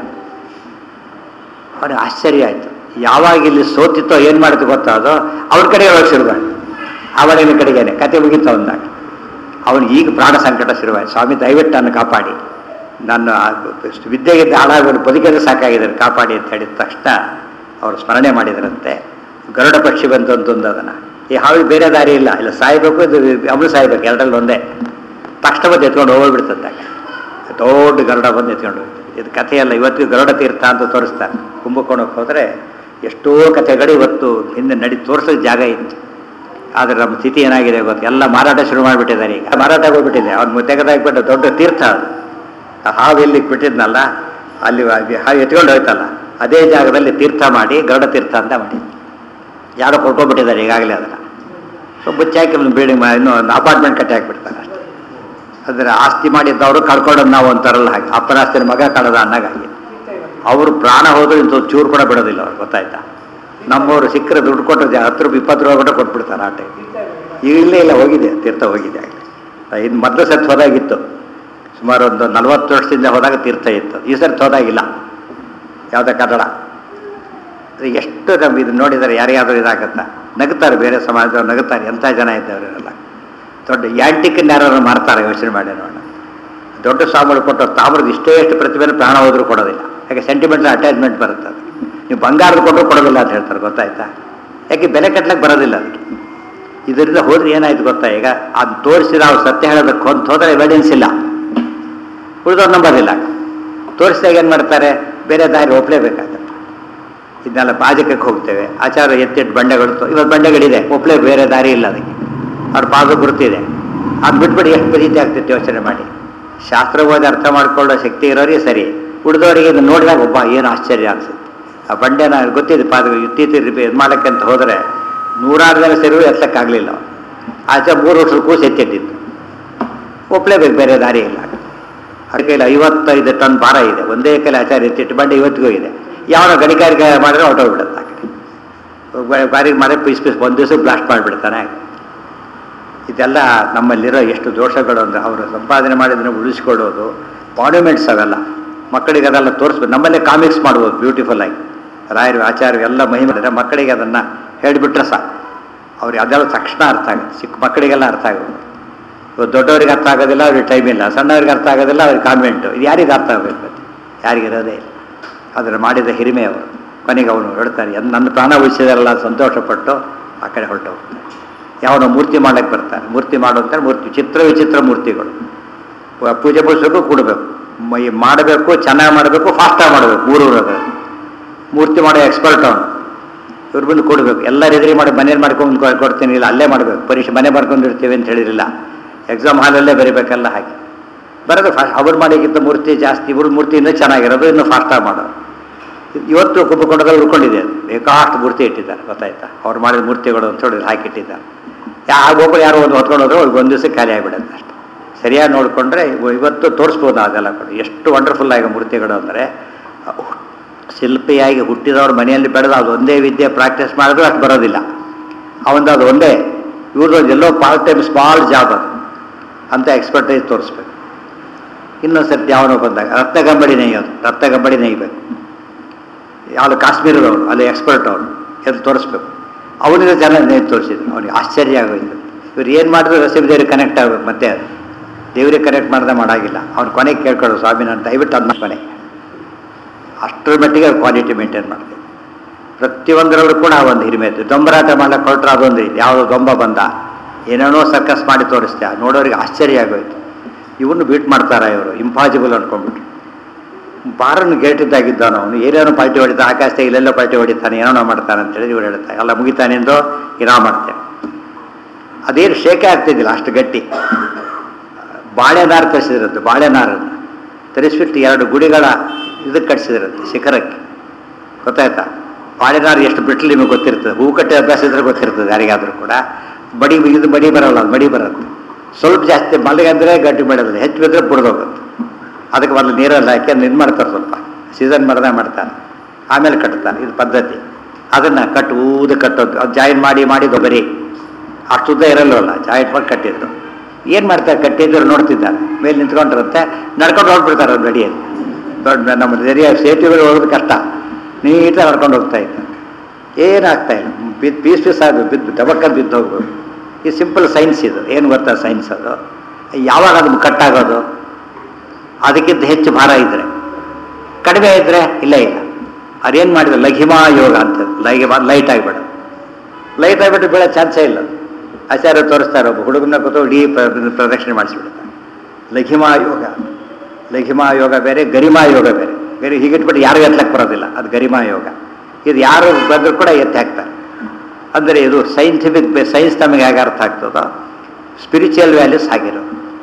ಅವನಿಗೆ ಆಶ್ಚರ್ಯ ಆಯಿತು ಯಾವಾಗ ಇಲ್ಲಿ ಸೋತಿತ್ತೋ ಏನು ಮಾಡಿತು ಗೊತ್ತಾ ಅದು ಅವ್ರ ಕಡೆ ಒಳಗೆ ಶುರುವಾಯ್ತು ಅವನಿನ ಕಡೆಗೇನೆ ಕತೆ ಮುಗಿತು ಅಂದಾಗ ಅವನು ಈಗ ಪ್ರಾಣ ಸಂಕಟ ಶುರುವಾಯ್ತು ಸ್ವಾಮಿ ದಯವಿಟ್ಟು ನನ್ನ ಕಾಪಾಡಿ ನನ್ನ ವಿದ್ಯೆಗೆ ಹಾಳಾಗೋದು ಬದುಕಿದ್ರೆ ಸಾಕಾಗಿದೆ ಕಾಪಾಡಿ ಅಂತ ಹೇಳಿದ ತಕ್ಷಣ ಅವರು ಸ್ಮರಣೆ ಮಾಡಿದರಂತೆ ಗರುಡ ಪಕ್ಷಿ ಬಂತು ಅಂತಂದು ಅದನ್ನು ಈ ಹಾವಿಗೆ ಬೇರೆ ದಾರಿ ಇಲ್ಲ ಇಲ್ಲ ಸಾಯ್ಬೇಕು ಇದು ಅವಳು ಸಾಯ್ಬೇಕು ಎರಡರಲ್ಲಿ ಒಂದೇ ತಕ್ಷಣ ಬಂದು ಎತ್ಕೊಂಡು ಹೋಗ್ಬಿಡ್ತಂದಾಗ ದೊಡ್ಡ ಗರುಡ ಬಂದು ಎತ್ಕೊಂಡು ಹೋಗ್ತದೆ ಇದು ಕಥೆಯಲ್ಲ ಇವತ್ತಿಗೂ ಗರುಡ ತೀರ್ಥ ಅಂತ ತೋರಿಸ್ತಾರೆ ಕುಂಭಕೋಣಕ್ಕೆ ಹೋದರೆ ಎಷ್ಟೋ ಕಥೆಗಳು ಇವತ್ತು ಹಿಂದೆ ನಡಿ ತೋರಿಸೋಕೆ ಜಾಗ ಇತ್ತು ಆದರೆ ನಮ್ಮ ಸ್ಥಿತಿ ಏನಾಗಿದೆ ಗೊತ್ತು ಎಲ್ಲ ಮಾರಾಟ ಶುರು ಮಾಡಿಬಿಟ್ಟಿದ್ದಾರೆ ಈಗ ಮಾರಾಟ ಹೋಗ್ಬಿಟ್ಟಿದೆ ಅವ್ನು ತೆಗೆದಾಕ್ಬಿಟ್ಟು ದೊಡ್ಡ ತೀರ್ಥ ಅದು ಆ ಹಾವು ಎಲ್ಲಿ ಬಿಟ್ಟಿದ್ನಲ್ಲ ಅಲ್ಲಿ ಆ- ಹಾವು ಎತ್ಕೊಂಡು ಹೋಯ್ತಲ್ಲ ಅದೇ ಜಾಗದಲ್ಲಿ ತೀರ್ಥ ಮಾಡಿ ಗರುಡ ತೀರ್ಥ ಅಂತ ಮಾಡಿ ಯಾರೋ ಕೊಡ್ಕೊಂಡ್ಬಿಟ್ಟಿದ್ದಾರೆ ಈಗಾಗಲೇ ಅದನ್ನು ಸೊ ಮುಚ್ಚಾಕಿ ಒಂದು ಬಿಲ್ಡಿಂಗ್ ಇನ್ನೂ ಒಂದು ಅಪಾರ್ಟ್ಮೆಂಟ್ ಕಟ್ಟಿ ಹಾಕ್ಬಿಡ್ತಾರೆ ಅಷ್ಟೇ ಅಂದರೆ ಆಸ್ತಿ ಮಾಡಿದ್ದವರು ಕಳ್ಕೊಳ್ಳೋದು ನಾವು ಅಂತಾರಲ್ಲ ಹಾಗೆ ಅಪ್ಪನ ಆಸ್ತಿನ ಮಗ ಕಳೆದ ಅನ್ನಗಾಗೆ ಅವರು ಪ್ರಾಣ ಹೋದ್ರು ಇಂಥ ಚೂರು ಕೂಡ ಬಿಡೋದಿಲ್ಲ ಅವ್ರು ಗೊತ್ತಾಯ್ತಾ ನಮ್ಮವರು ಸಿಕ್ಕರೆ ದುಡ್ಡು ಕೊಟ್ಟರೆ ಜಾ- ಹತ್ತು ರೂಪಾಯಿ ಇಪ್ಪತ್ತು ರೂಪಾಯಿ ಕೊಟ್ಟು ಕೊಟ್ಬಿಡ್ತಾರೆ ಆ ಟೈಮ್ ಈಗ ಇಲ್ಲೇ ಇಲ್ಲ ಹೋಗಿದೆ ತೀರ್ಥ ಹೋಗಿದೆ ಆಗಲಿ ಇದು ಮೊದಲು ಸತ್ ಹೋದಾಗಿತ್ತು ಸುಮಾರು ಒಂದು ನಲವತ್ತು ವರ್ಷದಿಂದ ಹೋದಾಗ ತೀರ್ಥ ಇತ್ತು ಈ ಸರ್ತಿ ಹೋದಾಗಿಲ್ಲ ಯಾವುದೇ ಕನ್ನಡ ಅದು ಎಷ್ಟು ನಮ್ಮ ಇದು ನೋಡಿದರೆ ಯಾರಿಗಾದ್ರೂ ಇದಾಗತ್ತಾ ನಗುತ್ತಾರೆ ಬೇರೆ ಸಮಾಜದವ್ರು ನಗುತ್ತಾರೆ ಎಂಥ ಜನ ಇದ್ದವರೆಲ್ಲ ದೊಡ್ಡ ಯಾಂಟಿಕನ್ನ ಯಾರು ಮಾಡ್ತಾರೆ ಯೋಚನೆ ಮಾಡಿ ನೋಡೋಣ ದೊಡ್ಡ ಸ್ವಾಮಿಗಳು ಕೊಟ್ಟು ತಾಮ್ರದ ಇಷ್ಟೇ ಎಷ್ಟು ಪ್ರತಿಭೆನ ಪ್ರಾಣ ಹೋದ್ರೂ ಕೊಡೋದಿಲ್ಲ ಯಾಕೆ ಸೆಂಟಿಮೆಂಟಲ್ ಅಟ್ಯಾಚ್ಮೆಂಟ್ ಬರುತ್ತೆ ಅದು ನೀವು ಬಂಗಾರದ ಕೊಟ್ಟರು ಕೊಡೋದಿಲ್ಲ ಅಂತ ಹೇಳ್ತಾರೆ ಗೊತ್ತಾಯ್ತಾ ಯಾಕೆ ಬೆಲೆ ಕಟ್ಲಕ್ಕೆ ಬರೋದಿಲ್ಲ ಅದಕ್ಕೆ ಇದರಿಂದ ಹೋದ್ರೆ ಏನಾಯ್ತು ಗೊತ್ತಾ ಈಗ ಅದು ತೋರಿಸಿದ ಅವ್ರು ಸತ್ಯ ಹೇಳಬೇಕು ಅಂತ ಹೋದರೆ ಎವಿಡೆನ್ಸ್ ಇಲ್ಲ ಉಳಿದವ್ರು ನಂಬೋದಿಲ್ಲ ತೋರಿಸಿದಾಗ ಏನು ಮಾಡ್ತಾರೆ ಬೇರೆ ದಾರಿ ಒಪ್ಪಲೇಬೇಕಾಗತ್ತೆ ಇದನ್ನೆಲ್ಲ ಪಾಜಕಕ್ಕೆ ಹೋಗ್ತೇವೆ ಆಚಾರ ಎತ್ತಿಟ್ಟು ಬಂಡೆಗಳು ತೋ- ಇವತ್ತು ಬಂಡೆಗಳಿದೆ ಒಪ್ಪಲೇ ಬೇರೆ ದಾರಿ ಇಲ್ಲ ಅದಕ್ಕೆ ಅವ್ರ ಪಾದ ಗುರುತಿದೆ ಅದು ಬಿಟ್ಬಿಟ್ಟು ಎಷ್ಟು ಪ್ರೀತಿ ಆಗ್ತಿತ್ತು ಯೋಚನೆ ಮಾಡಿ ಶಾಸ್ತ್ರ ಓದಿ ಅರ್ಥ ಮಾಡ್ಕೊಳ್ಳೋ ಶಕ್ತಿ ಇರೋರಿಗೆ ಸರಿ ಉಳಿದವರಿಗೆ ಇದನ್ನು ನೋಡಿದಾಗ ಒಬ್ಬ ಏನು ಆಶ್ಚರ್ಯ ಅನಿಸುತ್ತೆ ಆ ಬಂಡೆನ ಗೊತ್ತಿದೆ ಪಾದ ಇತ್ತೀಚೆ ಇದು ಮಾಡೋಕ್ಕೆ ಅಂತ ಹೋದರೆ ನೂರಾರು ಜನ ಸೇರಿಗೂ ಎತ್ತಕ್ಕಾಗಲಿಲ್ಲ ಆಚೆ ಮೂರು ವರ್ಷದ ಕೂಸು ಎತ್ತಿಟ್ಟಿದ್ದು ಒಪ್ಪಲೇಬೇಕು ಬೇರೆ ದಾರಿ ಇಲ್ಲ ಅದಕ್ಕೆ ಇಲ್ಲ ಐವತ್ತೈದು ಟನ್ ಭಾರ ಇದೆ ಒಂದೇ ಕೈಲಿ ಆಚಾರ ಎತ್ತಿಟ್ಟು ಬಂಡೆ ಇವತ್ತಿಗೂ ಇದೆ ಯಾವ ಗಣಿಗಾರಿಕೆ ಮಾಡಿದ್ರೆ ಹೊರಟೋಗ್ಬಿಡುತ್ತೆ ಆ ಕಡೆ ಬಾರಿಗೆ ಮಾಡಿ ಪೀಸ್ ಪೀಸ್ ಒಂದು ದಿವಸ ಬ್ಲಾಸ್ಟ್ ಮಾಡಿಬಿಡ್ತಾನೆ ಇದೆಲ್ಲ ನಮ್ಮಲ್ಲಿರೋ ಎಷ್ಟು ದೋಷಗಳು ಅಂದರೆ ಅವರು ಸಂಪಾದನೆ ಮಾಡಿದ್ದನ್ನು ಉಳಿಸ್ಕೊಳ್ಳೋದು ಮಾನ್ಯುಮೆಂಟ್ಸ್ ಅವೆಲ್ಲ ಮಕ್ಕಳಿಗೆ ಅದೆಲ್ಲ ತೋರಿಸ್ಬೇಕು ನಮ್ಮಲ್ಲೇ ಕಾಮಿಕ್ಸ್ ಮಾಡ್ಬೋದು ಬ್ಯೂಟಿಫುಲ್ ಆಗಿ ರಾಯರು ಆಚಾರ್ಯ ಎಲ್ಲ ಮಹಿಮೆ ಇದ್ರೆ ಮಕ್ಕಳಿಗೆ ಅದನ್ನು ಹೇಳಿಬಿಟ್ರೆ ಸಾಕು ಅವ್ರಿಗೆ ಅದೆಲ್ಲ ತಕ್ಷಣ ಅರ್ಥ ಆಗುತ್ತೆ ಚಿಕ್ಕ ಮಕ್ಕಳಿಗೆಲ್ಲ ಅರ್ಥ ಆಗೋದು ಇವತ್ತು ದೊಡ್ಡವರಿಗೆ ಅರ್ಥ ಆಗೋದಿಲ್ಲ ಅವ್ರಿಗೆ ಟೈಮ್ ಇಲ್ಲ ಸಣ್ಣವ್ರಿಗೆ ಅರ್ಥ ಆಗೋದಿಲ್ಲ ಅವ್ರಿಗೆ ಕಾನ್ವೆಂಟು ಇದು ಯಾರಿಗೆ ಅರ್ಥ ಆಗಬೇಕು ಯಾರಿಗಿರೋದೇ ಇಲ್ಲ ಅದನ್ನು ಮಾಡಿದ ಹಿರಿಮೆ ಅವರು ಕೊನೆಗೆ ಅವನು ಹೇಳ್ತಾರೆ ಎನ್- ನನ್ನ ಪ್ರಾಣ ಉಳಿಸಿದಾರಲ್ಲ ಸಂತೋಷಪಟ್ಟು ಆ ಕಡೆ ಹೊರಟು ಹೋಗ್ತಾರೆ ಯಾವನೋ ಮೂರ್ತಿ ಮಾಡಕ್ಕೆ ಬರ್ತಾರೆ ಮೂರ್ತಿ ಮಾಡು ಅಂತಾರೆ ಮೂರ್ತಿ ಚಿತ್ರ ವಿಚಿತ್ರ ಮೂರ್ತಿಗಳು ವ- ಪೂಜೆ ಪುಸ್ತಕಕ್ಕೂ ಕೊಡಬೇಕು ಮೈ ಮಾಡಬೇಕು ಚೆನ್ನಾಗಿ ಮಾಡಬೇಕು ಫಾಸ್ಟಾಗಿ ಮಾಡಬೇಕು ಮೂರು ಮೂರ್ತಿ ಮಾಡೋ ಎಕ್ಸ್ಪರ್ಟ್ ಅವನು ಇವ್ರು ಬಂದು ಕೊಡಬೇಕು ಎಲ್ಲರೂ ಎದುರಿ ಮಾಡಿ ಮನೇಲಿ ಮಾಡ್ಕೊಂಡು ಕೊ- ಕೊಡ್ತೀನಿ ಇಲ್ಲ ಅಲ್ಲೇ ಮಾಡಬೇಕು ಪರೀಕ್ಷೆ ಮನೆ ಮಾಡ್ಕೊಂಡಿರ್ತೀವಿ ಅಂತ ಹೇಳಿರಲಿಲ್ಲ ಎಕ್ಸಾಮ್ ಹಾಲಲ್ಲೇ ಬರೀಬೇಕಲ್ಲ ಹಾಗೆ ಬರೋದು ಫಾಸ್ಟ್ ಅವ್ರು ಮಾಡಿಕ್ಕಿಂತ ಮೂರ್ತಿ ಜಾಸ್ತಿ ಇವ್ರ ಮೂರ್ತಿ ಇನ್ನೂ ಚೆನ್ನಾಗಿರೋದು ಇನ್ನೂ ಫಾಸ್ಟಾಗಿ ಮಾಡೋದು ಇವತ್ತು ಕುಂಭಕೋಣದಲ್ಲಿ ಉಳ್ಕೊಂಡಿದೆ ಅದು ಬೇಕಾಷ್ಟು ಮೂರ್ತಿ ಇಟ್ಟಿದ್ದಾರೆ ಗೊತ್ತಾಯ್ತಾ ಅವ್ರು ಮಾಡಿದ ಮೂರ್ತಿಗಳು ಅಂತ ಹೇಳಿ ಹಾಕಿಟ್ಟಿದ್ದಾರೆ ಯಾವ ಒಬ್ಬರು ಯಾರೋ ಒಂದು ಹೊತ್ಕೊಂಡು ಹೋದ್ರೆ ಅವ್ರಿಗೆ ಒಂದು ದಿವಸ ಖಾಲಿ ಆಗಿಬಿಡುತ್ತೆ ಅಷ್ಟೆ ಸರಿಯಾಗಿ ನೋಡಿಕೊಂಡ್ರೆ ಇವತ್ತು ತೋರಿಸ್ಬೋದು ಅದೆಲ್ಲ ಕೂಡ ಎಷ್ಟು ವಂಡರ್ಫುಲ್ ಆಗಿ ಮೂರ್ತಿಗಳು ಅಂದರೆ ಶಿಲ್ಪಿಯಾಗಿ ಹುಟ್ಟಿದವ್ರ ಮನೆಯಲ್ಲಿ ಬೆಳೆದು ಅದು ಒಂದೇ ವಿದ್ಯೆ ಪ್ರಾಕ್ಟೀಸ್ ಮಾಡಿದ್ರು ಅಷ್ಟು ಬರೋದಿಲ್ಲ ಅವಂದು ಅದು ಒಂದೇ ಇವ್ರದ್ದು ಎಲ್ಲೋ ಪಾರ್ಟ್ ಟೈಮ್ ಸ್ಮಾಲ್ ಜಾಬ್ ಅದು ಅಂತ ಎಕ್ಸ್ಪರ್ಟೈಸ್ ತೋರಿಸ್ಬೇಕು ಇನ್ನೊಂದು ಸರ್ತಿ ಯಾವನೋ ಬಂದಾಗ ರತ್ನಗಂಬಳಿ ನೇಯೋದು ರತ್ನಗಂಬಳಿ ನೇಯ್ಬೇಕು ಯಾವುದು ಕಾಶ್ಮೀರದವರು ಅಲ್ಲಿ ಎಕ್ಸ್ಪರ್ಟ್ ಅವರು ಎದ್ದು ತೋರಿಸ್ಬೇಕು ಅವನಿಗೆ ಜನ ನೇಯ್ದು ತೋರಿಸಿದ್ರು ಅವನಿಗೆ ಆಶ್ಚರ್ಯ ಆಗೋಯ್ತು ಇವ್ರು ಏನು ಮಾಡಿದ್ರು ರಸೀಬ್ ದೇವ್ರಿಗೆ ಕನೆಕ್ಟ್ ಆಗಬೇಕು ಮತ್ತೆ ಅದು ದೇವ್ರಿಗೆ ಕನೆಕ್ಟ್ ಮಾಡ್ದೆ ಮಾಡಾಗಿಲ್ಲ ಅವ್ನು ಕೊನೆಗೆ ಕೇಳ್ಕೊಳ್ಳೋ ಸ್ವಾಮಿ ನಾನು ದಯವಿಟ್ಟು ಅದನ್ನ ಕೊನೆ ಅಷ್ಟರ ಮಟ್ಟಿಗೆ ಕ್ವಾಲಿಟಿ ಮೇಂಟೈನ್ ಮಾಡ್ತೀವಿ ಪ್ರತಿಯೊಂದರಲ್ಲೂ ಕೂಡ ಒಂದು ಹಿರಿಮೆ ಇತ್ತು ದೊಂಬರಾಟ ಮಾಡ್ಲಿಕ್ಕೆ ಹೊರಟ್ರೆ ಅದೊಂದು ರೀತಿ ಯಾವುದೋ ದೊಂಬ ಬಂದ ಏನೇನೋ ಸರ್ಕಸ್ ಮಾಡಿ ತೋರಿಸ್ತೆ ನೋಡೋರಿಗೆ ಆಶ್ಚರ್ಯ ಆಗೋಯ್ತು ಇವನ್ನು ಬೀಟ್ ಮಾಡ್ತಾರ ಇವರು ಇಂಪಾಸಿಬಲ್ ಅನ್ಕೊಂಡ್ಬಿಟ್ರು ಬಾರನ್ನು ಗೇಟ್ ಇದ್ದಾಗಿದ್ದಾನ ಅವನು ಏನೇನೋ ಪಾರ್ಟಿ ಹೊಡಿತಾ ಆಕಾಶ ಇಲ್ಲೆಲ್ಲೋ ಪಾರ್ಟಿ ಹೊಡಿತಾನೆ ಏನೋ ಮಾಡ್ತಾನೆ ಅಂತೇಳಿ ಇವ್ರು ಹೇಳ್ತಾರೆ ಎಲ್ಲ ಮುಗಿತಾನೆಂದು ಏನೋ ಮಾಡ್ತೇನೆ ಅದೇನು ಶೇಕೆ ಆಗ್ತಿದ್ದಿಲ್ಲ ಅಷ್ಟು ಗಟ್ಟಿ ಬಾಳೆನಾರು ತರಿಸಿದ್ರಂತೆ ಬಾಳೆನಾರನ್ನು ತರಿಸ್ಬಿಟ್ಟು ಎರಡು ಗುಡಿಗಳ ಇದಕ್ಕೆ ಕಟ್ಸಿದ್ರಂತೆ ಶಿಖರಕ್ಕೆ ಗೊತ್ತಾಯ್ತಾ ಬಾಳೆನಾರು ಎಷ್ಟು ಬಿಟ್ಲು ನಿಮಗೆ ಗೊತ್ತಿರ್ತದೆ ಹೂ ಕಟ್ಟೆ ಅಭ್ಯಾಸ ಇದ್ರೆ ಗೊತ್ತಿರ್ತದೆ ಯಾರಿಗಾದರೂ ಕೂಡ ಬಡಿ ಇದು ಬಡಿ ಬರಲ್ಲ ಅದು ಮಡಿ ಬರುತ್ತೆ ಸ್ವಲ್ಪ ಜಾಸ್ತಿ ಮಲ್ಲಿಗೆ ಅಂದರೆ ಗಟ್ಟಿ ಮಾಡೋದಿಲ್ಲ ಹೆಚ್ಚು ಬಿದ್ದರೆ ಬುಡ್ದೋಗುತ್ತೆ ಅದಕ್ಕೆ ಒಂದು ನೀರಲ್ಲಿ ಹಾಕಿ ಅದನ್ನ ಇದು ಮಾಡ್ತಾರೆ ಸ್ವಲ್ಪ ಸೀಸನ್ ಮರದ ಮಾಡ್ತಾರೆ ಆಮೇಲೆ ಕಟ್ತಾರೆ ಇದು ಪದ್ಧತಿ ಅದನ್ನು ಕಟ್ಟು ಊದು ಕಟ್ಟೋದು ಅದು ಜಾಯಿನ್ ಮಾಡಿ ಮಾಡಿ ಬರೀ ಅಷ್ಟುದ್ದ ಇರಲ್ವಲ್ಲ ಜಾಯಿನ್ ಮಾಡಿ ಕಟ್ಟಿದ್ರು ಏನು ಮಾಡ್ತಾರೆ ಕಟ್ಟಿದ್ರು ನೋಡ್ತಿದ್ದಾರೆ ಮೇಲೆ ನಿಂತ್ಕೊಂಡಿರುತ್ತೆ ನಡ್ಕೊಂಡು ಹೋಗ್ಬಿಡ್ತಾರೆ ಅದು ನಡಿಯಲ್ಲಿ ದೊಡ್ಡ ನಮ್ಮ ದರಿಯ ಸೇತುವೆಗಳು ಹೋಗೋದು ಕಷ್ಟ ನೀಟಾಗಿ ನಡ್ಕೊಂಡು ಹೋಗ್ತಾ ಇದ್ದಾರೆ ಏನಾಗ್ತಾ ಇಲ್ಲ ಬಿದ್ದು ಪೀಸ್ ಪೀಸ್ ಆಗೋದು ಬಿದ್ದು ಡಬಕ್ಕಲ್ಲಿ ಬಿದ್ದು ಹೋಗ್ಬೋದು ಈ ಸಿಂಪಲ್ ಸೈನ್ಸ್ ಇದು ಏನು ಗೊತ್ತಾ ಸೈನ್ಸ್ ಅದು ಯಾವಾಗ ಅದು ಕಟ್ಟಾಗೋದು ಅದಕ್ಕಿಂತ ಹೆಚ್ಚು ಭಾರ ಇದ್ದರೆ ಕಡಿಮೆ ಇದ್ದರೆ ಇಲ್ಲ ಇಲ್ಲ ಅದೇನು ಮಾಡಿದ್ರೆ ಲಘಿಮಾ ಯೋಗ ಅಂತ ಲಘಿಮಾ ಲೈಟ್ ಆಗಿಬಿಡೋದು ಲೈಟ್ ಆಗಿಬಿಟ್ಟು ಬೀಳೋ ಚಾನ್ಸೇ ಇಲ್ಲ ಅದು. ಆಚಾರ್ಯ ತೋರಿಸ್ತಾರೆ ಒಬ್ಬ ಹುಡುಗನ ಕೂತು ಇಡೀ ಪ್ರ- ಪ್ರದಕ್ಷಿಣೆ ಮಾಡಿಸ್ಬಿಡ್ತಾರೆ ಲಘಿಮಾ ಯೋಗ ಲಘಿಮಾ ಯೋಗ ಬೇರೆ ಗರಿಮಾ ಯೋಗ ಬೇರೆ ಗರಿ ಹೀಗಿಟ್ಬಿಟ್ಟು ಯಾರು ಎತ್ತಲಕ್ಕೆ ಬರೋದಿಲ್ಲ ಅದು ಗರಿಮಾ ಯೋಗ ಇದು ಯಾರು ಬಂದರೂ ಕೂಡ ಎತ್ತಿ ಹಾಕ್ತಾರೆ ಅಂದರೆ ಇದು ಸೈಂಟಿಫಿಕ್ ಸೈನ್ಸ್ ನಮಗೆ ಹೇಗೆ ಅರ್ಥ ಆಗ್ತದೋ ಸ್ಪಿರಿಚುವಲ್ ವ್ಯಾಲ್ಯೂಸ್ ಆಗಿರೋ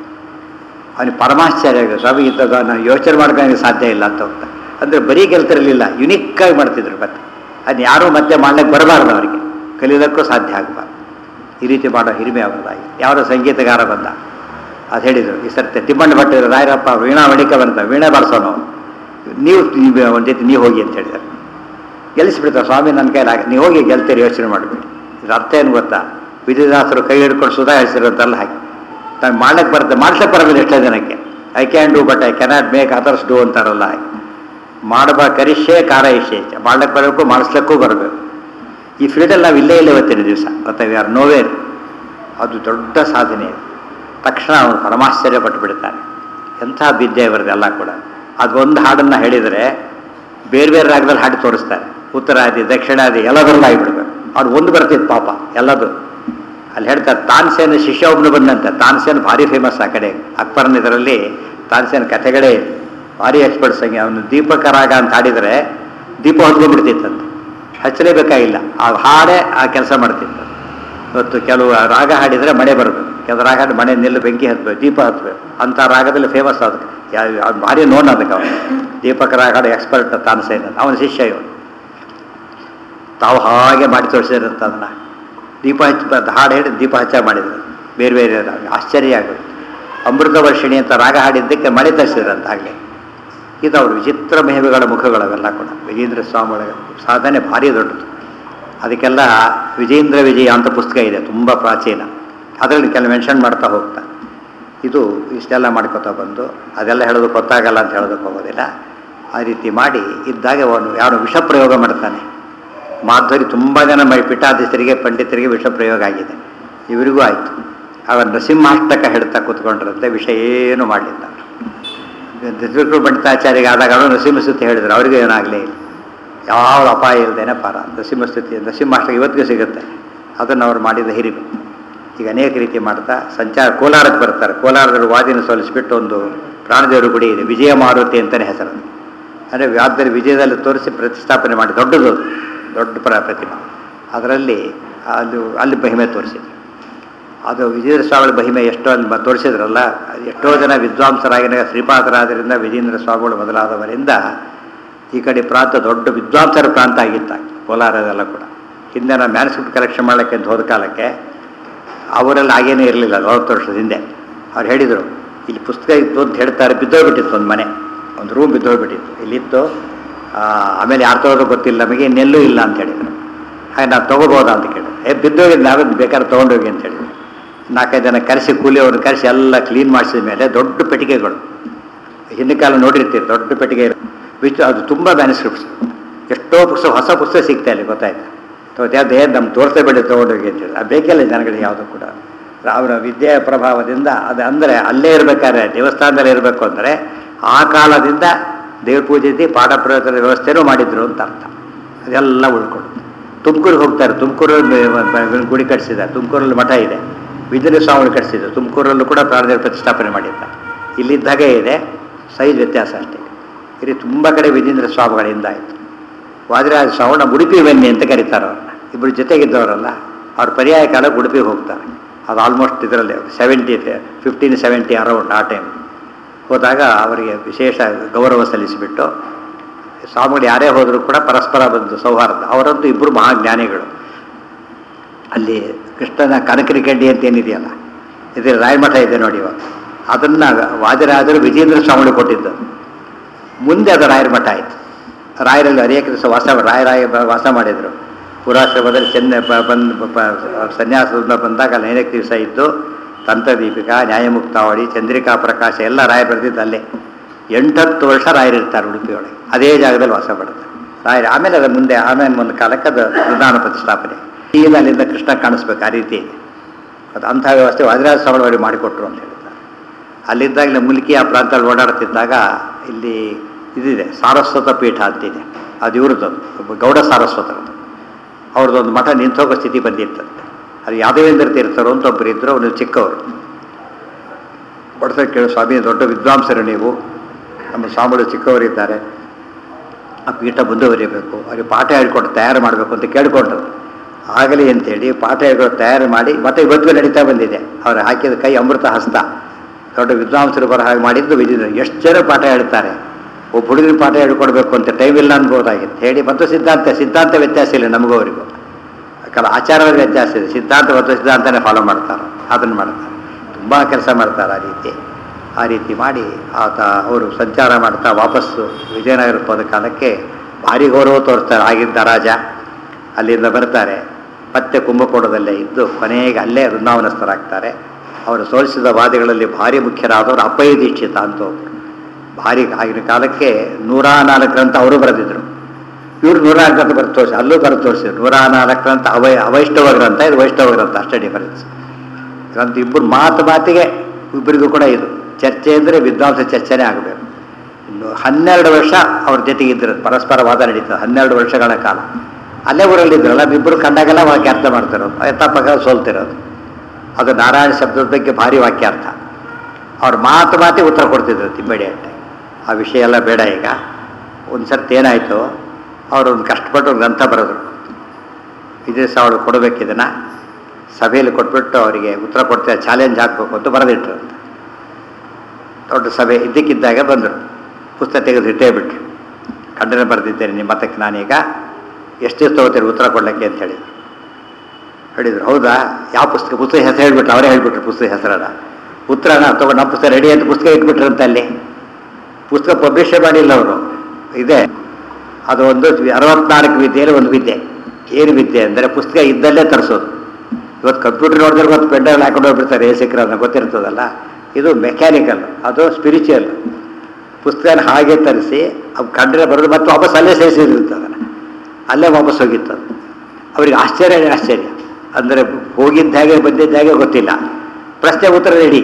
ಅವನಿಗೆ ಪರಮಾಶ್ಚರ್ಯ ಆಗಿದೆ ಸ್ವಾಮಿ ಇಂಥದ್ದು ನಾವು ಯೋಚನೆ ಮಾಡ್ಕೊಳ್ಳೋಕೆ ಸಾಧ್ಯ ಇಲ್ಲ ಅಂತ ಹೋಗ್ತಾ ಅಂದರೆ ಬರೀ ಗೆಲ್ತಿರಲಿಲ್ಲ ಯುನಿಕ್ಕಾಗಿ ಮಾಡ್ತಿದ್ರು ಮತ್ತೆ ಅದನ್ನ ಯಾರೂ ಮತ್ತೆ ಮಾಡ್ಲಿಕ್ಕೆ ಬರಬಾರ್ದು ಅವರಿಗೆ ಕಲಿಯೋದಕ್ಕೂ ಸಾಧ್ಯ ಆಗಬಾರ್ದು ಈ ರೀತಿ ಮಾಡೋ ಹಿರಿಮೆ ಅವರದಾಗಿ ಯಾರೋ ಸಂಗೀತಗಾರ ಬಂದ ಅದು ಹೇಳಿದರು ಈ ಸರ್ತಿ ತಿಮ್ಮಣ್ಣ ಭಟ್ಟಿರು ರಾಯರಪ್ಪ ವೀಣಾ ಮಣಿಕ ಬಂತ ವೀಣೆ ಬಾರಿಸೋನು ನೀವು ನೀವು ಒಂದು ಜೊತೆ ನೀವು ಹೋಗಿ ಅಂತ ಹೇಳಿದ್ದಾರೆ ಗೆಲ್ಲಿಸ್ಬಿಡ್ತಾರೆ ಸ್ವಾಮಿ ನನ್ನ ಕೈಲಿ ಆಗ ನೀವು ಹೋಗಿ ಗೆಲ್ತೀರಿ ಯೋಚನೆ ಮಾಡಬೇಡಿ ಇದ್ರ ಅರ್ಥ ಏನು ಗೊತ್ತಾ ವಿಧಿದಾಸರು ಕೈ ಹಿಡ್ಕೊಂಡು ಸುಧಾ ಹೇಳ್ಸಿರೋಂತೆಲ್ಲ ಹಾಗೆ ನಾನು ಮಾಡ್ಲಿಕ್ಕೆ ಬರುತ್ತೆ ಮಾಡ್ಲಿಕ್ಕೆ ಬರೋದಿಲ್ಲ ಎಷ್ಟೋ ಜನಕ್ಕೆ I can do but I cannot make others do ಅಂತಾರಲ್ಲ ಹಾಗೆ ಮಾಡಬ ಕರಿಷ್ಯೆ ಕಾರ ಇಷ್ಯೆ ಮಾಡ್ಲಿಕ್ಕೆ ಬರಬೇಕು ಮಾಡಿಸ್ಲಿಕ್ಕೂ ಬರಬೇಕು ಈ ಫೀಲ್ಡಲ್ಲಿ ನಾವು ಇಲ್ಲೇ ಇಲ್ಲೇ ಇವತ್ತಿನ ದಿವಸ ಮತ್ತೆ ವಿ ಆರ್ ನೋವೇರ್ ಅದು ದೊಡ್ಡ ಸಾಧನೆ ತಕ್ಷಣ ಅವನು ಪರಮಾಶ್ಚರ್ಯ ಪಟ್ಟು ಬಿಡ್ತಾನೆ ಎಂಥ ವಿದ್ಯೆ ಇವರದೆಲ್ಲ ಕೂಡ ಅದು ಒಂದು ಹಾಡನ್ನು ಹೇಳಿದರೆ ಬೇರೆ ಬೇರೆ ರಾಗದಲ್ಲಿ ಹಾಡಿ ತೋರಿಸ್ತಾರೆ ಉತ್ತರಾದಿ ದಕ್ಷಿಣಾದಿ ಎಲ್ಲದರಲ್ಲೂ ಆಗಿಬಿಡ್ಬೇಕು ಅವ್ರು ಒಂದು ಬರ್ತಿತ್ತು ಪಾಪ ಎಲ್ಲದು ಅಲ್ಲಿ ಹೇಳ್ತಾರೆ ತಾನ್ಸೇನ್ ಶಿಷ್ಯ ಒಬ್ಬನು ಬಂದಂತೆ ತಾನ್ಸೇನ್ ಭಾರಿ ಫೇಮಸ್ ಆ ಕಡೆ ಅಕ್ಬರನ್ ಇದರಲ್ಲಿ ತಾನ್ಸೇನ್ ಕಥೆಗಳೇ ಭಾರಿ ಎಕ್ಸ್ಪರ್ಟ್ ಸಂಗಿ ಅವನು ದೀಪಕ ರಾಗ ಅಂತ ಹಾಡಿದರೆ ದೀಪ ಹೊತ್ಕೊಂಡ್ಬಿಡ್ತಿತ್ತಂತೆ ಹಚ್ಚಲೇಬೇಕಾಗಿಲ್ಲ ಆ ಹಾಡೇ ಆ ಕೆಲಸ ಮಾಡ್ತಿತ್ತು ಇವತ್ತು ಕೆಲವು ರಾಗ ಹಾಡಿದರೆ ಮಳೆ ಬರಬೇಕು ಕೆಲವು ರಾಗ ಹಾಡಿ ಮನೆ ನಿಲ್ಲು ಬೆಂಕಿ ಹತ್ಬೇಕು ದೀಪ ಹತ್ಬೇಕು ಅಂಥ ರಾಗದಲ್ಲಿ ಫೇಮಸ್ ಅದಕ್ಕೆ ಯಾವ ಅವ್ನು ಭಾರಿ ನೋನ್ ಅದಕ್ಕೆ ಅವನು ದೀಪಕ ರಾಗ ಹಾಡು ಎಕ್ಸ್ಪರ್ಟ್ ತಾನ್ಸೇನ್ ಅಂತ ಅವನ ಶಿಷ್ಯ ಇವನು ತಾವು ಹಾಗೆ ಮಾಡಿ ತೋರಿಸಿರಂತ ಅದನ್ನು ದೀಪ ಹಚ್ಚಿ ಬ- ಹಾಡು ಹೇಳಿ ದೀಪ ಹಚ್ಚ ಮಾಡಿದ್ರು ಬೇರೆ ಬೇರೆ ರಾಗ ಆಶ್ಚರ್ಯ ಆಗುತ್ತೆ ಅಮೃತ ವರ್ಷಿಣಿ ಅಂತ ರಾಗ ಹಾಡಿದ್ದಕ್ಕೆ ಮಳೆ ತರಿಸಿದ್ರಂತ ಆಗಲೇ ಇದು ಅವರು ವಿಚಿತ್ರ ಮಹಿಮೆಗಳ ಮುಖಗಳವೆಲ್ಲ ಕೂಡ ವಿಜೇಂದ್ರ ಸ್ವಾಮಿಗಳ ಸಾಧನೆ ಭಾರಿ ದೊಡ್ಡದು ಅದಕ್ಕೆಲ್ಲ ವಿಜೇಂದ್ರ ವಿಜಯ ಅಂತ ಪುಸ್ತಕ ಇದೆ ತುಂಬ ಪ್ರಾಚೀನ ಅದರಲ್ಲಿ ಕೆಲವು ಮೆನ್ಷನ್ ಮಾಡ್ತಾ ಹೋಗ್ತಾ ಇದು ಇಷ್ಟೆಲ್ಲ ಮಾಡ್ಕೊತಾ ಬಂದು ಅದೆಲ್ಲ ಹೇಳೋದಕ್ಕೆ ಗೊತ್ತಾಗಲ್ಲ ಅಂತ ಹೇಳೋದಕ್ಕೆ ಹೋಗೋದಿಲ್ಲ ಆ ರೀತಿ ಮಾಡಿ ಇದ್ದಾಗ ಅವನು ಯಾರು ವಿಷ ಪ್ರಯೋಗ ಮಾಡ್ತಾನೆ ಮಾಧ್ವರಿ ತುಂಬ ಜನ ಮೈ ಪೀಠಾಧೀಶರಿಗೆ ಪಂಡಿತರಿಗೆ ವಿಷ ಪ್ರಯೋಗ ಆಗಿದೆ ಇವರಿಗೂ ಆಯಿತು ಅವ ನರಸಿಂಹಾಷ್ಟಕ ಹೇಳ್ತಾ ಕೂತ್ಕೊಂಡ್ರಂತೆ ವಿಷಯ ಏನು ಮಾಡಲಿಲ್ಲ ದಿವ್ಯಕೃ ಪಂಡಿತಾಚಾರ್ಯಗೆ ಆದಾಗ ಅವರು ನರಸಿಂಹಸ್ತುತಿ ಹೇಳಿದ್ರು ಅವರಿಗೂ ಏನಾಗಲೇ ಇಲ್ಲ ಯಾವ ಅಪಾಯ ಇಲ್ಲದೇನೆ ಪಾರ ನರಸಿಂಹಸ್ತುತಿ ನರಸಿಂಹಾಷ್ಟಕ ಇವತ್ತಿಗೂ ಸಿಗುತ್ತೆ ಅದನ್ನು ಅವ್ರು ಮಾಡಿದ ಹಿರಿಮೆ ಈಗ ಅನೇಕ ರೀತಿ ಮಾಡ್ತಾ ಸಂಚಾರ ಕೋಲಾರಕ್ಕೆ ಬರ್ತಾರೆ ಕೋಲಾರದಲ್ಲಿ ವಾದಿನ ಸೋಲಿಸಿಬಿಟ್ಟು ಒಂದು ಪ್ರಾಣದೇವರು ಗುಡಿ ಇದೆ ವಿಜಯ ಮಾರುತಿ ಅಂತಲೇ ಹೆಸರು ಅಂದರೆ ವ್ಯಾಪ್ತಿಯಲ್ಲಿ ವಿಜಯದಲ್ಲಿ ತೋರಿಸಿ ಪ್ರತಿಷ್ಠಾಪನೆ ಮಾಡಿ ದೊಡ್ಡದು ಅದು. ದೊಡ್ಡ ಪ್ರ ಪ್ರತಿಮೆ ಅದರಲ್ಲಿ ಅದು ಅಲ್ಲಿ ಮಹಿಮೆ ತೋರಿಸಿದ್ರು ಅದು ವಿಜೇಂದ್ರ ಸ್ವಾಮಿಗಳ ಮಹಿಮೆ ಎಷ್ಟೋ ಅಲ್ಲಿ ಮ- ತೋರಿಸಿದ್ರಲ್ಲ ಎಷ್ಟೋ ಜನ ವಿದ್ವಾಂಸರಾಗಿನ ಶ್ರೀಪಾದರಾಜರಿಂದ ವಿಜೇಂದ್ರ ಸ್ವಾಮಿಗಳು ಮೊದಲಾದವರಿಂದ ಈ ಕಡೆ ಪ್ರಾಂತ ದೊಡ್ಡ ವಿದ್ವಾಂಸರ ಪ್ರಾಂತ ಆಗಿತ್ತ ಕೋಲಾರದೆಲ್ಲ ಕೂಡ ಹಿಂದೆ ನಾವು ಮ್ಯಾನ್ಸ್ಕ್ರಿಪ್ಟ್ ಕಲೆಕ್ಷನ್ ಮಾಡಲಿಕ್ಕೆ ಅಂತ ಹೋದ ಕಾಲಕ್ಕೆ ಅವರೆಲ್ಲ ಹಾಗೇನೇ ಇರಲಿಲ್ಲ ನಲವತ್ತು ವರ್ಷದ ಹಿಂದೆ ಅವ್ರು ಹೇಳಿದರು ಇಲ್ಲಿ ಪುಸ್ತಕ ಇತ್ತು ಅಂತ ಹೇಳ್ತಾರೆ ಬಿದ್ದೋಗ್ಬಿಟ್ಟಿತ್ತು ಒಂದು ಮನೆ ಒಂದು ರೂಮ್ ಬಿದ್ದೋಗ್ಬಿಟ್ಟಿತ್ತು ಇಲ್ಲಿತ್ತು ಆ, ಆಮೇಲೆ ಯಾರು ತಗೋದು ಗೊತ್ತಿಲ್ಲ ನಮಗೆ ಇನ್ನೆಲ್ಲೂ ಇಲ್ಲ ಅಂತ ಹೇಳಿದರು ಹಾಗೆ ನಾವು ತೊಗೋಬೋದಾ ಅಂತ ಕೇಳಿದ್ರು ಏ ಬಿದ್ದೋಗಿ ನಾವೇ ಬೇಕಾದ್ರೆ ತೊಗೊಂಡೋಗಿ ಅಂತ ಹೇಳಿದ್ರು ನಾಲ್ಕೈದು ಜನ ಕರೆಸಿ ಕೂಲಿ ಅವ್ರನ್ನ ಕರೆಸಿ ಎಲ್ಲ ಕ್ಲೀನ್ ಮಾಡಿಸಿದ ಮೇಲೆ ದೊಡ್ಡ ಪೆಟ್ಟಿಗೆಗಳು ಹಿಂದಿನ ಕಾಲ ನೋಡಿರ್ತೀರಿ ದೊಡ್ಡ ಪೆಟ್ಟಿಗೆ ಇರುತ್ತೆ. ವಿಚ್ ಅದು ತುಂಬ ಮ್ಯಾನುಸ್ಕ್ರಿಪ್ಟ್ಸ್ ಎಷ್ಟೋ ಪುಸ್ತಕ ಹೊಸ ಪುಸ್ತಕ ಸಿಗ್ತಾ ಇಲ್ಲ ಗೊತ್ತಾಯ್ತಾ ಅದೇ ನಮ್ಮ ತೋರಿಸೇ ಬೇಡ ತೊಗೊಂಡೋಗಿ ಅಂತೇಳಿ ಅದು ಬೇಕಿಲ್ಲ ಜನಗಳಿಗೆ ಯಾವುದು ಕೂಡ ಅವರ ವಿದ್ಯೆಯ ಪ್ರಭಾವದಿಂದ ಅದು ಅಂದರೆ ಅಲ್ಲೇ ಇರಬೇಕಾದ್ರೆ ದೇವಸ್ಥಾನದಲ್ಲಿ ಇರಬೇಕು ಅಂದರೆ ಆ ಕಾಲದಿಂದ ದೇವ್ರ ಪೂಜೆ ಪಾಠ ಪ್ರವಚನದ ವ್ಯವಸ್ಥೆನೂ ಮಾಡಿದ್ರು ಅಂತ ಅರ್ಥ ಅದೆಲ್ಲ ಉಳ್ಕೊಂಡು ತುಮಕೂರಿಗೆ ಹೋಗ್ತಾರೆ ತುಮಕೂರು ಗುಡಿ ಕಟ್ಟಿಸಿದ್ದಾರೆ ತುಮಕೂರಲ್ಲಿ ಮಠ ಇದೆ ವಿಜಯ ಸ್ವಾಮಿ ಕಟ್ಟಿಸಿದ್ರು ತುಮಕೂರಲ್ಲೂ ಕೂಡ ಪ್ರಾಣದೇವ ಪ್ರತಿಷ್ಠಾಪನೆ ಮಾಡಿದ್ದ ಇಲ್ಲಿದ್ದಾಗೆ ಇದೆ ಸೈಜ್ ವ್ಯತ್ಯಾಸ ಅಷ್ಟೇ ಇಲ್ಲಿ ತುಂಬ ಕಡೆ ವಿಜೇಂದ್ರ ಸ್ವಾಮಿಗಳಿಂದ ಆಯಿತು ವಾದಿರಾಜ ಶ್ರವಣ ಉಡುಪಿ ಬನ್ನಿ ಅಂತ ಕರೀತಾರೆ ಅವ್ರನ್ನ ಇಬ್ಬರು ಜೊತೆಗಿದ್ದವರಲ್ಲ ಅವ್ರ ಪರ್ಯಾಯ ಕಾಲ ಉಡುಪಿಗೆ ಹೋಗ್ತಾರೆ ಅದು ಆಲ್ಮೋಸ್ಟ್ ಇದರಲ್ಲಿ ಸೆವೆಂಟಿ ಫಿಫ್ಟೀನ್ ಸೆವೆಂಟಿ ಅರೌಂಡ್ ಆ ಟೈಮ್ ಹೋದಾಗ ಅವರಿಗೆ ವಿಶೇಷ ಗೌರವ ಸಲ್ಲಿಸಿಬಿಟ್ಟು ಸ್ವಾಮಿಗಳು ಯಾರೇ ಹೋದರೂ ಕೂಡ ಪರಸ್ಪರ ಬಂದು ಸೌಹಾರ್ದ ಅವರಂತೂ ಇಬ್ಬರು ಮಹಾಜ್ಞಾನಿಗಳು ಅಲ್ಲಿ ಕೃಷ್ಣನ ಕನಕರಿ ಗಡ್ಡಿ ಅಂತ ಏನಿದೆಯಲ್ಲ ಇದು ರಾಯಮಠ ಇದೆ ನೋಡಿ ಇವಾಗ ಅದನ್ನು ವಾದಿರಾಜರು ವಿಜೇಂದ್ರ ಸ್ವಾಮಿಗಳು ಕೊಟ್ಟಿದ್ದು ಮುಂದೆ ಅದು ರಾಯರ ಮಠ ಆಯಿತು ರಾಯರಲ್ಲಿ ಅನೇಕ ದಿವಸ ವಾಸ ರಾಯರಾಯ ಬ- ವಾಸ ಮಾಡಿದರು ಪುರಾಶ್ರಮದಲ್ಲಿ ಚೆನ್ನ ಬ- ಬಂದು ಬ- ಬ- ಸನ್ಯಾಸದಿಂದ ಬಂದಾಗ ಅಲ್ಲಿ ಅನೇಕ ದಿವಸ ಇದ್ದು ತಂತ್ರದೀಪಿಕಾ ನ್ಯಾಯಮುಕ್ತಾವಳಿ ಚಂದ್ರಿಕಾ ಪ್ರಕಾಶ ಎಲ್ಲ ರಾಯ ಬರೆದಿದ್ದು ಅಲ್ಲೇ ಎಂಟತ್ತು ವರ್ಷ ರಾಯರಿರ್ತಾರೆ ಉಡುಪಿಯೊಳಗೆ ಅದೇ ಜಾಗದಲ್ಲಿ ವಾಸ ಮಾಡ್ತಾರೆ ರಾಯರು ಆಮೇಲೆ ಅದರ ಮುಂದೆ ಆಮೇಲೆ ಒಂದು ಕಾಲಕ್ಕೆ ಅದು ನಿಧಾನ ಪ್ರತಿಷ್ಠಾಪನೆ ಈಗ ಅಲ್ಲಿಂದ ಕೃಷ್ಣ ಕಾಣಿಸ್ಬೇಕು ಆ ರೀತಿ ಇದೆ ಅದು ಅಂಥ ವ್ಯವಸ್ಥೆ ವಾದಿರಾಜ ಸ್ವಾಮಿಗಳು ಮಾಡಿಕೊಟ್ರು ಅಂತ ಹೇಳ್ತಾರೆ ಅಲ್ಲಿದ್ದಾಗಲೇ ಮುಲ್ಕಿ ಆ ಪ್ರಾಂತದಲ್ಲಿ ಓಡಾಡ್ತಿದ್ದಾಗ ಇಲ್ಲಿ ಇದಿದೆ ಸಾರಸ್ವತ ಪೀಠ ಅಂತಿದೆ ಅದು ಇವ್ರದ್ದು ಗೌಡ ಸಾರಸ್ವತರದ್ದು ಅವ್ರದ್ದೊಂದು ಮಠ ನಿಂತೋಗೋ ಸ್ಥಿತಿ ಬಂದಿತ್ತಂತೆ ಅದು ಯಾದವೇಂದ್ರ ತೀರ್ಥರು ಅಂತ ಒಬ್ಬರು ಇದ್ದರು ಅವನು ಚಿಕ್ಕವರು ಬಡ್ಸ ಕೇಳು ಸ್ವಾಮಿ ದೊಡ್ಡ ವಿದ್ವಾಂಸರು ನೀವು ನಮ್ಮ ಸ್ವಾಮಿಗಳು ಚಿಕ್ಕವರಿದ್ದಾರೆ ಆ ಪೀಠ ಮುಂದುವರಿಬೇಕು ಅವ್ರಿಗೆ ಪಾಠ ಹೇಳ್ಕೊಟ್ಟು ತಯಾರು ಮಾಡಬೇಕು ಅಂತ ಕೇಳ್ಕೊಂಡ್ರು ಆಗಲಿ ಅಂತೇಳಿ ಪಾಠ ಹೇಳ್ಕೊಟ್ಟು ತಯಾರು ಮಾಡಿ ಮತ್ತೆ ಇವತ್ತು ನಡೀತಾ ಬಂದಿದೆ ಅವ್ರು ಹಾಕಿದ ಕೈ ಅಮೃತ ಹಸ್ತ ದೊಡ್ಡ ವಿದ್ವಾಂಸರು ಬರೋ ಹಾಗೆ ಮಾಡಿದ್ದು ವಿಜಯ ಎಷ್ಟು ಜನ ಪಾಠ ಹೇಳ್ತಾರೆ ಒಬ್ಬ ಹುಡುಗನ ಪಾಠ ಹೇಳ್ಕೊಡ್ಬೇಕು ಅಂತ ಟೈಮ್ ಇಲ್ಲ ಅನ್ಬೋದಾಗಿತ್ತು ಹೇಳಿ ಮತ್ತು ಸಿದ್ಧಾಂತ ಸಿದ್ಧಾಂತ ವ್ಯತ್ಯಾಸ ಇಲ್ಲ ನಮಗೂ ಅವರಿಗೂ ಯಾಕಂದ್ರೆ ಆಚಾರದ ವ್ಯತ್ಯಾಸ ಇದೆ ಸಿದ್ಧಾಂತ ಮತ್ತು ಸಿದ್ಧಾಂತನೇ ಫಾಲೋ ಮಾಡ್ತಾರೆ ಅದನ್ನು ಮಾಡ್ತಾರೆ ತುಂಬ ಕೆಲಸ ಮಾಡ್ತಾರೆ ಆ ರೀತಿ ಆ ರೀತಿ ಮಾಡಿ ಆತ ಅವರು ಸಂಚಾರ ಮಾಡ್ತಾ ವಾಪಸ್ಸು ವಿಜಯನಗರ ಹೋದ ಕಾಲಕ್ಕೆ ಭಾರಿ ಗೌರವ ತೋರಿಸ್ತಾರೆ ಆಗಿದ್ದ ರಾಜ ಅಲ್ಲಿಂದ ಬರ್ತಾರೆ ಮತ್ತೆ ಕುಂಭಕೋಣದಲ್ಲೇ ಇದ್ದು ಕೊನೆಗೆ ಅಲ್ಲೇ ವೃಂದಾವನಸ್ಥರಾಗ್ತಾರೆ ಅವರು ಸೋಲಿಸಿದ ವಾದಿಗಳಲ್ಲಿ ಭಾರಿ ಮುಖ್ಯರಾದವರು ಅಪ್ಪಯ್ಯ ದೀಕ್ಷಿತ ಅಂತ ಒಬ್ರು ಭಾರಿ ಆಗಿನ ಕಾಲಕ್ಕೆ ನೂರ ನಾಲ್ಕು ಗ್ರಂಥ ಅವರು ಬರೆದಿದ್ರು ಇವರು ನೂರ ನಾಲ್ಕು ಗ್ರಂಥ ಬರೆದು ತೋರಿಸಿ ಅಲ್ಲೂ ಬರೆದು ತೋರಿಸಿದ್ರು ನೂರ ನಾಲ್ಕು ಗ್ರಂಥ ಅವೈ ಅವೈಷ್ಣವ ಗ್ರಂಥ ಇದು ವೈಷ್ಣವ ಗ್ರಂಥ ಅಷ್ಟೇ ಡಿಫರೆನ್ಸ್ ಗ್ರಂಥ ಇಬ್ಬರು ಮಾತು ಮಾತಿಗೆ ಇಬ್ಬರಿಗೂ ಕೂಡ ಇದು ಚರ್ಚೆ ಅಂದರೆ ವಿದ್ವಾಂಸ ಚರ್ಚೆನೇ ಆಗಬೇಕು ಇನ್ನು ಹನ್ನೆರಡು ವರ್ಷ ಅವ್ರ ಜೊತೆಗೆ ಇದ್ರು ಪರಸ್ಪರ ವಾದ ನಡೀತದೆ ಹನ್ನೆರಡು ವರ್ಷಗಳ ಕಾಲ ಅಲ್ಲೇ ಊರಲ್ಲಿದ್ರಲ್ಲ ಇಬ್ಬರು ಕಂಡಾಗೆಲ್ಲ ವಾಕ್ಯಾರ್ಥ ಮಾಡ್ತಿರೋದು ಎತ್ತಪ್ಪಗ ಸೋಲ್ತಿರೋದು ಅದು ನಾರಾಯಣ ಶಬ್ದದ ಬಗ್ಗೆ ಭಾರಿ ವಾಕ್ಯಾರ್ಥ ಅವ್ರು ಮಾತು ಮಾತಿಗೆ ಉತ್ತರ ಕೊಡ್ತಿದ್ರು ಇಮ್ಮಿಡಿಯೇಟ್ ಆ ವಿಷಯ ಎಲ್ಲ ಬೇಡ ಈಗ ಒಂದು ಸರ್ತಿ ಏನಾಯಿತು ಅವರು ಒಂದು ಕಷ್ಟಪಟ್ಟು ಒಂದು ಗ್ರಂಥ ಬರೆದ್ರು ಇದೇ ಸಾವಿರ ಕೊಡಬೇಕು ಇದನ್ನು ಸಭೆಯಲ್ಲಿ ಕೊಟ್ಬಿಟ್ಟು ಅವರಿಗೆ ಉತ್ತರ ಕೊಡ್ತಾರೆ ಚಾಲೆಂಜ್ ಹಾಕಬೇಕು ಅಂತ ಬರೆದಿಟ್ರು ಅಂತ ದೊಡ್ಡ ಸಭೆ ಇದ್ದಕ್ಕಿದ್ದಾಗ ಬಂದರು ಪುಸ್ತಕ ತೆಗೆದು ಇಟ್ಟೇ ಬಿಟ್ರು ಖಂಡನೆ ಬರೆದಿದ್ದೇನೆ ನಿಮ್ಮ ಮತಕ್ಕೆ ನಾನೀಗ ಎಷ್ಟು ತಗೋತೀರಿ ಉತ್ತರ ಕೊಡಲಿಕ್ಕೆ ಅಂತ ಹೇಳಿದ್ರು ಹೇಳಿದ್ರು ಹೌದಾ ಯಾವ ಪುಸ್ತಕ ಪುಸ್ತಕ ಹೆಸರು ಹೇಳ್ಬಿಟ್ರು ಅವರೇ ಹೇಳ್ಬಿಟ್ರು ಪುಸ್ತಕ ಹೆಸರನ್ನ ಉತ್ತರನ ತಗೊಂಡು ನಮ್ಮ ಪುಸ್ತಕ ರೆಡಿ ಅಂತ ಪುಸ್ತಕ ಇಟ್ಬಿಟ್ರಂತ ಅಲ್ಲಿ ಪುಸ್ತಕ ಪಬ್ಲಿಷೇ ಮಾಡಿಲ್ಲ ಅವರು ಇದೆ ಅದು ಒಂದು ಅರವತ್ನಾಲ್ಕು ವಿದ್ಯೆಯಲ್ಲಿ ಒಂದು ವಿದ್ಯೆ ಏನು ವಿದ್ಯೆ ಅಂದರೆ ಪುಸ್ತಕ ಇದ್ದಲ್ಲೇ ತರಿಸೋದು ಇವತ್ತು ಕಂಪ್ಯೂಟರ್ ನೋಡಿದ್ರೆ ಇವತ್ತು ಪೆಂಡಲ್ ಹಾಕೊಂಡು ಹೋಗ್ಬಿಡ್ತಾರೆ ಏ ಸಿಕ್ಕರನ್ನ ಗೊತ್ತಿರ್ತದಲ್ಲ ಇದು ಮೆಕ್ಯಾನಿಕಲ್ ಅದು ಸ್ಪಿರಿಚುವಲ್ ಪುಸ್ತಕನ ಹಾಗೆ ತರಿಸಿ ಅವು ಕಂಡ್ರೆ ಬರೋದು ಮತ್ತು ವಾಪಸ್ ಅಲ್ಲೇ ಸೇರಿಸಿರುತ್ತೆ ಅದನ್ನು ಅಲ್ಲೇ ವಾಪಸ್ ಹೋಗಿತ್ತು ಅದು ಅವರಿಗೆ ಆಶ್ಚರ್ಯ ಆಶ್ಚರ್ಯ ಅಂದರೆ ಹೋಗಿದ್ದ ಹಾಗೆ ಬಂದಿದ್ದ ಹಾಗೆ ಗೊತ್ತಿಲ್ಲ ಪ್ರಶ್ನೆ ಉತ್ತರ ರೆಡಿ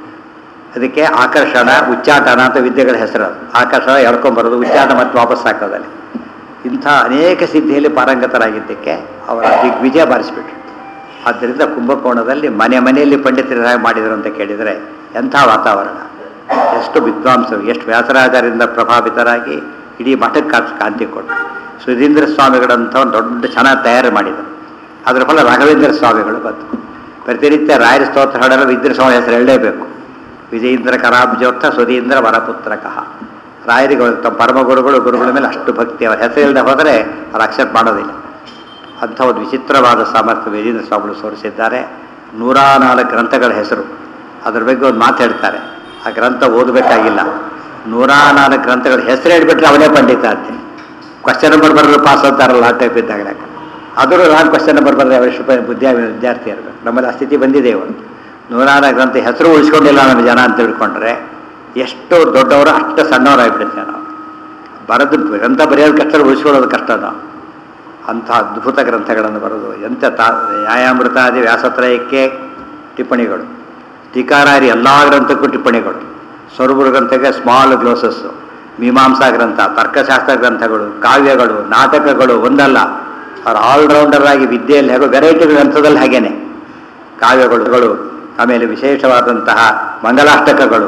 ಅದಕ್ಕೆ ಆಕರ್ಷಣ ಉಚ್ಚಾಟನ ಅಂತ ವಿದ್ಯೆಗಳ ಹೆಸರು ಅದು ಆಕರ್ಷಣ ಎಳ್ಕೊಂಬರೋದು ಉಚ್ಚಾಟನ ಮತ್ತೆ ವಾಪಸ್ ಹಾಕೋದಲ್ಲಿ ಇಂಥ ಅನೇಕ ಸಿದ್ಧಿಯಲ್ಲಿ ಪಾರಂಗತರಾಗಿದ್ದಕ್ಕೆ ಅವರ ದಿಗ್ವಿಜಯ ಬಾರಿಸಿಬಿಟ್ರು ಆದ್ದರಿಂದ ಕುಂಭಕೋಣದಲ್ಲಿ ಮನೆ ಮನೆಯಲ್ಲಿ ಪಂಡಿತರಾಗಿ ಮಾಡಿದರು ಅಂತ ಕೇಳಿದರೆ ಎಂಥ ವಾತಾವರಣ ಎಷ್ಟು ವಿದ್ವಾಂಸರು ಎಷ್ಟು ವ್ಯಾಸರಾಜರಿಂದ ಪ್ರಭಾವಿತರಾಗಿ ಇಡೀ ಮಠಕ್ಕೆ ಕಾ- ಕಾಂತಿ ಕೊಟ್ಟರು ಸುಧೀಂದ್ರ ಸ್ವಾಮಿಗಳಂತ ಒಂದು ದೊಡ್ಡ ಚೆನ್ನಾಗಿ ತಯಾರು ಮಾಡಿದರು ಅದರ ಫಲ ರಾಘವೇಂದ್ರ ಸ್ವಾಮಿಗಳು ಬಂತು ಪ್ರತಿನಿತ್ಯ ರಾಯರ ಸ್ತೋತ್ರ ಹಾಡಲು ವಿದ್ರ ಸ್ವಾಮಿ ಹೆಸರು ಹೇಳಲೇಬೇಕು ವಿಜಯೇಂದ್ರ ಕರಾಬ್ಜೋರ್ಥ ಸುಧೀಂದ್ರ ವರಪುತ್ರಕಃ ರಾಯರಿಗೆ ತಮ್ಮ ಪರಮಗುರುಗಳು ಗುರುಗಳ ಮೇಲೆ ಅಷ್ಟು ಭಕ್ತಿ ಅವರ ಹೆಸರು ಇಲ್ಲದೆ ಹೋದರೆ ಅವ್ರು ಅಕ್ಸೆಪ್ಟ್ ಮಾಡೋದಿಲ್ಲ ಅಂಥ ಒಂದು ವಿಚಿತ್ರವಾದ ಸಾಮರ್ಥ್ಯ ವಿಜೇಂದ್ರ ಸ್ವಾಮಿಗಳು ತೋರಿಸಿದ್ದಾರೆ ನೂರ ನಾಲ್ಕು ಗ್ರಂಥಗಳ ಹೆಸರು ಅದ್ರ ಬಗ್ಗೆ ಒಂದು ಮಾತು ಹೇಳ್ತಾರೆ ಆ ಗ್ರಂಥ ಓದಬೇಕಾಗಿಲ್ಲ ನೂರ ನಾಲ್ಕು ಗ್ರಂಥಗಳ ಹೆಸರು ಹೇಳ್ಬಿಟ್ರೆ ಅವನೇ ಪಂಡಿತ ಅಂತೆ ಕ್ವಶನ್ ನಂಬರ್ ಬರೆದ್ರು ಪಾಸ್ ಅಂತಾರಲ್ಲ ಆ ಟೈಪ್ ಇದ್ದಾಗ ಆದರೂ ನಾನು ಕ್ವಶನ್ ನಂಬರ್ ಬರೆದ್ರೆ ಅವಶ್ಯ ಬುದ್ಧಿ ವಿದ್ಯಾರ್ಥಿ ಇರಬೇಕು ನಮ್ಮಲ್ಲಿ ಆ ಸ್ಥಿತಿ ಬಂದಿದೆ ಇವತ್ತು ನೂರಾರು ಗ್ರಂಥ ಹೆಸರು ಉಳಿಸ್ಕೊಂಡಿಲ್ಲ ನಮ್ಮ ಜನ ಅಂತ ತಿಳ್ಕೊಂಡ್ರೆ ಎಷ್ಟು ದೊಡ್ಡವರು ಅಷ್ಟು ಸಣ್ಣವರಾಗ್ಬಿಡುತ್ತೆ ನಾವು ಬರೆದು ಗ್ರಂಥ ಬರೆಯೋದು ಕಷ್ಟ ಉಳಿಸ್ಕೊಳ್ಳೋದು ಕಷ್ಟ ನಾವು ಅಂಥ ಅದ್ಭುತ ಗ್ರಂಥಗಳನ್ನು ಬರೆದು ಎಂಥ ತಾ ನ್ಯಾಯಾಮೃತಾದಿ ವ್ಯಾಸತ್ರಯಕ್ಕೆ ಟಿಪ್ಪಣಿಗಳು ಟೀಕಾರಾರಿ ಎಲ್ಲ ಗ್ರಂಥಕ್ಕೂ ಟಿಪ್ಪಣಿಗಳು ಸ್ವರೂಪರ ಗ್ರಂಥಕ್ಕೆ ಸ್ಮಾಲ್ ಗ್ಲೋಸಸ್ಸು ಮೀಮಾಂಸಾ ಗ್ರಂಥ ತರ್ಕಶಾಸ್ತ್ರ ಗ್ರಂಥಗಳು ಕಾವ್ಯಗಳು ನಾಟಕಗಳು ಒಂದಲ್ಲ ಅವ್ರು ಆಲ್ರೌಂಡರ್ ಆಗಿ ವಿದ್ಯೆಯಲ್ಲಿ ಹೇಗೋ ವೆರೈಟಿ ಗ್ರಂಥದಲ್ಲಿ ಹಾಗೇನೆ ಕಾವ್ಯಗಳು ಆಮೇಲೆ ವಿಶೇಷವಾದಂತಹ ಮಂಗಲಾಷ್ಟಕಗಳು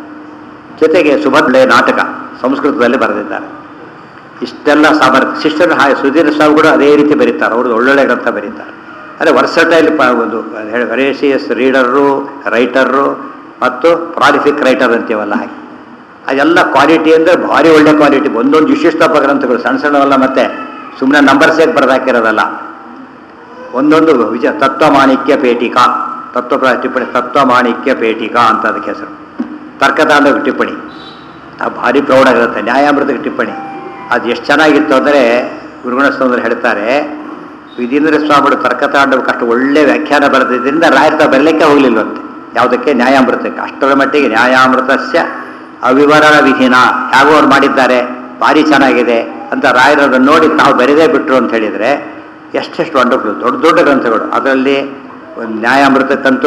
ಜೊತೆಗೆ ಸುಭದ್ರೆ ನಾಟಕ ಸಂಸ್ಕೃತದಲ್ಲಿ ಬರೆದಿದ್ದಾರೆ ಇಷ್ಟೆಲ್ಲ ಸಾಮರ್ಥ್ಯ ಶಿಷ್ಯರು ಹಾಗೆ ಸುಧೀರ್ ಸ್ವಾಮಿಗಳು ಅದೇ ರೀತಿ ಬರೀತಾರೆ ಅವ್ರದ್ದು ಒಳ್ಳೊಳ್ಳೆ ಗ್ರಂಥ ಬರೀತಾರೆ ಅದೇ ವರ್ಸಟೈಲ್ ಪ ಒಂದು ವೆರೇಷಿಯಸ್ ರೀಡರು ರೈಟರು ಮತ್ತು ಪ್ರಾಲಿಫಿಕ್ ರೈಟರ್ ಅಂತೀವಲ್ಲ ಹಾಗೆ ಅದೆಲ್ಲ ಕ್ವಾಲಿಟಿ ಅಂದರೆ ಭಾರಿ ಒಳ್ಳೆ ಕ್ವಾಲಿಟಿ ಒಂದೊಂದು ವಿಶಿಷ್ಟಪ್ಪ ಗ್ರಂಥಗಳು ಸಣ್ಣ ಸಣ್ಣವಲ್ಲ ಮತ್ತೆ ಸುಮ್ಮನೆ ನಂಬರ್ಸ್ ಹೇಗೆ ಬರೆದಾಕಿರೋದಲ್ಲ ಒಂದೊಂದು ವಿಜ ತತ್ವಮಾಣಿಕ್ಯ ಪೇಟಿಕಾ ತತ್ವ ಟಿಪ್ಪಣಿ ತತ್ವಮಾಣಿಕ್ಯ ಪೇಟಿಕಾ ಅಂತ ಅದಕ್ಕೆ ಹೆಸರು ತರ್ಕತಾಂಡವ ಟಿಪ್ಪಣಿ ಆ ಭಾರಿ ಪ್ರೌಢ ಇರುತ್ತೆ ನ್ಯಾಯಾಮೃತಕ್ಕೆ ಟಿಪ್ಪಣಿ ಅದು ಎಷ್ಟು ಚೆನ್ನಾಗಿತ್ತು ಅಂದರೆ ಗುರುಗುಣಸ್ತಂದ್ರೆ ಹೇಳ್ತಾರೆ ವಿಧೀಂದ್ರ ಸ್ವಾಮಿಗಳು ತರ್ಕತಾಂಡವಕ್ಕೆ ಅಷ್ಟು ಒಳ್ಳೆ ವ್ಯಾಖ್ಯಾನ ಬರೆದಿದ್ದರಿಂದ ರಾಯರ್ತ ಬರಲಿಕ್ಕೆ ಹೋಗಲಿಲ್ವಂತೆ ಯಾವುದಕ್ಕೆ ನ್ಯಾಯಾಮೃತಕ್ಕೆ ಅಷ್ಟರ ಮಟ್ಟಿಗೆ ನ್ಯಾಯಾಮೃತಸ್ಯ ಅವಿವರಣ ವಿಧಿನ ಹೇಗೋ ಅವ್ರು ಮಾಡಿದ್ದಾರೆ ಭಾರಿ ಚೆನ್ನಾಗಿದೆ ಅಂತ ರಾಯರನ್ನು ನೋಡಿ ತಾವು ಬರೆದೇ ಬಿಟ್ರು ಅಂತ ಹೇಳಿದರೆ ಎಷ್ಟೆಷ್ಟು ವಂಡರ್ಫುಲ್ ದೊಡ್ಡ ದೊಡ್ಡ ಗ್ರಂಥಗಳು ಅದರಲ್ಲಿ ಒಂದು ನ್ಯಾಯಾಮೃತಕ್ಕಂತೂ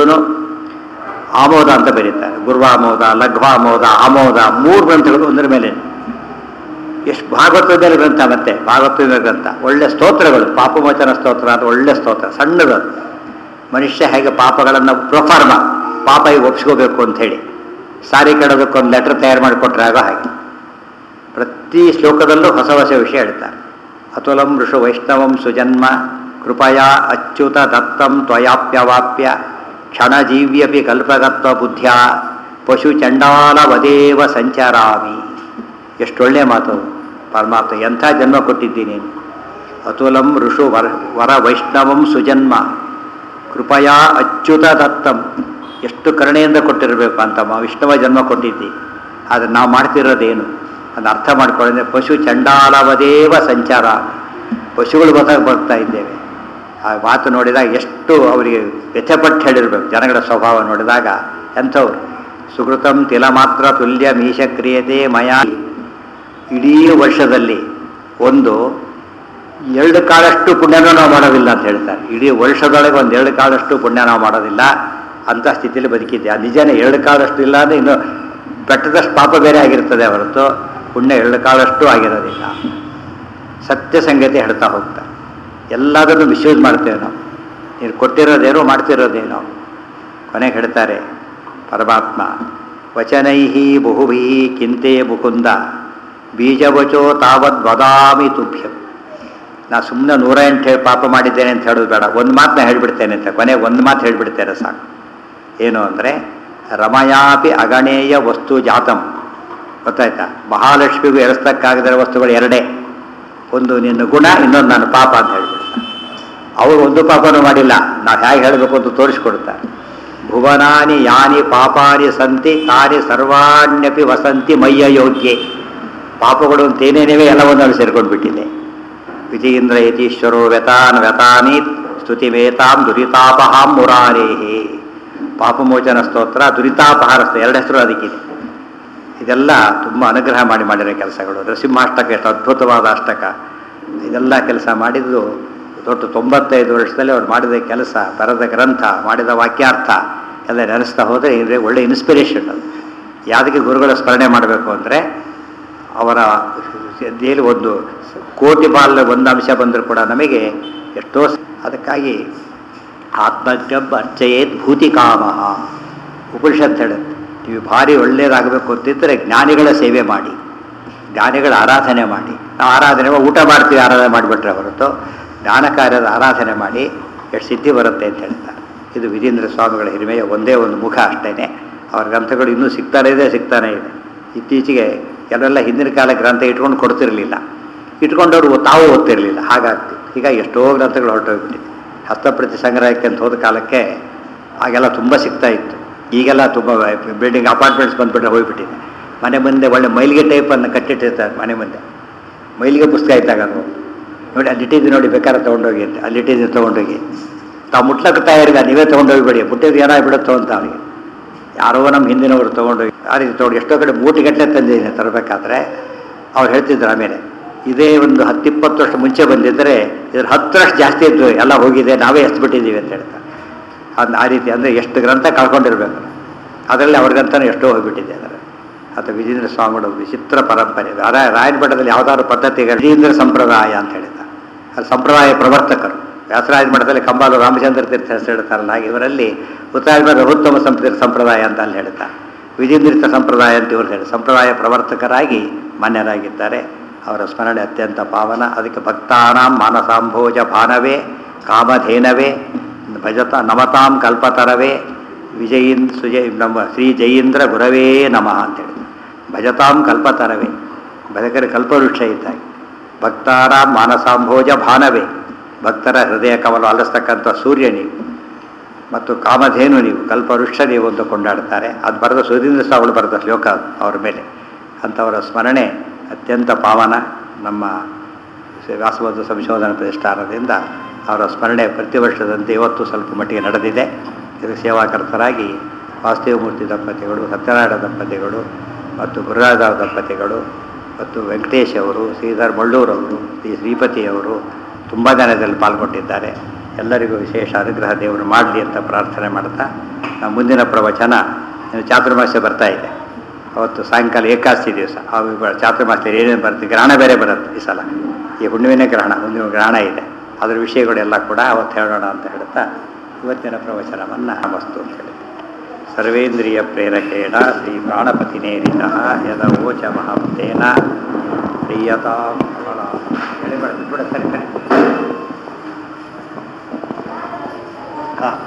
ಆಮೋದ ಅಂತ ಬರೀತಾರೆ ಗುರ್ವಾಮೋದ ಲಘ್ವಾಮೋದ ಆಮೋದ ಮೂರು ಗ್ರಂಥಗಳು ಒಂದರ ಮೇಲೆ ಎಷ್ಟು ಭಾಗವತದ ಮೇಲೆ ಗ್ರಂಥ ಮತ್ತೆ ಭಾಗವತದ ಮೇಲೆ ಗ್ರಂಥ ಒಳ್ಳೆ ಸ್ತೋತ್ರಗಳು ಪಾಪಮೋಚನ ಸ್ತೋತ್ರ ಅಂತ ಒಳ್ಳೆ ಸ್ತೋತ್ರ ಸಣ್ಣದು ಅದು. ಮನುಷ್ಯ ಹೇಗೆ ಪಾಪಗಳನ್ನು ಪ್ರೊಫಾರ್ಮ ಪಾಪ ಈಗ ಒಪ್ಸ್ಕೋಬೇಕು ಅಂತ ಹೇಳಿ ಸಾರಿ ಕೆಡೋದಕ್ಕೊಂದು ಲೆಟರ್ ತಯಾರು ಮಾಡಿಕೊಟ್ರೆ ಆಗೋ ಹಾಗೆ ಪ್ರತಿ ಶ್ಲೋಕದಲ್ಲೂ ಹೊಸ ಹೊಸ ವಿಷಯ ಹೇಳ್ತಾರೆ ಅತುಲಂ ಋಷು ವೈಷ್ಣವಂ ಸುಜನ್ಮ ಕೃಪಯಾ ಅಚ್ಯುತ ದತ್ತಂ ತ್ವಯಾಪ್ಯವಾಪ್ಯ ಕ್ಷಣಜೀವ್ಯಪಿ ಕಲ್ಪಗತ್ವ ಬುದ್ಧ್ಯ ಪಶು ಚಂಡಾಲ ವದೇವ ಸಂಚರಾಮಿ ಎಷ್ಟೊಳ್ಳೆ ಮಾತು ಅದು. ಪರಮಾತ್ಮ ಎಂಥ ಜನ್ಮ ಕೊಟ್ಟಿದ್ದೀನಿ ಅತುಲಂ ಋಷು ವರ ವರ ವೈಷ್ಣವಂ ಸುಜನ್ಮ ಕೃಪಯಾ ಅಚ್ಯುತ ದತ್ತಂ ಎಷ್ಟು ಕರುಣೆಯಿಂದ ಕೊಟ್ಟಿರಬೇಕು ಅಂತ ಮ- ವಿಷ್ಣುವ ಜನ್ಮ ಕೊಟ್ಟಿದ್ದಿ ಆದರೆ ನಾವು ಮಾಡ್ತಿರೋದೇನು ಅದನ್ನ ಅರ್ಥ ಮಾಡ್ಕೊಳ್ಳೋದ್ರೆ ಪಶು ಚಂಡಾಲವದೇವ ಸಂಚಾರ ಪಶುಗಳು ಗೊತ್ತಾಗಿ ಬರ್ತಾ ಇದ್ದೇವೆ ಆ ಮಾತು ನೋಡಿದಾಗ ಎಷ್ಟು ಅವರಿಗೆ ವ್ಯಥೆಪಟ್ಟು ಹೇಳಿರ್ಬೇಕು ಜನಗಳ ಸ್ವಭಾವ ನೋಡಿದಾಗ ಎಂಥವ್ರು ಸುಕೃತಂ ತಿಲ ಮಾತ್ರ ತುಲ್ಯ ಮೀಶ ಕ್ರಿಯತೆ ಮಯ ಇಡೀ ವರ್ಷದಲ್ಲಿ ಒಂದು ಎರಡು ಕಾಳಷ್ಟು ಪುಣ್ಯನೂ ನಾವು ಮಾಡೋದಿಲ್ಲ ಅಂತ ಹೇಳ್ತಾರೆ ಇಡೀ ವರ್ಷದೊಳಗೆ ಒಂದು ಎರಡು ಕಾಳಷ್ಟು ಪುಣ್ಯ ನಾವು ಮಾಡೋದಿಲ್ಲ ಅಂಥ ಸ್ಥಿತಿಯಲ್ಲಿ ಬದುಕಿದ್ದೆ ಆ ನಿಜನೇ ಎರಡು ಕಾಳಷ್ಟು ಇಲ್ಲ ಅಂದರೆ ಇನ್ನು ಬೆಟ್ಟದಷ್ಟು ಪಾಪ ಬೇರೆ ಆಗಿರ್ತದೆ ಹೊರತು ಪುಣ್ಯ ಎರಡು ಕಾಳಷ್ಟು ಆಗಿರೋದಿಲ್ಲ ಸತ್ಯ ಸಂಗತಿ ಹೇಳ್ತಾ ಹೋಗ್ತಾರೆ ಎಲ್ಲದನ್ನು ಮಿಸ್ಯೂಸ್ ಮಾಡ್ತೇವೆ ನಾವು ನೀನು ಕೊಟ್ಟಿರೋದೇನೋ ಮಾಡ್ತಿರೋದೇನೋ ಕೊನೆಗೆ ಹೇಳ್ತಾರೆ ಪರಮಾತ್ಮ ವಚನೈಹಿ ಬಹುಭೀ ಕಿಂತೆ ಮುಕುಂದ ಬೀಜವಚೋ ತಾವದ್ ವದಾಮಿ ತುಭ್ಯಂ ನಾ ಸುಮ್ಮನೆ ನೂರ ಎಂಟು ಹೇಳಿ ಪಾಪ ಮಾಡಿದ್ದೇನೆ ಅಂತ ಹೇಳೋದು ಬೇಡ ಒಂದು ಮಾತನ್ನ ಹೇಳ್ಬಿಡ್ತೇನೆ ಅಂತ ಕೊನೆಗೆ ಒಂದು ಮಾತು ಹೇಳ್ಬಿಡ್ತೇನೆ ಸಾಕು ಏನು ಅಂದರೆ ರಮಯಾಪಿ ಅಗಣೇಯ ವಸ್ತು ಜಾತಂ ಗೊತ್ತಾಯ್ತಾ ಮಹಾಲಕ್ಷ್ಮಿಗೂ ಎಳಿಸ್ತಕ್ಕಾಗದಿರೋ ವಸ್ತುಗಳು ಎರಡೇ ಒಂದು ನಿನ್ನ ಗುಣ ಇನ್ನೊಂದು ನನ್ನ ಪಾಪ ಅಂತ ಹೇಳ್ಬಿಡ್ತಾರೆ ಅವರು ಒಂದು ಪಾಪನೂ ಮಾಡಿಲ್ಲ ನಾವು ಹೇಗೆ ಹೇಳಬೇಕು ಅಂತ ತೋರಿಸ್ಕೊಡ್ತಾರೆ ಭುವನಾನಿ ಯಾನಿ ಪಾಪಾನಿ ಸಂತಿ ತಾನಿ ಸರ್ವಾಣ್ಯಪಿ ವಸಂತಿ ಮಯ್ಯ ಯೋಗ್ಯೆ ಪಾಪಗಳು ಅಂತ ಏನೇನಿವೆ ಎಲ್ಲವನ್ನೂ ಸೇರ್ಕೊಂಡು ಬಿಟ್ಟಿದೆ ವಿಜಯೇಂದ್ರ ಯತೀಶ್ವರೋ ವ್ಯತಾನ್ ವ್ಯತಾನಿ ಸ್ತುತಿಮೇತಾಂ ದುರಿತಾಪಹಾಂ ಮುರಾರೇಹಿ ಪಾಪಮೋಚನ ಸ್ತೋತ್ರ ದುರಿತಾಪಹಾರ ಸ್ತೋತ್ರ ಎರಡು ಹೆಸರು ಅದಕ್ಕಿದೆ ಇದೆಲ್ಲ ತುಂಬ ಅನುಗ್ರಹ ಮಾಡಿ ಮಾಡಿರೋ ಕೆಲಸಗಳು ನರಸಿಂಹಾಷ್ಟಕ ಎಷ್ಟು ಅದ್ಭುತವಾದ ಅಷ್ಟಕ ಇದೆಲ್ಲ ಕೆಲಸ ಮಾಡಿದ್ದು ದೊಡ್ಡ ತೊಂಬತ್ತೈದು ವರ್ಷದಲ್ಲಿ ಅವ್ರು ಮಾಡಿದ ಕೆಲಸ ಬರೆದ ಗ್ರಂಥ ಮಾಡಿದ ವಾಕ್ಯಾರ್ಥ ಎಲ್ಲ ನೆನೆಸ್ತಾ ಹೋದರೆ ಇದ್ರೆ ಒಳ್ಳೆ ಇನ್ಸ್ಪಿರೇಷನ್ ಅದು ಯಾವುದಕ್ಕೆ ಗುರುಗಳ ಸ್ಮರಣೆ ಮಾಡಬೇಕು ಅಂದರೆ ಅವರ ದೇಹದಲ್ಲಿ ಒಂದು ಕೋಟಿ ಬಾಲ್ ಒಂದು ಅಂಶ ಬಂದರೂ ಕೂಡ ನಮಗೆ ಎಷ್ಟೋ ಸ- ಅದಕ್ಕಾಗಿ ಆತ್ಮಜ್ಞಬ್ ಅರ್ಚಯೇತ್ ಭೂತಿ ಕಾಮಃ ಉಪನಿಷತ್ ಹೇಳುತ್ತೆ ನೀವು ಭಾರಿ ಒಳ್ಳೆಯದಾಗಬೇಕು ಅಂತಿದ್ದರೆ ಜ್ಞಾನಿಗಳ ಸೇವೆ ಮಾಡಿ ಜ್ಞಾನಿಗಳ ಆರಾಧನೆ ಮಾಡಿ ನಾವು ಆರಾಧನೆ ಮಾಡಿ ಊಟ ಮಾಡ್ತೀವಿ ಆರಾಧನೆ ಮಾಡಿಬಿಟ್ರೆ ಹೊರತು ಜ್ಞಾನ ಕಾರ್ಯದ ಆರಾಧನೆ ಮಾಡಿ ಎಷ್ಟು ಸಿದ್ಧಿ ಬರುತ್ತೆ ಅಂತ ಹೇಳ್ತಾರೆ ಇದು ವಿಜೇಂದ್ರ ಸ್ವಾಮಿಗಳ ಹಿರಿಮೆಯ ಒಂದೇ ಒಂದು ಮುಖ ಅಷ್ಟೇ ಅವ್ರ ಗ್ರಂಥಗಳು ಇನ್ನೂ ಸಿಗ್ತಾನೇ ಇದೆ ಸಿಗ್ತಾನೇ ಇದೆ ಇತ್ತೀಚೆಗೆ ಕೆಲವೆಲ್ಲ ಹಿಂದಿನ ಕಾಲ ಗ್ರಂಥ ಇಟ್ಕೊಂಡು ಕೊಡ್ತಿರಲಿಲ್ಲ ಇಟ್ಕೊಂಡವ್ರು ತಾವು ಓದ್ತಿರಲಿಲ್ಲ ಹಾಗಾಗ್ತಿ ಈಗ ಎಷ್ಟೋ ಗ್ರಂಥಗಳು ಹೊರಟೋಗ್ಬಿಟ್ಟಿದೆ ಹಸ್ತಪ್ರತಿ ಸಂಗ್ರಹಕ್ಕೆ ಅಂತ ಹೋದ ಕಾಲಕ್ಕೆ ಆಗೆಲ್ಲ ತುಂಬ ಸಿಗ್ತಾ ಇತ್ತು ಈಗೆಲ್ಲ ತುಂಬ ಬಿಲ್ಡಿಂಗ್ ಅಪಾರ್ಟ್ಮೆಂಟ್ಸ್ ಬಂದುಬಿಟ್ರೆ ಹೋಗ್ಬಿಟ್ಟಿದೆ ಮನೆ ಮುಂದೆ ಒಳ್ಳೆ ಮೈಲಿಗೆ ಟೈಪನ್ನು ಕಟ್ಟಿಟ್ಟಿರ್ತಾರೆ ಮನೆ ಮುಂದೆ ಮೈಲಿಗೆ ಪುಸ್ತಕ ಇದ್ದಾಗ ಅದು ನೋಡಿ ಅಲ್ಲಿಟ್ಟಿದ್ದು ನೋಡಿ ಬೇಕಾದ್ರೆ ತೊಗೊಂಡೋಗಿ ಅಂತ ಅಲ್ಲಿಟ್ಟಿದ್ದು ತೊಗೊಂಡೋಗಿ ತಾವು ಮುಟ್ಲಕ್ಕೆ ತಯಾರಿಲ್ಲ ನೀವೇ ತೊಗೊಂಡೋಗ್ಬೇಡಿ ಮುಟ್ಟಿದ್ದು ಏನಾಗ್ಬಿಡುತ್ತೋ ಅಂತ ಅವನಿಗೆ ಯಾರೋ ನಮ್ಮ ಹಿಂದಿನವರು ತೊಗೊಂಡೋಗಿ ಆ ರೀತಿ ತೊಗೊಂಡು ಎಷ್ಟೋ ಕಡೆ ಮೂಟಿಗಟ್ಟಲೆ ತಂದಿದ್ದೀನಿ ತರಬೇಕಾದ್ರೆ ಅವ್ರು ಹೇಳ್ತಿದ್ರು ಆಮೇಲೆ ಇದೇ ಒಂದು ಹತ್ತಿಪ್ಪತ್ತು ವರ್ಷ ಮುಂಚೆ ಬಂದಿದ್ದರೆ ಇದ್ರ ಹತ್ತರಷ್ಟು ಜಾಸ್ತಿ ಇದ್ದು ಎಲ್ಲ ಹೋಗಿದೆ ನಾವೇ ಎಸ್ದು ಬಿಟ್ಟಿದ್ದೀವಿ ಅಂತ ಹೇಳ್ತಾರೆ ಅದು ಆ ರೀತಿ ಅಂದರೆ ಎಷ್ಟು ಗ್ರಂಥ ಕಳ್ಕೊಂಡಿರ್ಬೇಕು ಅದರಲ್ಲಿ ಅವ್ರ ಗ್ರಂಥನೂ ಎಷ್ಟೋ ಹೋಗಿಬಿಟ್ಟಿದೆ ಅದರ ಅಥವಾ ವಿಜೇಂದ್ರ ಸ್ವಾಮಿಗಳು ವಿಚಿತ್ರ ಪರಂಪರೆ ರಾಯ ರಾಯನ ಮಠದಲ್ಲಿ ಯಾವುದಾದ್ರು ಪದ್ಧತಿಗಳು ವಿಜೇಂದ್ರ ಸಂಪ್ರದಾಯ ಅಂತ ಹೇಳಿದ್ದಾರೆ ಅದು ಸಂಪ್ರದಾಯ ಪ್ರವರ್ತಕರು ವ್ಯಾಸರಾಜ ಮಠದಲ್ಲಿ ಕಂಬಾಲು ರಾಮಚಂದ್ರ ತೀರ್ಥ ಹೆಸರು ಹೇಳ್ತಾರಲ್ಲ ಹಾಗೆ ಇವರಲ್ಲಿ ಉತ್ತರಾಯಣ ರಘುತ್ತಮ ಸಂಪ್ರ ಸಂಪ್ರದಾಯ ಅಂತ ಅಲ್ಲಿ ಹೇಳ್ತಾರೆ ವಿಜೇಂದ್ರಿತ ಸಂಪ್ರದಾಯ ಅಂತ ಇವರು ಹೇಳಿ ಸಂಪ್ರದಾಯ ಪ್ರವರ್ತಕರಾಗಿ ಮಾನ್ಯರಾಗಿದ್ದಾರೆ ಅವರ ಸ್ಮರಣೆ ಅತ್ಯಂತ ಪಾವನ ಅದಕ್ಕೆ ಭಕ್ತಾನಾಂ ಮಾನಸಾಂಭೋಜ ಭಾನವೇ ಕಾಮಧೇನವೇ ಭಜತ ನಮತಾಂ ಕಲ್ಪತರವೇ ವಿಜಯೀಂದ್ರ ಸುಜಯ ನಮ್ಮ ಶ್ರೀ ಜಯೀಂದ್ರ ಗುರವೇ ನಮಃ ಅಂತೇಳಿ ಭಜತಾಂ ಕಲ್ಪತರವೇ ಭಜಕರ ಕಲ್ಪವೃಕ್ಷ ಇದ್ದಾಗೆ ಭಕ್ತಾರಾಮ್ ಮಾನಸಾಂಭೋಜ ಭಾನವೇ ಭಕ್ತರ ಹೃದಯ ಕಮಲ ಅಲಿಸ್ತಕ್ಕಂಥ ಸೂರ್ಯ ನೀವು ಮತ್ತು ಕಾಮಧೇನು ನೀವು ಕಲ್ಪವೃಕ್ಷ ನೀವು ಅಂತ ಕೊಂಡಾಡ್ತಾರೆ ಅದು ಬರೆದ ಸುಧೀಂದ್ರ ಸ್ವಾಮಿಗಳು ಬರೆದ ಶ್ಲೋಕ ಅದು ಅವ್ರ ಮೇಲೆ ಅಂಥವರ ಸ್ಮರಣೆ ಅತ್ಯಂತ ಪಾವನ ನಮ್ಮ ವ್ಯಾಸಬದ್ಧ ಸಂಶೋಧನಾ ಪ್ರತಿಷ್ಠಾನದಿಂದ ಅವರ ಸ್ಮರಣೆ ಪ್ರತಿ ವರ್ಷದಂತೆ ಇವತ್ತು ಸ್ವಲ್ಪ ಮಟ್ಟಿಗೆ ನಡೆದಿದೆ ಇದಕ್ಕೆ ಸೇವಾಕರ್ತರಾಗಿ ವಾಸುದೇವಮೂರ್ತಿ ದಂಪತಿಗಳು ಸತ್ಯನಾರಾಯಣ ದಂಪತಿಗಳು ಮತ್ತು ಗುರುರಾಜ ದಂಪತಿಗಳು ಮತ್ತು ವೆಂಕಟೇಶ್ ಅವರು ಶ್ರೀಧರ್ ಮಳ್ಳೂರವರು ಶ್ರೀ ಶ್ರೀಪತಿಯವರು ತುಂಬ ಜನ ಇದರಲ್ಲಿ ಪಾಲ್ಗೊಂಡಿದ್ದಾರೆ ಎಲ್ಲರಿಗೂ ವಿಶೇಷ ಅನುಗ್ರಹ ದೇವರು ಮಾಡಲಿ ಅಂತ ಪ್ರಾರ್ಥನೆ ಮಾಡ್ತಾ ನಮ್ಮ ಮುಂದಿನ ಪ್ರವಚನ ಇನ್ನು ಚಾತುರ್ಮಾಸ್ಯ ಬರ್ತಾ ಇದೆ ಅವತ್ತು ಸಾಯಂಕಾಲ ಏಕಾದಶಿ ದಿವಸ ಆ ವಿಭ- ಚಾತುರ್ಮಾಸ್ಯದಲ್ಲಿ ಏನೇನು ಬರುತ್ತೆ ಗ್ರಹಣ ಬೇರೆ ಬರುತ್ತೆ ಈ ಸಲ ಈ ಹುಣ್ಣಿಮೆನೇ ಗ್ರಹಣ ಮುಂದಿನ ಗ್ರಹಣ ಇದೆ ಅದರ ವಿಷಯಗಳೆಲ್ಲ ಕೂಡ ಅವತ್ತು ಹೇಳೋಣ ಅಂತ ಹೇಳ್ತಾ ಇವತ್ತಿನ ಪ್ರವಚನವನ್ನು ಮಸ್ತು ಅಂತ ಹೇಳಿ ಸರ್ವೇಂದ್ರಿಯ ಪ್ರೇರಕೇಣ ಶ್ರೀ ಪ್ರಾಣಪತಿನೇರಿತ ಯದ ಓಚ ಮಹಾಮತೇನ ಪ್ರಿಯತಾ ಹೇಳಿಬಾರ್ದು ಕೂಡ ಸರಿ ಸರಿ ಹಾಂ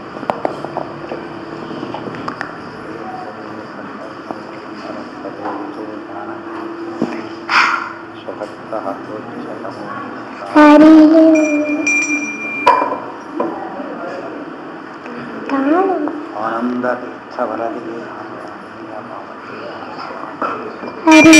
ಸ್ವಭಕ್ತಃ ಜ್ಯೋತಿಷತಮೋ ಹರಿ ತಾಳು ಆನಂದ ತೀರ್ಥವರದಿ ಹರಿ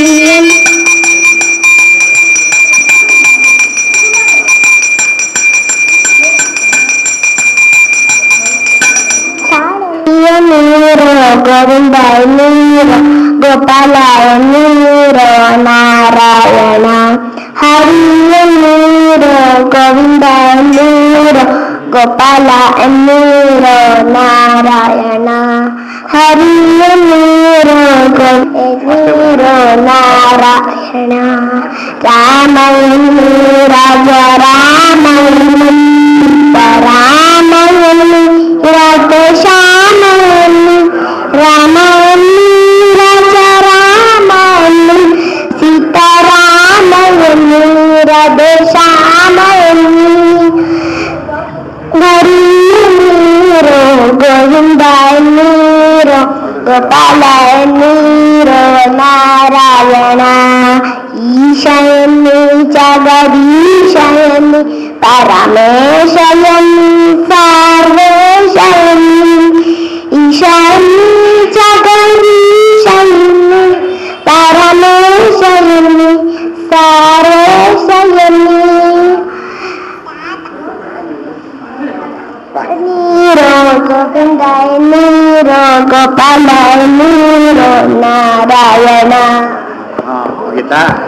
ನೀರು ಗೋವಿಂದ ನೀರು ಗೋಪಾಲ ನೀರು ನಾರಾಯಣ ಹರಿಯ ನೀರು ಗೋವಿಂದ ನೀರು ಗೋಪಾಲ ನೀರು ನಾರಾಯಣ ಹರಿಯ ನೀರು ನೀರು ನಾರಾಯಣ ರಾಮಯ್ಯ ರಾಜ ರಾಮಯ್ಯ ರಾಮಯ್ಯ ರಾಜ ಶ್ಯಾಮಯ್ಯ ರಾಮಯ್ಯ ರಾಜ ರಾಮಯ್ಯ ಸೀತಾರಾಮಯ್ಯ ರಾಧ ಶ್ಯಾಮಯ್ಯ ನೀರು ಗೋವಿಂದ ನೀರು ಗೋಪಾಲ ನೀರು ನಾರಾಯಣ ಈಶಯನಿ ಜಗದೀಶಯನಿ ಪರಮೇಶಯನಿ ಸರ್ವೇಶಯನಿ ಈಶಾನಿ ಜಗದೀಶಯನಿ ಪರಮೇಶಯನಿ ಸರ್ವೇಶಯನಿ ನೀರೋ ಗೋವಿಂದ ನೀರೋ ಗೋಪಾಲ ನೀರೋ ನಾರಾಯಣ ಹಾಂ ಮುಗಿತಾ